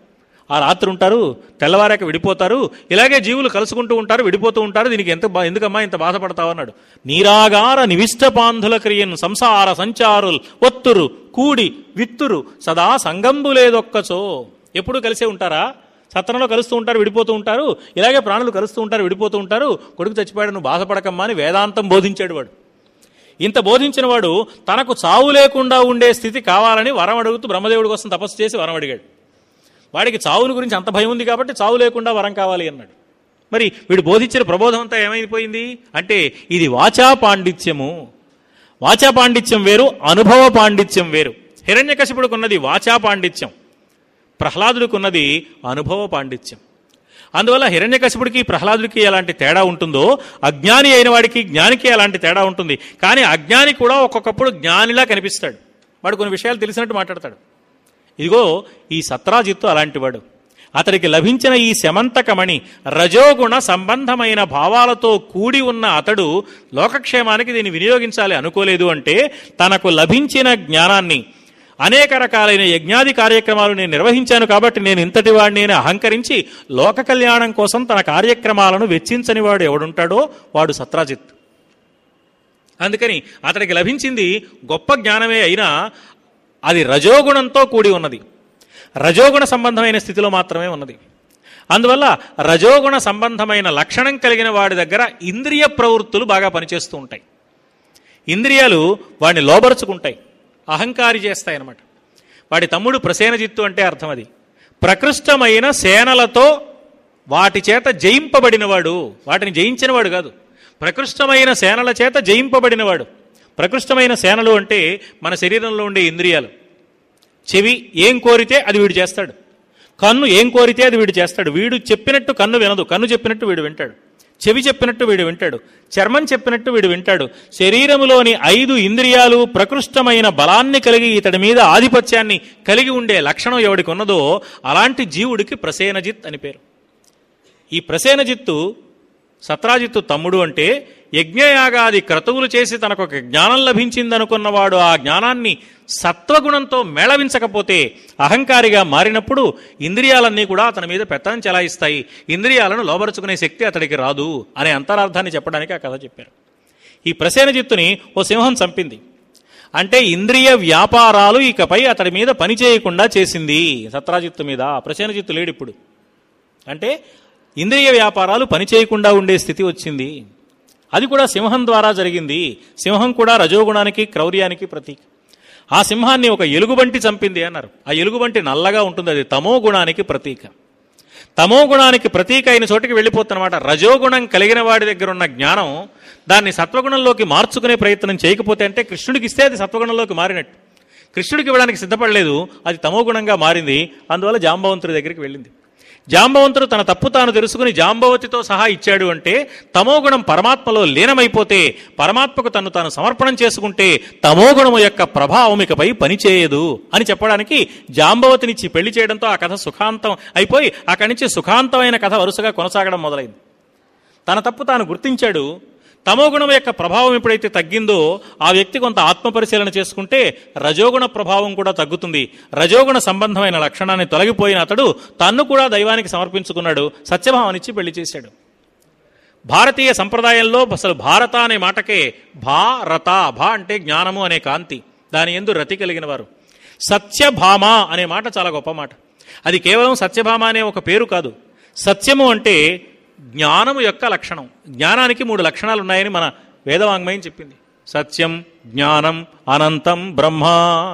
ఆ రాత్రి ఉంటారు తెల్లవారాక విడిపోతారు ఇలాగే జీవులు కలుసుకుంటూ ఉంటారు విడిపోతూ ఉంటారు దీనికి ఎంత బా- ఎందుకమ్మా ఇంత బాధపడతావు అన్నాడు నీరాగార నివిష్ట పాంధుల క్రియను సంసార సంచారుల్ ఒత్తురు కూడి విత్తురు సదా సంగంబు లేదొక్కచో ఎప్పుడు కలిసే ఉంటారా సత్రంలో కలుస్తూ ఉంటారు విడిపోతూ ఉంటారు ఇలాగే ప్రాణులు కలుస్తూ ఉంటారు విడిపోతూ ఉంటారు కొడుకు చచ్చిపోయాడు నువ్వు బాధపడకమ్మా అని వేదాంతం బోధించాడు వాడు ఇంత బోధించిన వాడు తనకు చావు లేకుండా ఉండే స్థితి కావాలని వరం అడుగుతూ బ్రహ్మదేవుడి కోసం తపస్సు చేసి వరం అడిగాడు వాడికి చావుని గురించి అంత భయం ఉంది కాబట్టి చావు లేకుండా వరం కావాలి అన్నాడు మరి వీడు బోధించిన ప్రబోధం అంతా ఏమైపోయింది అంటే ఇది వాచా పాండిత్యము వాచా పాండిత్యం వేరు అనుభవ పాండిత్యం వేరు హిరణ్యకశిపుడికి ఉన్నది వాచా పాండిత్యం ప్రహ్లాదుడికి ఉన్నది అనుభవ పాండిత్యం అందువల్ల హిరణ్యకశిపుడికి ప్రహ్లాదుడికి ఎలాంటి తేడా ఉంటుందో అజ్ఞాని అయిన వాడికి జ్ఞానికి ఎలాంటి తేడా ఉంటుంది కానీ అజ్ఞాని కూడా ఒక్కొక్కప్పుడు జ్ఞానిలా కనిపిస్తాడు వాడు కొన్ని విషయాలు తెలిసినట్టు మాట్లాడతాడు ఇదిగో ఈ సత్రాజిత్తు అలాంటివాడు అతడికి లభించిన ఈ శమంతకమణి రజోగుణ సంబంధమైన భావాలతో కూడి ఉన్న అతడు లోకక్షేమానికి దీన్ని వినియోగించాలి అనుకోలేదు అంటే తనకు లభించిన జ్ఞానాన్ని అనేక రకాలైన యజ్ఞాది కార్యక్రమాలు నేను నిర్వహించాను కాబట్టి నేను ఇంతటి వాడిని అని అహంకరించి లోక కళ్యాణం కోసం తన కార్యక్రమాలను వెచ్చించని వాడు ఎవడుంటాడో వాడు సత్రాజిత్ అందుకని అతడికి లభించింది గొప్ప జ్ఞానమే అయినా అది రజోగుణంతో కూడి ఉన్నది రజోగుణ సంబంధమైన స్థితిలో మాత్రమే ఉన్నది అందువల్ల రజోగుణ సంబంధమైన లక్షణం కలిగిన వాడి దగ్గర ఇంద్రియ ప్రవృత్తులు బాగా పనిచేస్తూ ఉంటాయి ఇంద్రియాలు వాడిని లోబరుచుకుంటాయి అహంకారి చేస్తాయి అన్నమాట వాడి తమ్ముడు ప్రసేనజిత్తు అంటే అర్థం అది ప్రకృష్టమైన సేనలతో వాటి చేత జయింపబడినవాడు వాటిని జయించినవాడు కాదు ప్రకృష్టమైన సేనల చేత జయింపబడినవాడు ప్రకృష్టమైన సేనలు అంటే మన శరీరంలో ఉండే ఇంద్రియాలు చెవి ఏం కోరితే అది వీడు చేస్తాడు కన్ను ఏం కోరితే అది వీడు చేస్తాడు వీడు చెప్పినట్టు కన్ను వినదు కన్ను చెప్పినట్టు వీడు వింటాడు చెవి చెప్పినట్టు వీడు వింటాడు చర్మం చెప్పినట్టు వీడు వింటాడు శరీరములోని ఐదు ఇంద్రియాలు ప్రకృష్టమైన బలాన్ని కలిగి ఇతడి మీద ఆధిపత్యాన్ని కలిగి ఉండే లక్షణం ఎవడికి ఉన్నదో అలాంటి జీవుడికి ప్రసేనజిత్ అని పేరు ఈ ప్రసేనజిత్తు సత్రాజిత్తు తమ్ముడు అంటే యజ్ఞయాగాది క్రతువులు చేసి తనకు ఒక జ్ఞానం లభించిందనుకున్నవాడు ఆ జ్ఞానాన్ని సత్వగుణంతో మేళవించకపోతే అహంకారిగా మారినప్పుడు ఇంద్రియాలన్నీ కూడా అతని మీద పెత్తనం చెలాయిస్తాయి ఇంద్రియాలను లోబరుచుకునే శక్తి అతడికి రాదు అనే అంతరార్థాన్ని చెప్పడానికి ఆ కథ చెప్పారు ఈ ప్రసేనజిత్తుని ఓ సింహం చంపింది అంటే ఇంద్రియ వ్యాపారాలు ఇకపై అతడి మీద పని చేయకుండా చేసింది సత్రాజిత్తు మీద ప్రసేనజిత్తు లేడు ఇప్పుడు అంటే ఇంద్రియ వ్యాపారాలు పని చేయకుండా ఉండే స్థితి వచ్చింది అది కూడా సింహం ద్వారా జరిగింది సింహం కూడా రజోగుణానికి క్రౌర్యానికి ప్రతీక ఆ సింహాన్ని ఒక ఎలుగుబంటి చంపింది అన్నారు ఆ ఎలుగుబంటి నల్లగా ఉంటుంది అది తమో గుణానికి ప్రతీక తమో గుణానికి ప్రతీక అయిన చోటికి వెళ్ళిపోతున్నమాట రజోగుణం కలిగిన వాడి దగ్గర ఉన్న జ్ఞానం దాన్ని సత్వగుణంలోకి మార్చుకునే ప్రయత్నం చేయకపోతే అంటే కృష్ణుడికి ఇస్తే అది సత్వగుణంలోకి మారినట్టు కృష్ణుడికి ఇవ్వడానికి సిద్ధపడలేదు అది తమో గుణంగా మారింది అందువల్ల జాంబవంతుడి దగ్గరికి వెళ్ళింది జాంబవంతుడు తన తప్పు తాను తెలుసుకుని జాంబవతితో సహా ఇచ్చాడు అంటే తమోగుణం పరమాత్మలో లీనమైపోతే పరమాత్మకు తను తాను సమర్పణం చేసుకుంటే తమోగుణము యొక్క ప్రభావం ఇకపై పనిచేయదు అని చెప్పడానికి జాంబవతినిచ్చి పెళ్లి చేయడంతో ఆ కథ సుఖాంతం అయిపోయి అక్కడి నుంచి సుఖాంతమైన కథ వరుసగా కొనసాగడం మొదలైంది తన తప్పు తాను గుర్తించాడు తమోగుణం యొక్క ప్రభావం ఎప్పుడైతే తగ్గిందో ఆ వ్యక్తి కొంత ఆత్మపరిశీలన చేసుకుంటే రజోగుణ ప్రభావం కూడా తగ్గుతుంది రజోగుణ సంబంధమైన లక్షణాన్ని తొలగిపోయిన అతడు తన్ను కూడా దైవానికి సమర్పించుకున్నాడు సత్యభావనిచ్చి పెళ్లి చేశాడు భారతీయ సంప్రదాయంలో అసలు భారత అనే మాటకే భారత భా అంటే జ్ఞానము అనే కాంతి దాని ఎందు రతి కలిగిన వారు సత్యభామ అనే మాట చాలా గొప్ప మాట అది కేవలం సత్యభామ అనే ఒక పేరు కాదు సత్యము అంటే జ్ఞానము యొక్క లక్షణం జ్ఞానానికి మూడు లక్షణాలు ఉన్నాయని మన వేదవాంగ్మయం చెప్పింది సత్యం జ్ఞానం అనంతం బ్రహ్మ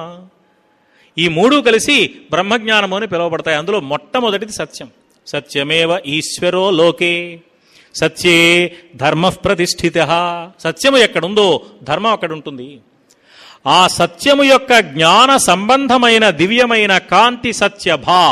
ఈ మూడు కలిసి బ్రహ్మజ్ఞానము అని పిలువబడతాయి అందులో మొట్టమొదటిది సత్యం సత్యమేవ ఈశ్వరో లోకే సత్యే ధర్మ ప్రతిష్ఠిత సత్యము ఎక్కడుందో ధర్మం అక్కడ ఉంటుంది ఆ సత్యము యొక్క జ్ఞాన సంబంధమైన దివ్యమైన కాంతి సత్యభా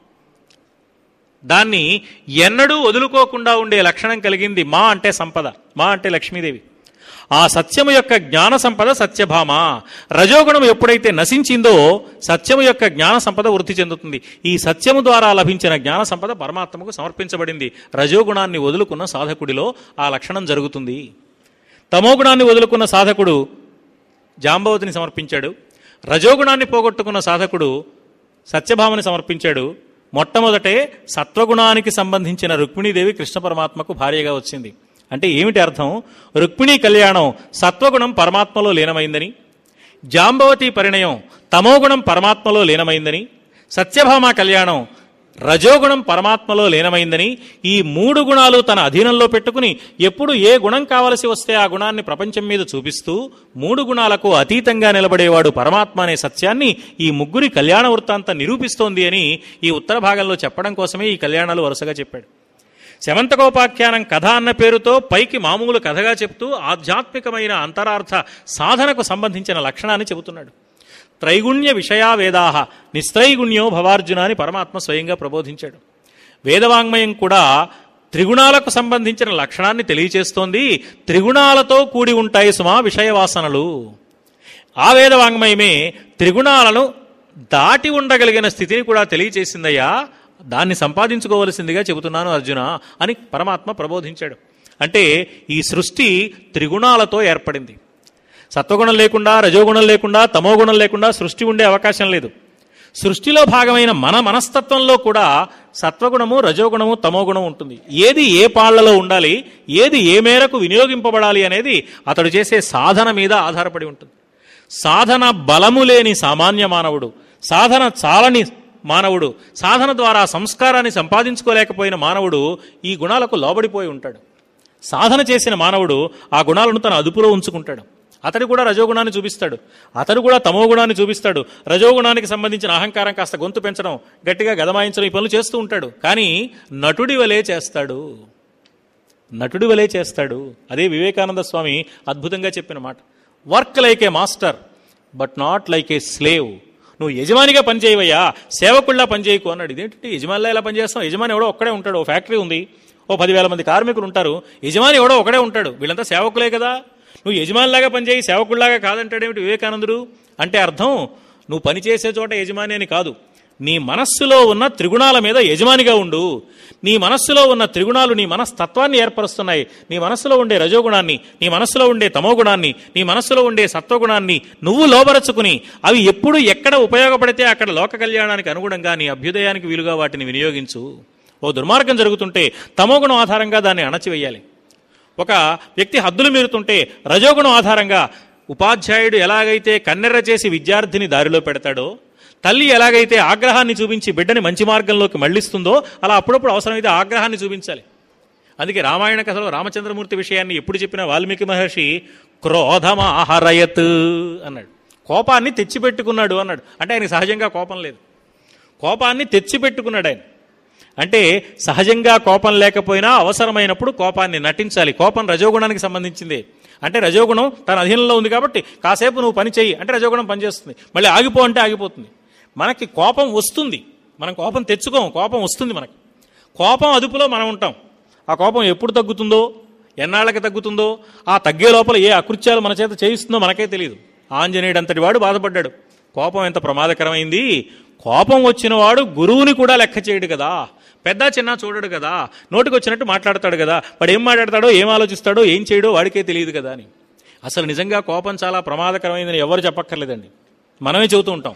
దాన్ని ఎన్నడూ వదులుకోకుండా ఉండే లక్షణం కలిగింది మా అంటే సంపద మా అంటే లక్ష్మీదేవి ఆ సత్యము యొక్క జ్ఞాన సంపద సత్యభామ రజోగుణం ఎప్పుడైతే నశించిందో సత్యము యొక్క జ్ఞాన సంపద వృద్ధి చెందుతుంది ఈ సత్యము ద్వారా లభించిన జ్ఞాన సంపద పరమాత్మకు సమర్పించబడింది రజోగుణాన్ని వదులుకున్న సాధకుడిలో ఆ లక్షణం జరుగుతుంది తమోగుణాన్ని వదులుకున్న సాధకుడు జాంబవతిని సమర్పించాడు రజోగుణాన్ని పోగొట్టుకున్న సాధకుడు సత్యభామని సమర్పించాడు మొట్టమొదటే సత్వగుణానికి సంబంధించిన రుక్మిణీదేవి కృష్ణ పరమాత్మకు భార్యగా వచ్చింది అంటే ఏమిటి అర్థం రుక్మిణీ కళ్యాణం సత్వగుణం పరమాత్మలో లీనమైందని జాంబవతి పరిణయం తమోగుణం పరమాత్మలో లీనమైందని సత్యభామ కళ్యాణం రజోగుణం పరమాత్మలో లీనమైందని ఈ మూడు గుణాలు తన అధీనంలో పెట్టుకుని ఎప్పుడు ఏ గుణం కావలసి వస్తే ఆ గుణాన్ని ప్రపంచం మీద చూపిస్తూ మూడు గుణాలకు అతీతంగా నిలబడేవాడు పరమాత్మ అనే సత్యాన్ని ఈ ముగ్గురి కళ్యాణ వృత్తాంతం నిరూపిస్తోంది అని ఈ ఉత్తర భాగంలో చెప్పడం కోసమే ఈ కళ్యాణాలు వరుసగా చెప్పాడు శమంతకోపాఖ్యానం కథ అన్న పేరుతో పైకి మామూలు కథగా చెప్తూ ఆధ్యాత్మికమైన అంతరార్థ సాధనకు సంబంధించిన లక్షణాన్ని చెబుతున్నాడు త్రైగుణ్య విషయా వేదాహ నిస్త్రైగుణ్యో భవార్జున అని పరమాత్మ స్వయంగా ప్రబోధించాడు వేదవాంగ్మయం కూడా త్రిగుణాలకు సంబంధించిన లక్షణాన్ని తెలియచేస్తోంది త్రిగుణాలతో కూడి ఉంటాయి సుమా విషయవాసనలు ఆ వేదవాంగ్మయమే త్రిగుణాలను దాటి ఉండగలిగిన స్థితిని కూడా తెలియచేసిందయ్యా దాన్ని సంపాదించుకోవలసిందిగా చెబుతున్నాను అర్జున అని పరమాత్మ ప్రబోధించాడు అంటే ఈ సృష్టి త్రిగుణాలతో ఏర్పడింది సత్వగుణం లేకుండా రజోగుణం లేకుండా తమోగుణం లేకుండా సృష్టి ఉండే అవకాశం లేదు సృష్టిలో భాగమైన మన మనస్తత్వంలో కూడా సత్వగుణము రజోగుణము తమోగుణం ఉంటుంది ఏది ఏ పాళ్లలో ఉండాలి ఏది ఏ మేరకు వినియోగింపబడాలి అనేది అతడు చేసే సాధన మీద ఆధారపడి ఉంటుంది సాధన బలము లేని సామాన్య మానవుడు సాధన చాలని మానవుడు సాధన ద్వారా సంస్కారాన్ని సంపాదించుకోలేకపోయిన మానవుడు ఈ గుణాలకు లోబడిపోయి ఉంటాడు సాధన చేసిన మానవుడు ఆ గుణాలను తన అదుపులో ఉంచుకుంటాడు అతడు కూడా రజోగుణాన్ని చూపిస్తాడు అతడు కూడా తమో గుణాన్ని చూపిస్తాడు రజోగుణానికి సంబంధించిన అహంకారం కాస్త గొంతు పెంచడం గట్టిగా గదమాయించడం ఈ పనులు చేస్తూ ఉంటాడు కానీ నటుడి వలే చేస్తాడు నటుడి వలే చేస్తాడు అదే వివేకానంద స్వామి అద్భుతంగా చెప్పిన మాట work like a master but not like a slave నువ్వు యజమానిగా పనిచేయవయ్యా సేవకుల్లా పనిచేయకు అన్నాడు ఇదేంటి యజమానిలా ఎలా పనిచేస్తాం యజమాని ఎవడో ఒక్కడే ఉంటాడు ఓ ఫ్యాక్టరీ ఉంది ఓ పదివేల మంది కార్మికులు ఉంటారు యజమాని ఎవడో ఒకడే ఉంటాడు వీళ్ళంతా సేవకులే కదా నువ్వు యజమానిలాగా పనిచేయి సేవకుల్లాగా కాదంటాడేమిటి వివేకానందుడు అంటే అర్థం నువ్వు పనిచేసే చోట యజమాని అని కాదు నీ మనస్సులో ఉన్న త్రిగుణాల మీద యజమానిగా ఉండు నీ మనస్సులో ఉన్న త్రిగుణాలు నీ మనస్తత్వాన్ని ఏర్పరుస్తున్నాయి నీ మనస్సులో ఉండే రజోగుణాన్ని నీ మనస్సులో ఉండే తమోగుణాన్ని నీ మనస్సులో ఉండే సత్వగుణాన్ని నువ్వు లోబరచుకుని అవి ఎప్పుడు ఎక్కడ ఉపయోగపడితే అక్కడ లోక కళ్యాణానికి అనుగుణంగా నీ అభ్యుదయానికి వీలుగా వాటిని వినియోగించు ఓ దుర్మార్గం జరుగుతుంటే తమోగుణం ఆధారంగా దాన్ని అణచివేయాలి ఒక వ్యక్తి హద్దులు మీరుతుంటే రజోగుణం ఆధారంగా ఉపాధ్యాయుడు ఎలాగైతే కన్నెర్ర చేసి విద్యార్థిని దారిలో పెడతాడో తల్లి ఎలాగైతే ఆగ్రహాన్ని చూపించి బిడ్డని మంచి మార్గంలోకి మళ్లిస్తుందో అలా అప్పుడప్పుడు అవసరమైతే ఆగ్రహాన్ని చూపించాలి అందుకే రామాయణ కథలో రామచంద్రమూర్తి విషయాన్ని ఎప్పుడు చెప్పినా వాల్మీకి మహర్షి క్రోధమాహరయత్ అన్నాడు కోపాన్ని తెచ్చిపెట్టుకున్నాడు అన్నాడు అంటే ఆయనకి సహజంగా కోపం లేదు కోపాన్ని తెచ్చిపెట్టుకున్నాడు ఆయన అంటే సహజంగా కోపం లేకపోయినా అవసరమైనప్పుడు కోపాన్ని నటించాలి కోపం రజోగుణానికి సంబంధించింది అంటే రజోగుణం తన అధీనంలో ఉంది కాబట్టి కాసేపు నువ్వు పని చేయి అంటే రజోగుణం పనిచేస్తుంది మళ్ళీ ఆగిపో అంటే ఆగిపోతుంది మనకి కోపం వస్తుంది మనం కోపం తెచ్చుకోం కోపం వస్తుంది మనకి కోపం అదుపులో మనం ఉంటాం ఆ కోపం ఎప్పుడు తగ్గుతుందో ఎన్నాళ్ళకి తగ్గుతుందో ఆ తగ్గే లోపల ఏ అకృత్యాలు మన చేత చేయిస్తుందో మనకే తెలియదు ఆంజనేయుడు అంతటి వాడు బాధపడ్డాడు కోపం ఎంత ప్రమాదకరమైంది కోపం వచ్చిన వాడు గురువుని కూడా లెక్క చేయడు కదా పెద్ద చిన్న చూడడు కదా నోటికి వచ్చినట్టు మాట్లాడతాడు కదా వాడు ఏం మాట్లాడతాడో ఏం ఆలోచిస్తాడో ఏం చేయడో వాడికే తెలియదు కదా అని అసలు నిజంగా కోపం చాలా ప్రమాదకరమైందని ఎవరు చెప్పక్కర్లేదండి మనమే చెబుతూ ఉంటాం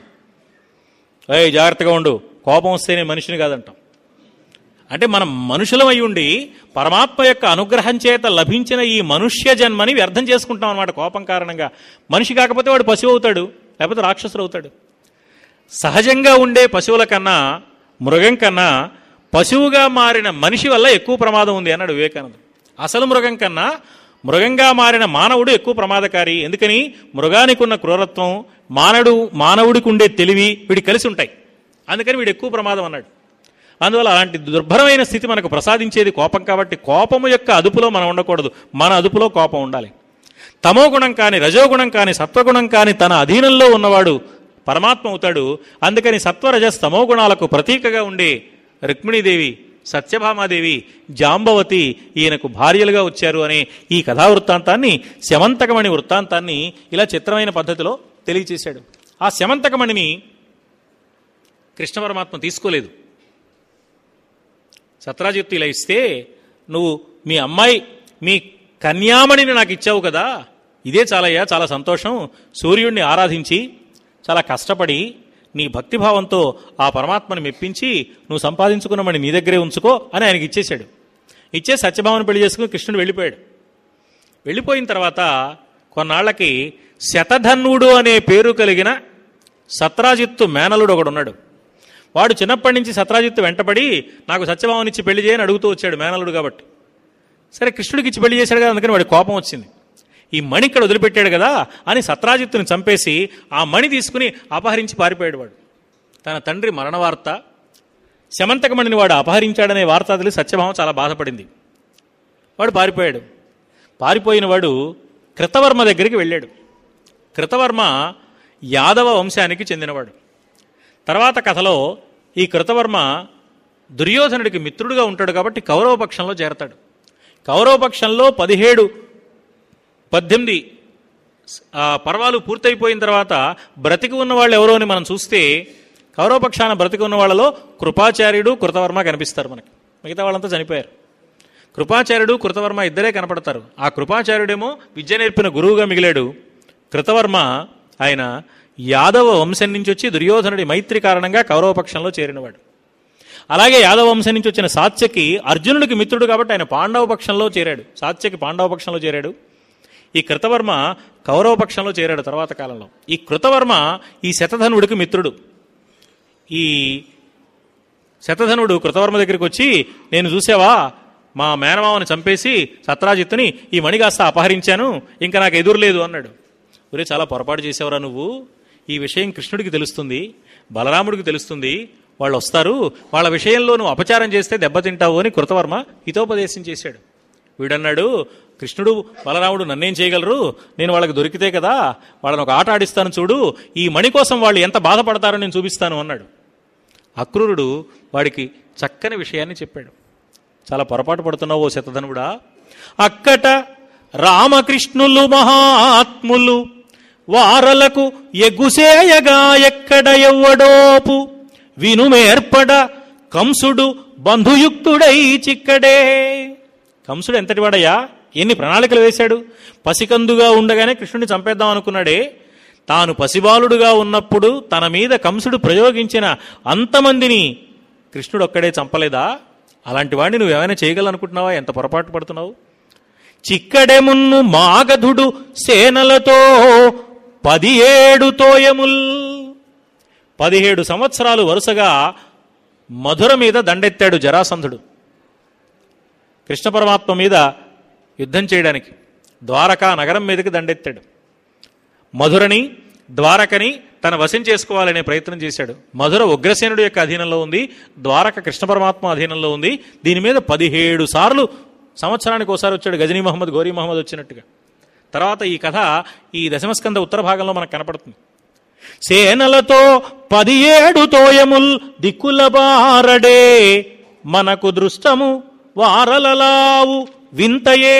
ఏయ్ జాగ్రత్తగా ఉండు కోపం వస్తేనే మనిషిని కాదంటాం అంటే మనం మనుషులం అయి ఉండి పరమాత్మ యొక్క అనుగ్రహం చేత లభించిన ఈ మనుష్య జన్మని వ్యర్థం చేసుకుంటాం అనమాట కోపం కారణంగా మనిషి కాకపోతే వాడు పశువు అవుతాడు లేకపోతే రాక్షసుడు అవుతాడు సహజంగా ఉండే పశువుల కన్నా మృగం కన్నా పశువుగా మారిన మనిషి వల్ల ఎక్కువ ప్రమాదం ఉంది అన్నాడు వివేకానంద అసలు మృగం కన్నా మృగంగా మారిన మానవుడు ఎక్కువ ప్రమాదకారి ఎందుకని మృగానికి ఉన్న క్రూరత్వం మానవుడు మానవుడికి ఉండే తెలివి వీడి కలిసి ఉంటాయి అందుకని వీడు ఎక్కువ ప్రమాదం అన్నాడు అందువల్ల అలాంటి దుర్భరమైన స్థితి మనకు ప్రసాదించేది కోపం కాబట్టి కోపము యొక్క అదుపులో మనం ఉండకూడదు మన అదుపులో కోపం ఉండాలి తమో గుణం కాని రజోగుణం కాని సత్వగుణం కాని తన అధీనంలో ఉన్నవాడు పరమాత్మ అవుతాడు అందుకని సత్వరజస్ తమో గుణాలకు ప్రతీకగా ఉండే రుక్మిణీదేవి సత్యభామాదేవి జాంబవతి ఈయనకు భార్యలుగా వచ్చారు అనే ఈ కథా వృత్తాంతాన్ని శమంతకమణి వృత్తాంతాన్ని ఇలా చిత్రమైన పద్ధతిలో తెలియచేశాడు ఆ శమంతకమణిని కృష్ణ పరమాత్మ తీసుకోలేదు సత్రాజిత్తు ఇలా ఇస్తే నువ్వు మీ అమ్మాయి మీ కన్యామణిని నాకు ఇచ్చావు కదా ఇదే చాలయ్యా చాలా సంతోషం సూర్యుడిని ఆరాధించి చాలా కష్టపడి నీ భక్తిభావంతో ఆ పరమాత్మని మెప్పించి నువ్వు సంపాదించుకున్న మణి నీ దగ్గరే ఉంచుకో అని ఆయనకి ఇచ్చేశాడు ఇచ్చే సత్యభామను పెళ్లి చేసుకుని కృష్ణుడు వెళ్ళిపోయాడు వెళ్ళిపోయిన తర్వాత కొన్నాళ్లకి శతధన్వుడు అనే పేరు కలిగిన సత్రాజిత్తు మేనలుడు ఒకడు ఉన్నాడు వాడు చిన్నప్పటి నుంచి సత్రాజిత్తు వెంటపడి నాకు సత్యభామనిచ్చి పెళ్లి చేయని అడుగుతూ వచ్చాడు మేనలుడు కాబట్టి సరే కృష్ణుడికి ఇచ్చి పెళ్లి చేశాడు కదా అందుకని వాడి కోపం వచ్చింది ఈ మణి ఇక్కడ వదిలిపెట్టాడు కదా అని సత్రాజిత్తుని చంపేసి ఆ మణి తీసుకుని అపహరించి పారిపోయాడు వాడు తన తండ్రి మరణ వార్త శమంతకమణిని వాడు అపహరించాడనే వార్త తెలిసి సత్యభామ చాలా బాధపడింది వాడు పారిపోయాడు పారిపోయిన వాడు కృతవర్మ దగ్గరికి వెళ్ళాడు కృతవర్మ యాదవ వంశానికి చెందినవాడు తర్వాత కథలో ఈ కృతవర్మ దుర్యోధనుడికి మిత్రుడుగా ఉంటాడు కాబట్టి కౌరవ పక్షంలో చేరతాడు కౌరవ పక్షంలో పదిహేడు పద్దెనిమిది ఆ, పర్వాలు పూర్తయిపోయిన తర్వాత బ్రతికి ఉన్న వాళ్ళు ఎవరో అని మనం చూస్తే కౌరవపక్షాన బ్రతికి ఉన్న వాళ్ళలో కృపాచార్యుడు కృతవర్మ కనిపిస్తారు మనకి మిగతా వాళ్ళంతా చనిపోయారు కృపాచార్యుడు కృతవర్మ ఇద్దరే కనపడతారు ఆ కృపాచార్యుడేమో విద్య నేర్పిన గురువుగా మిగిలాడు కృతవర్మ ఆయన యాదవ వంశం నుంచి వచ్చి దుర్యోధనుడి మైత్రి కారణంగా కౌరవపక్షంలో చేరినవాడు అలాగే యాదవ వంశం నుంచి వచ్చిన సాత్యకి అర్జునుడికి మిత్రుడు కాబట్టి ఆయన పాండవ పక్షంలో చేరాడు సాత్యకి పాండవ పక్షంలో చేరాడు ఈ కృతవర్మ కౌరవ పక్షంలో చేరాడు తర్వాత కాలంలో ఈ కృతవర్మ ఈ శతధనుడికి మిత్రుడు ఈ శతధనుడు కృతవర్మ దగ్గరికి వచ్చి నేను చూసావా మా మేనమావని చంపేసి సత్రాజిత్తుని ఈ మణిగాస్త అపహరించాను ఇంకా నాకు ఎదురులేదు అన్నాడు ఒరే చాలా పొరపాటు చేసావురా నువ్వు ఈ విషయం కృష్ణుడికి తెలుస్తుంది బలరాముడికి తెలుస్తుంది వాళ్ళు వస్తారు వాళ్ళ విషయంలో నువ్వు అపచారం చేస్తే దెబ్బతింటావు అని కృతవర్మ హితోపదేశం చేశాడు వీడన్నాడు కృష్ణుడు బలరాముడు నన్నేం చేయగలరు నేను వాళ్ళకి దొరికితే కదా వాళ్ళని ఒక ఆట ఆడిస్తాను చూడు ఈ మణి కోసం వాళ్ళు ఎంత బాధపడతారో నేను చూపిస్తాను అన్నాడు అక్రూరుడు వాడికి చక్కని విషయాన్ని చెప్పాడు చాలా పొరపాటు పడుతున్నావు ఓ శతధనుడా అక్కట రామకృష్ణులు మహాత్ములు వారలకు ఎగుసేయగా ఎక్కడ ఎవ్వడోపు వినుమేర్పడ కంసుడు బంధుయుక్తుడై చిక్కడే కంసుడు ఎంతటివాడయ్యా ఎన్ని ప్రణాళికలు వేశాడు పసికందుగా ఉండగానే కృష్ణుడిని చంపేద్దాం అనుకున్నాడే తాను పసిబాలుడుగా ఉన్నప్పుడు తన మీద కంసుడు ప్రయోగించిన అంతమందిని కృష్ణుడు ఒక్కడే చంపలేదా అలాంటి వాడిని నువ్వు ఏమైనా చేయగలనుకుంటున్నావా ఎంత పొరపాటు పడుతున్నావు చిక్కడెమున్ను మాగధుడు సేనలతో పదిహేడు తోయముల్ పదిహేడు సంవత్సరాలు వరుసగా మధుర మీద దండెత్తాడు జరాసంధుడు కృష్ణ పరమాత్మ మీద యుద్ధం చేయడానికి ద్వారకా నగరం మీదకి దండెత్తాడు మధురని ద్వారకని తన వశం చేసుకోవాలనే ప్రయత్నం చేశాడు మధుర ఉగ్రసేనుడు యొక్క అధీనంలో ఉంది ద్వారక కృష్ణ పరమాత్మ అధీనంలో ఉంది దీని మీద పదిహేడు సార్లు సంవత్సరానికి ఒకసారి వచ్చాడు గజనీ మహమ్మద్ గౌరీ మహమ్మద్ వచ్చినట్టుగా తర్వాత ఈ కథ ఈ దశమస్కంద ఉత్తర భాగంలో మనకు కనపడుతుంది సేనలతో పదిహేడు తోయముల్ దిక్కుల బారడే మనకు దృష్టము వారలలావు వింతయే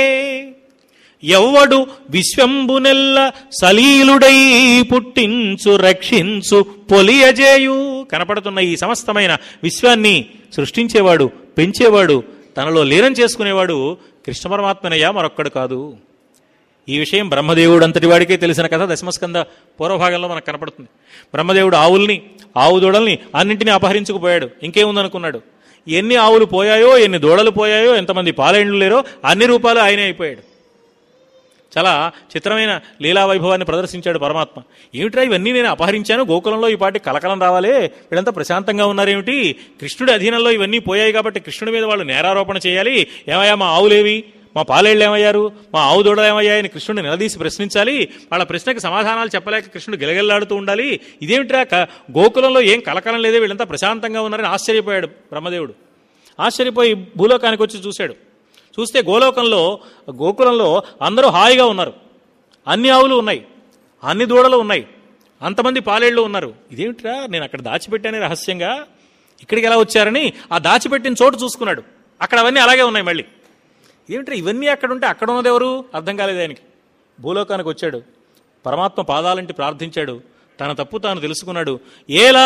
ఎవ్వడు విశ్వంబునెల్ల సలీలుడై పుట్టించు రక్షించు పొలియజేయు కనపడుతున్న ఈ సమస్తమైన విశ్వాన్ని సృష్టించేవాడు పెంచేవాడు తనలో లీనం చేసుకునేవాడు కృష్ణ పరమాత్మనయ్యా మరొక్కడు కాదు ఈ విషయం బ్రహ్మదేవుడు అంతటి వాడికే తెలిసిన కథ దశమస్కంద పూర్వభాగంలో మనకు కనపడుతుంది బ్రహ్మదేవుడు ఆవుల్ని ఆవు దూడల్ని అన్నింటినీ అపహరించుకుపోయాడు ఇంకేముందనుకున్నాడు ఎన్ని ఆవులు పోయాయో ఎన్ని దూడలు పోయాయో ఎంతమంది పాలేండ్లు లేరో అన్ని రూపాలు ఆయనే అయిపోయాడు చాలా చిత్రమైన లీలా వైభవాన్ని ప్రదర్శించాడు పరమాత్మ ఏమిట్రా ఇవన్నీ నేను అపహరించాను గోకులంలో ఈ పాటి కలకలం రావాలే వీళ్ళంతా ప్రశాంతంగా ఉన్నారేమిటి కృష్ణుడి అధీనంలో ఇవన్నీ పోయాయి కాబట్టి కృష్ణుడి మీద వాళ్ళు నేరారోపణ చేయాలి ఏమయ్యా మా ఆవులేవి మా పాలేళ్ళు ఏమయ్యారు మా ఆవు దూడలు ఏమయ్యాయని కృష్ణుడిని నిలదీసి ప్రశ్నించాలి వాళ్ళ ప్రశ్నకి సమాధానాలు చెప్పలేక కృష్ణుడు గిలగిల్లాడుతూ ఉండాలి ఇదేమిట్రా క- గోకులంలో ఏం కలకలం లేదే వీళ్ళంతా ప్రశాంతంగా ఉన్నారని ఆశ్చర్యపోయాడు బ్రహ్మదేవుడు ఆశ్చర్యపోయి భూలోకానికి వచ్చి చూశాడు చూస్తే గోలోకంలో గోకులంలో అందరూ హాయిగా ఉన్నారు అన్ని ఆవులు ఉన్నాయి అన్ని దూడలు ఉన్నాయి అంతమంది పాలేళ్ళు ఉన్నారు ఇదేమిట్రా నేను అక్కడ దాచిపెట్టానే రహస్యంగా ఇక్కడికి ఎలా వచ్చారని ఆ దాచిపెట్టిన చోటు చూసుకున్నాడు అక్కడ అవన్నీ అలాగే ఉన్నాయి మళ్ళీ ఏమిట్రా ఇవన్నీ అక్కడ ఉంటే అక్కడ ఉన్నది ఎవరు అర్థం కాలేదు ఆయనకి భూలోకానికి వచ్చాడు పరమాత్మ పాదాలంటి ప్రార్థించాడు తన తప్పు తాను తెలుసుకున్నాడు ఏలా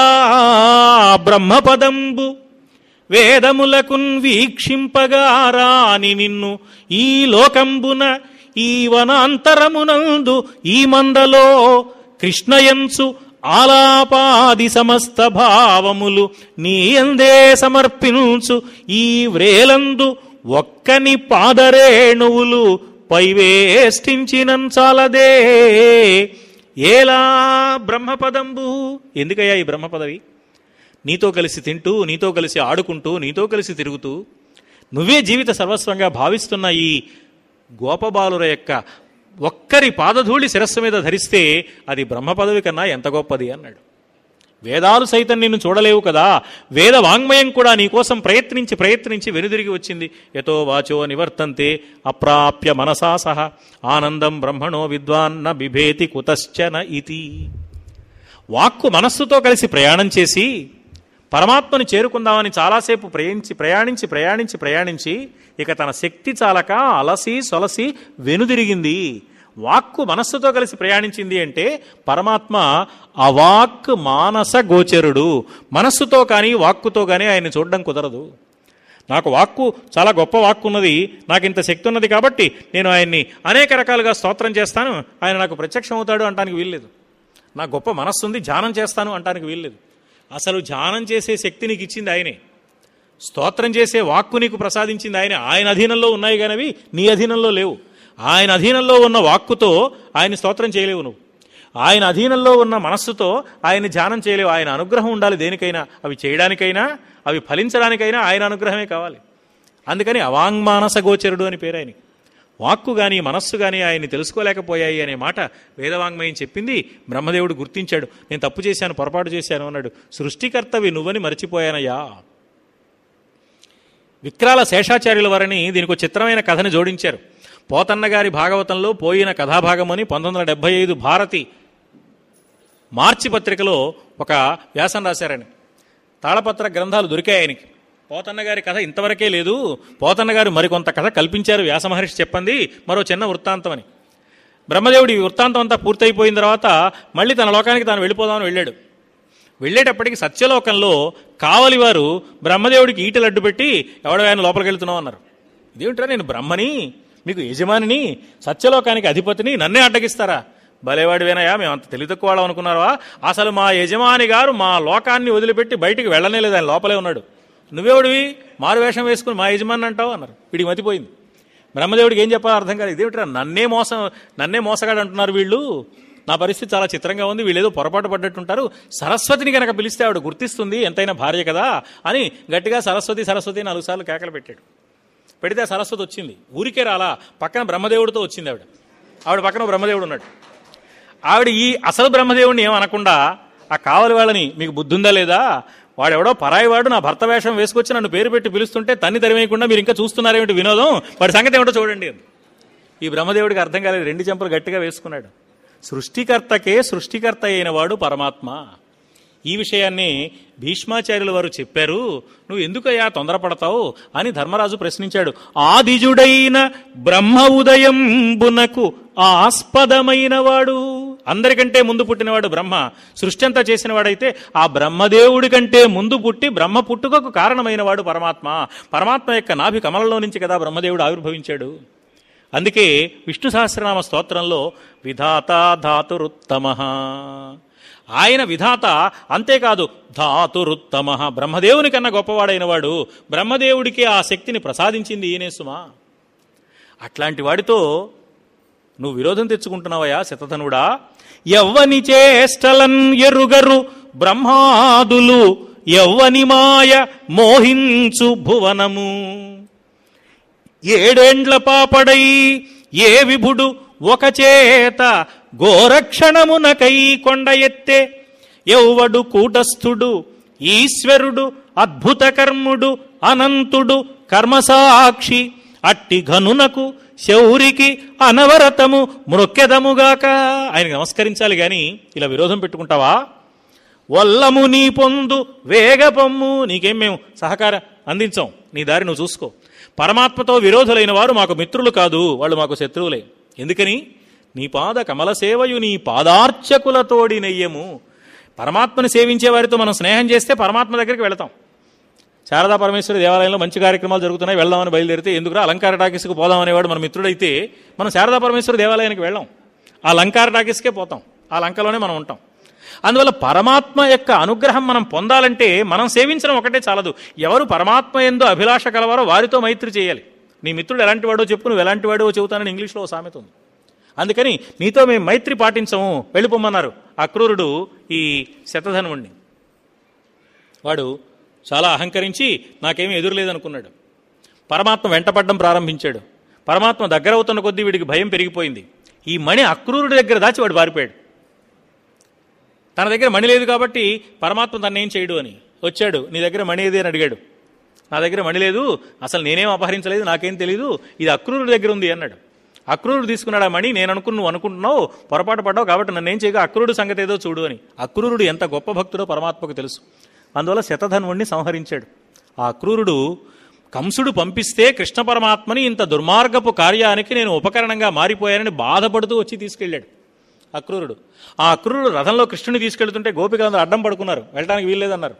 బ్రహ్మపదంబు వేదములకున్ వీక్షింపగా రాని నిన్ను ఈ లోకంబున ఈ వనాంతరమునందు ఈ మందలో కృష్ణయంచు ఆలాపాది సమస్త భావములు నీ అందే సమర్పించు ఈ వ్రేలందు ఒక్కని పాదరేణువులు పైవేష్టించినం చాలదే ఏలా బ్రహ్మపదంబు ఎందుకయ్యా ఈ బ్రహ్మపదవి నీతో కలిసి తింటూ నీతో కలిసి ఆడుకుంటూ నీతో కలిసి తిరుగుతూ నువ్వే జీవిత సర్వస్వంగా భావిస్తున్న ఈ గోపబాలుర యొక్క ఒక్కరి పాదధూళి శిరస్సు మీద ధరిస్తే అది బ్రహ్మపదవి కన్నా ఎంత గొప్పది అన్నాడు వేదాలు సైతం నిన్ను చూడలేవు కదా వేద వాంగ్మయం కూడా నీకోసం ప్రయత్నించి ప్రయత్నించి వెనుదిరిగి వచ్చింది యతో వాచో నివర్తంతే అప్రాప్య మనసా సహ ఆనందం బ్రహ్మణో విద్వాన్న బిభేతి కుతశ్చన ఇతి వాక్కు మనస్సుతో కలిసి ప్రయాణం చేసి పరమాత్మను చేరుకుందామని చాలాసేపు ప్రయాణించి ప్రయాణించి ప్రయాణించి ప్రయాణించి ఇక తన శక్తి చాలక అలసి సొలసి వెనుదిరిగింది వాక్కు మనస్సుతో కలిసి ప్రయాణించింది అంటే పరమాత్మ అవాక్ మానస గోచరుడు మనస్సుతో కానీ వాక్కుతో కానీ ఆయన చూడడం కుదరదు నాకు వాక్కు చాలా గొప్ప వాక్కు ఉన్నది నాకు ఇంత శక్తి ఉన్నది కాబట్టి నేను ఆయన్ని అనేక రకాలుగా స్తోత్రం చేస్తాను ఆయన నాకు ప్రత్యక్షం అవుతాడు అంటానికి వీల్లేదు నాకు గొప్ప మనస్సు ఉంది ధ్యానం చేస్తాను అంటానికి వీల్లేదు అసలు ధ్యానం చేసే శక్తి నీకు ఇచ్చింది ఆయనే స్తోత్రం చేసే వాక్కు నీకు ప్రసాదించింది ఆయన ఆయన అధీనంలో ఉన్నాయి కానివి నీ అధీనంలో లేవు ఆయన అధీనంలో ఉన్న వాక్కుతో ఆయన స్తోత్రం చేయలేవు నువ్వు ఆయన అధీనంలో ఉన్న మనస్సుతో ఆయన ధ్యానం చేయలేవు ఆయన అనుగ్రహం ఉండాలి దేనికైనా అవి చేయడానికైనా అవి ఫలించడానికైనా ఆయన అనుగ్రహమే కావాలి అందుకని అవాంగ్మానస గోచరుడు అని పేరు ఆయనకి వాక్కు కానీ మనస్సు కానీ ఆయన్ని తెలుసుకోలేకపోయాయి అనే మాట వేదవాంగ్మయం చెప్పింది బ్రహ్మదేవుడు గుర్తించాడు నేను తప్పు చేశాను పొరపాటు చేశాను అన్నాడు సృష్టికర్తవి నువ్వని మర్చిపోయానయ్యా విక్రాల శేషాచార్యుల వారిని దీనికి ఒక చిత్రమైన కథని జోడించారు పోతన్న గారి భాగవతంలో పోయిన కథాభాగం అని పంతొమ్మిది వందల డెబ్బై ఐదు భారతి మార్చి పత్రికలో ఒక వ్యాసం రాశారని తాళపత్ర గ్రంథాలు దొరికాయి ఆయనకి పోతన్న గారి కథ ఇంతవరకే లేదు పోతన్న గారు మరికొంత కథ కల్పించారు వ్యాస మహర్షి చెప్పండి మరో చిన్న వృత్తాంతం అని బ్రహ్మదేవుడి ఈ వృత్తాంతం అంతా పూర్తయిపోయిన తర్వాత మళ్ళీ తన లోకానికి తాను వెళ్ళిపోదామని వెళ్ళాడు వెళ్ళేటప్పటికి సత్యలోకంలో కావలి వారు బ్రహ్మదేవుడికి ఈటలు అడ్డు పెట్టి ఎవడో ఆయన లోపలికి వెళ్తున్నావు అన్నారు ఇదేమిట్రా నేను బ్రహ్మని మీకు యజమానిని సత్యలోకానికి అధిపతిని నన్నే అడ్డగిస్తారా భలేవాడివేనయా మేము అంత తెలివి తక్కువ వాళ్ళం అనుకున్నారా అసలు మా యజమాని గారు మా లోకాన్ని వదిలిపెట్టి బయటికి వెళ్ళనే లేదు ఆయన లోపలే ఉన్నాడు నువ్వెవడివి మారు వేషం వేసుకుని మా యజమాని అంటావు అన్నారు వీడికి మతిపోయింది బ్రహ్మదేవుడికి ఏం చెప్పాలో అర్థం కాలేదు ఇదేమిట్రా నన్నే మోసం నన్నే మోసగాడు అంటున్నారు వీళ్ళు నా పరిస్థితి చాలా చిత్రంగా ఉంది వీళ్ళు ఏదో పొరపాటు పడ్డట్టుంటారు సరస్వతిని కనుక పిలిస్తే ఆవిడ గుర్తిస్తుంది ఎంతైనా భార్య కదా అని గట్టిగా సరస్వతి సరస్వతి నాలుగు సార్లు కేకలు పెట్టాడు పెడితే ఆ సరస్వతి వచ్చింది ఊరికే రాలా పక్కన బ్రహ్మదేవుడితో వచ్చింది ఆవిడ ఆవిడ పక్కన బ్రహ్మదేవుడు ఉన్నాడు ఆవిడ ఈ అసలు బ్రహ్మదేవుడిని ఏమనకుండా ఆ కావలి వాళ్ళని మీకు బుద్ధి ఉందా లేదా వాడెవడో పరాయివాడు నా భర్త వేషం వేసుకొచ్చి నన్ను పేరు పెట్టి పిలుస్తుంటే తన్ని తరిమేయకుండా మీరు ఇంకా చూస్తున్నారేమిటి వినోదం వాడి సంగతి ఏమిటో చూడండి అని ఈ బ్రహ్మదేవుడికి అర్థం కాలేదు రెండు చెంపలు గట్టిగా వేసుకున్నాడు సృష్టికర్తకే సృష్టికర్త అయిన వాడు పరమాత్మ ఈ విషయాన్ని భీష్మాచార్యుల వారు చెప్పారు నువ్వు ఎందుకయ్యా తొందరపడతావు అని ధర్మరాజు ప్రశ్నించాడు ఆదిజుడైన బ్రహ్మ ఉదయంబునకు ఆస్పదమైన వాడు అందరికంటే ముందు పుట్టినవాడు బ్రహ్మ సృష్టి అంతా చేసిన వాడైతే ఆ బ్రహ్మదేవుడి కంటే ముందు పుట్టి బ్రహ్మ పుట్టుకకు కారణమైన వాడు పరమాత్మ పరమాత్మ యొక్క నాభి కమలంలో నుంచి కదా బ్రహ్మదేవుడు ఆవిర్భవించాడు అందుకే విష్ణు సహస్రనామ స్తోత్రంలో విధాత ధాతురుత్తమ ఆయన విధాత అంతేకాదు ధాతురుత్తమ బ్రహ్మదేవుని కన్నా గొప్పవాడైన వాడు బ్రహ్మదేవుడికి ఆ శక్తిని ప్రసాదించింది ఈయనే సుమా అట్లాంటి వాడితో నువ్వు విరోధం తెచ్చుకుంటున్నావయా శతధనుడా ఎవ్వని చేష్టలన్ ఎరుగరు బ్రహ్మాదులు ఎవ్వని మాయ మోహించు భువనము ఏడేండ్ల పాపడై ఏ విభుడు ఒక చేత గోరక్షణమునకై కొండ ఎత్తే ఎవ్వడు కూటస్థుడు ఈశ్వరుడు అద్భుత కర్ముడు అనంతుడు కర్మసాక్షి అట్టి ఘనునకు శౌరికి అనవరతము మృక్కెదముగాక ఆయనకి నమస్కరించాలి గాని ఇలా విరోధం పెట్టుకుంటావా వల్లము నీ పొందు వేగపమ్ము నీకేం మేము సహకారం అందించాం నీ దారి నువ్వు చూసుకో పరమాత్మతో విరోధులైన వారు మాకు మిత్రులు కాదు వాళ్ళు మాకు శత్రువులే ఎందుకని నీ పాద కమల సేవయు నీ పాదార్చకులతోడి నెయ్యము పరమాత్మను సేవించే వారితో మనం స్నేహం చేస్తే పరమాత్మ దగ్గరికి వెళతాం శారదా పరమేశ్వరి దేవాలయంలో మంచి కార్యక్రమాలు జరుగుతున్నాయి వెళ్దామని బయలుదేరితే ఎందుకురా అలంకార టాకీస్కి పోదాం అనేవాడు మన మిత్రుడైతే మనం శారదా పరమేశ్వరి దేవాలయానికి వెళ్ళాం ఆ లంకార టాకీస్కే పోతాం ఆ లంకలోనే మనం ఉంటాం అందువల్ల పరమాత్మ యొక్క అనుగ్రహం మనం పొందాలంటే మనం సేవించడం ఒకటే చాలదు ఎవరు పరమాత్మ ఎందు అభిలాష కలవారో వారితో మైత్రి చేయాలి నీ మిత్రుడు ఎలాంటి వాడో చెప్పు నువ్వు ఎలాంటి వాడో చెబుతానని ఇంగ్లీష్లో ఓ సామెత ఉంది అందుకని నీతో మేము మైత్రి పాటించము వెళ్ళిపోమన్నారు అక్రూరుడు ఈ శతధనువుణ్ణి వాడు చాలా అహంకరించి నాకేమీ ఎదురులేదనుకున్నాడు పరమాత్మ వెంటపడడం ప్రారంభించాడు పరమాత్మ దగ్గర అవుతున్న కొద్దీ వీడికి భయం పెరిగిపోయింది ఈ మణి అక్రూరుడి దగ్గర దాచి వాడు పారిపోయాడు తన దగ్గర మణి లేదు కాబట్టి పరమాత్మ తను ఏం చేయడు అని వచ్చాడు నీ దగ్గర మణి ఏది అని అడిగాడు నా దగ్గర మణి లేదు అసలు నేనేం అపహరించలేదు నాకేం తెలియదు ఇది అక్రూరుడి దగ్గర ఉంది అన్నాడు అక్రూరుడు తీసుకున్నాడు ఆ మణి నేను అనుకుని నువ్వు అనుకుంటున్నావు పొరపాటు పడ్డావు కాబట్టి నన్ను ఏం చేయగా అక్రూరుడు సంగతి ఏదో చూడు అని అక్రూరుడు ఎంత గొప్ప భక్తుడో పరమాత్మకు తెలుసు అందువల్ల శతధన్వుణ్ణి సంహరించాడు ఆ అక్రూరుడు కంసుడు పంపిస్తే కృష్ణ పరమాత్మని ఇంత దుర్మార్గపు కార్యానికి నేను ఉపకరణంగా మారిపోయానని బాధపడుతూ వచ్చి తీసుకెళ్ళాడు అక్రూరుడు ఆ అక్రూరుడు రథంలో కృష్ణుని తీసుకెళ్తుంటే గోపికలందరూ అడ్డం పడుకున్నారు వెళ్ళడానికి వీల్లేదన్నారు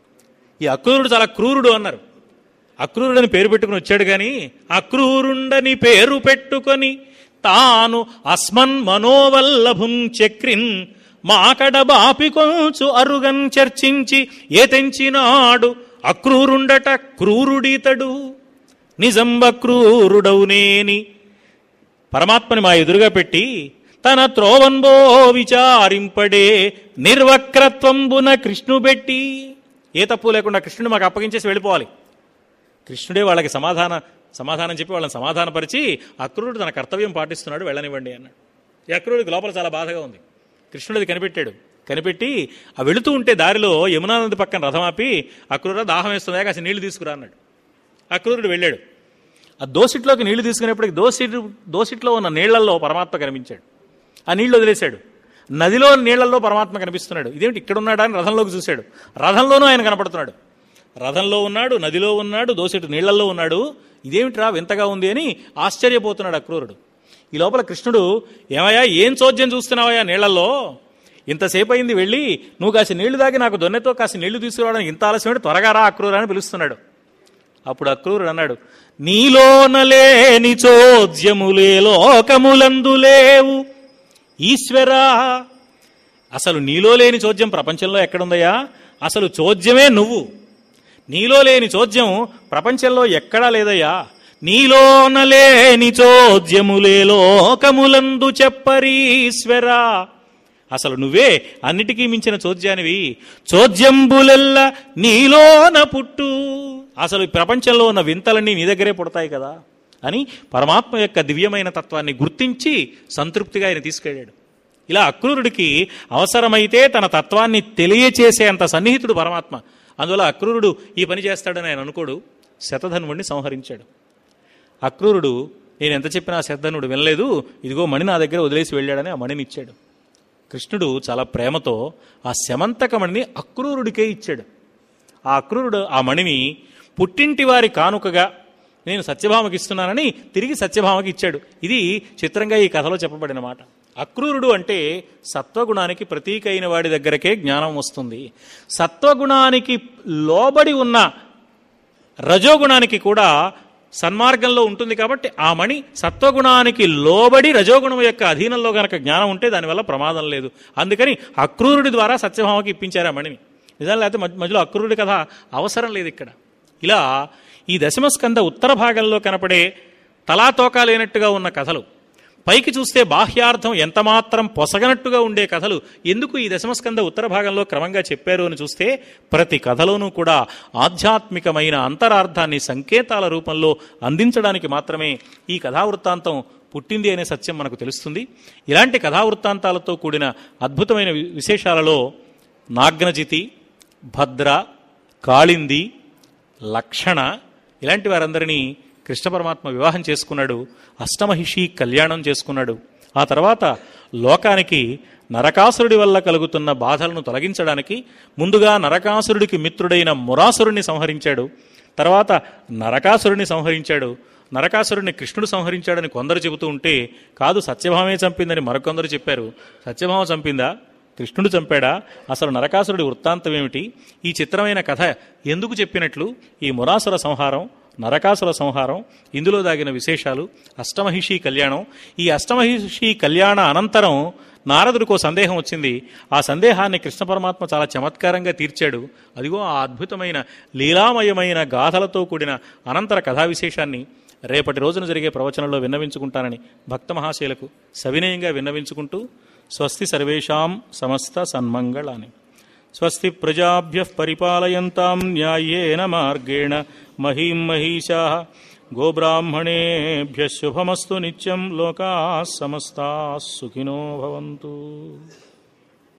ఈ అక్రూరుడు చాలా క్రూరుడు అన్నారు అక్రూరుడని పేరు పెట్టుకుని వచ్చాడు కానీ అక్రూరుండని పేరు పెట్టుకొని తాను అస్మన్ మనోవల్లభుం చక్రిన్ మాకడ బాపి కొంచు అరుగన్ చర్చించి ఏ తెంచినాడు అక్రూరుండట క్రూరుడితడు నిజంబ క్రూరుడవునేని పరమాత్మని మా ఎదురుగా పెట్టి తన త్రోవన్బో విచారింపడే నిర్వక్రత్వంబున కృష్ణు పెట్టి ఏ తప్పు లేకుండా కృష్ణుడు మాకు అప్పగించేసి వెళ్ళిపోవాలి కృష్ణుడే వాళ్ళకి సమాధాన సమాధానం చెప్పి వాళ్ళని సమాధానపరిచి అక్రూరుడు తన కర్తవ్యం పాటిస్తున్నాడు వెళ్ళనివ్వండి అన్నాడు ఈ అక్రూరుడికి లోపల చాలా బాధగా ఉంది కృష్ణుడు అది కనిపెట్టాడు కనిపెట్టి ఆ వెళుతూ ఉంటే దారిలో యమునా నది పక్కన రథం ఆపి అక్రూర దాహం వేస్తుందా కాసి నీళ్లు తీసుకురా అన్నాడు అక్రూరుడు వెళ్ళాడు ఆ దోసిట్లోకి నీళ్లు తీసుకునేప్పటికి దోసిట్ దోసిట్లో ఉన్న నీళ్లలో పరమాత్మ కనిపించాడు ఆ నీళ్లు వదిలేశాడు నదిలో నీళ్లలో పరమాత్మ కనిపిస్తున్నాడు ఇదేమిటి ఇక్కడ ఉన్నాడా అని రథంలోకి చూశాడు రథంలోనూ ఆయన కనపడుతున్నాడు రథంలో ఉన్నాడు నదిలో ఉన్నాడు దోసెటు నీళ్లలో ఉన్నాడు ఇదేమిట్రా వింతగా ఉంది అని ఆశ్చర్యపోతున్నాడు అక్రూరుడు ఈ లోపల కృష్ణుడు ఏమయ్యా ఏం చోద్యం చూస్తున్నావయ్యా నీళ్లలో ఇంతసేపు అయింది వెళ్ళి నువ్వు కాసి నీళ్లు దాగి నాకు దొన్నెతో కాసి నీళ్లు తీసుకురావడానికి ఇంత ఆలస్యమైతే త్వరగా రా అక్రూరు అని పిలుస్తున్నాడు అప్పుడు అక్రూరుడు అన్నాడు నీలోనలేని చోద్యములే లోకములందు లేవు ఈశ్వరా అసలు నీలో లేని చోద్యం ప్రపంచంలో ఎక్కడుందయ్యా అసలు చోద్యమే నువ్వు నీలో లేని చోద్యం ప్రపంచంలో ఎక్కడా లేదయ్యా నీలోన లేని చోద్యములే లోకములందు చెప్పరీశ్వరా అసలు నువ్వే అన్నిటికీ మించిన చోద్యానివి చోద్యంబులెల్ల నీలోన పుట్టు అసలు ఈ ప్రపంచంలో ఉన్న వింతలన్నీ నీ దగ్గరే పుడతాయి కదా అని పరమాత్మ యొక్క దివ్యమైన తత్వాన్ని గుర్తించి సంతృప్తిగా ఆయన తీసుకెళ్ళాడు ఇలా అక్రూరుడికి అవసరమైతే తన తత్వాన్ని తెలియచేసేంత సన్నిహితుడు పరమాత్మ అందువల్ల అక్రూరుడు ఈ పని చేస్తాడని ఆయన అనుకోడు శతధన్వుడిని సంహరించాడు అక్రూరుడు నేను ఎంత చెప్పినా శతధనుడు వినలేదు ఇదిగో మణి నా దగ్గర వదిలేసి వెళ్ళాడని ఆ మణిని ఇచ్చాడు కృష్ణుడు చాలా ప్రేమతో ఆ శమంతక మణిని అక్రూరుడికే ఇచ్చాడు ఆ అక్రూరుడు ఆ మణిని పుట్టింటి వారి కానుకగా నేను సత్యభామకి ఇస్తున్నానని తిరిగి సత్యభామకి ఇచ్చాడు ఇది చిత్రంగా ఈ కథలో చెప్పబడిన మాట అక్రూరుడు అంటే సత్వగుణానికి ప్రతీక అయిన వాడి దగ్గరకే జ్ఞానం వస్తుంది సత్వగుణానికి లోబడి ఉన్న రజోగుణానికి కూడా సన్మార్గంలో ఉంటుంది కాబట్టి ఆ మణి సత్వగుణానికి లోబడి రజోగుణం యొక్క అధీనంలో గనక జ్ఞానం ఉంటే దానివల్ల ప్రమాదం లేదు అందుకని అక్రూరుడి ద్వారా సత్యభామకి ఇప్పించారు ఆ మణిని నిజాలు లేకపోతే మధ్య- మధ్యలో అక్రూరుడి కథ అవసరం లేదు ఇక్కడ ఇలా ఈ దశమస్కంద ఉత్తర భాగంలో కనపడే తలాతోకా లేనట్టుగా ఉన్న కథలు పైకి చూస్తే బాహ్యార్థం ఎంతమాత్రం పొసగనట్టుగా ఉండే కథలు ఎందుకు ఈ దశమస్కంద ఉత్తర భాగంలో క్రమంగా చెప్పారు అని చూస్తే ప్రతి కథలోనూ కూడా ఆధ్యాత్మికమైన అంతరార్థాన్ని సంకేతాల రూపంలో అందించడానికి మాత్రమే ఈ కథావృత్తాంతం పుట్టింది అనే సత్యం మనకు తెలుస్తుంది ఇలాంటి కథావృత్తాంతాలతో కూడిన అద్భుతమైన వి- విశేషాలలో నాగ్నజితి భద్ర కాళింది లక్షణ ఇలాంటి వారందరినీ కృష్ణ పరమాత్మ వివాహం చేసుకున్నాడు అష్టమహిషి కళ్యాణం చేసుకున్నాడు ఆ తర్వాత లోకానికి నరకాసురుడి వల్ల కలుగుతున్న బాధలను తొలగించడానికి ముందుగా నరకాసురుడికి మిత్రుడైన మురాసురుణ్ణి సంహరించాడు తర్వాత నరకాసురుడిని సంహరించాడు నరకాసురుడిని కృష్ణుడు సంహరించాడని కొందరు చెబుతూ ఉంటే కాదు సత్యభామే చంపిందని మరికొందరు చెప్పారు సత్యభామ చంపిందా కృష్ణుడు చంపాడా అసలు నరకాసురుడి వృత్తాంతం ఏమిటి ఈ చిత్రమైన కథ ఎందుకు చెప్పినట్లు ఈ మురాసుర సంహారం నరకాసుర సంహారం ఇందులో దాగిన విశేషాలు అష్టమహిషి కళ్యాణం ఈ అష్టమహిషి కళ్యాణ అనంతరం నారదుడికో సందేహం వచ్చింది ఆ సందేహాన్ని కృష్ణ పరమాత్మ చాలా చమత్కారంగా తీర్చాడు అదిగో ఆ అద్భుతమైన లీలామయమైన గాథలతో కూడిన అనంతర కథా విశేషాన్ని రేపటి రోజున జరిగే ప్రవచనంలో విన్నవించుకుంటానని భక్త మహాశైలకు సవినయంగా విన్నవించుకుంటూ స్వస్తి సర్వేషాం సమస్త సన్మంగళాని స్వస్తి ప్రజాభ్య పరిపాలయంతాం న్యాయేన మార్గేణ మహీం మహిషా గోబ్రాహ్మణేభ్య శుభమస్తు నిత్యం లోకా సమస్తా సుఖినో భవంతు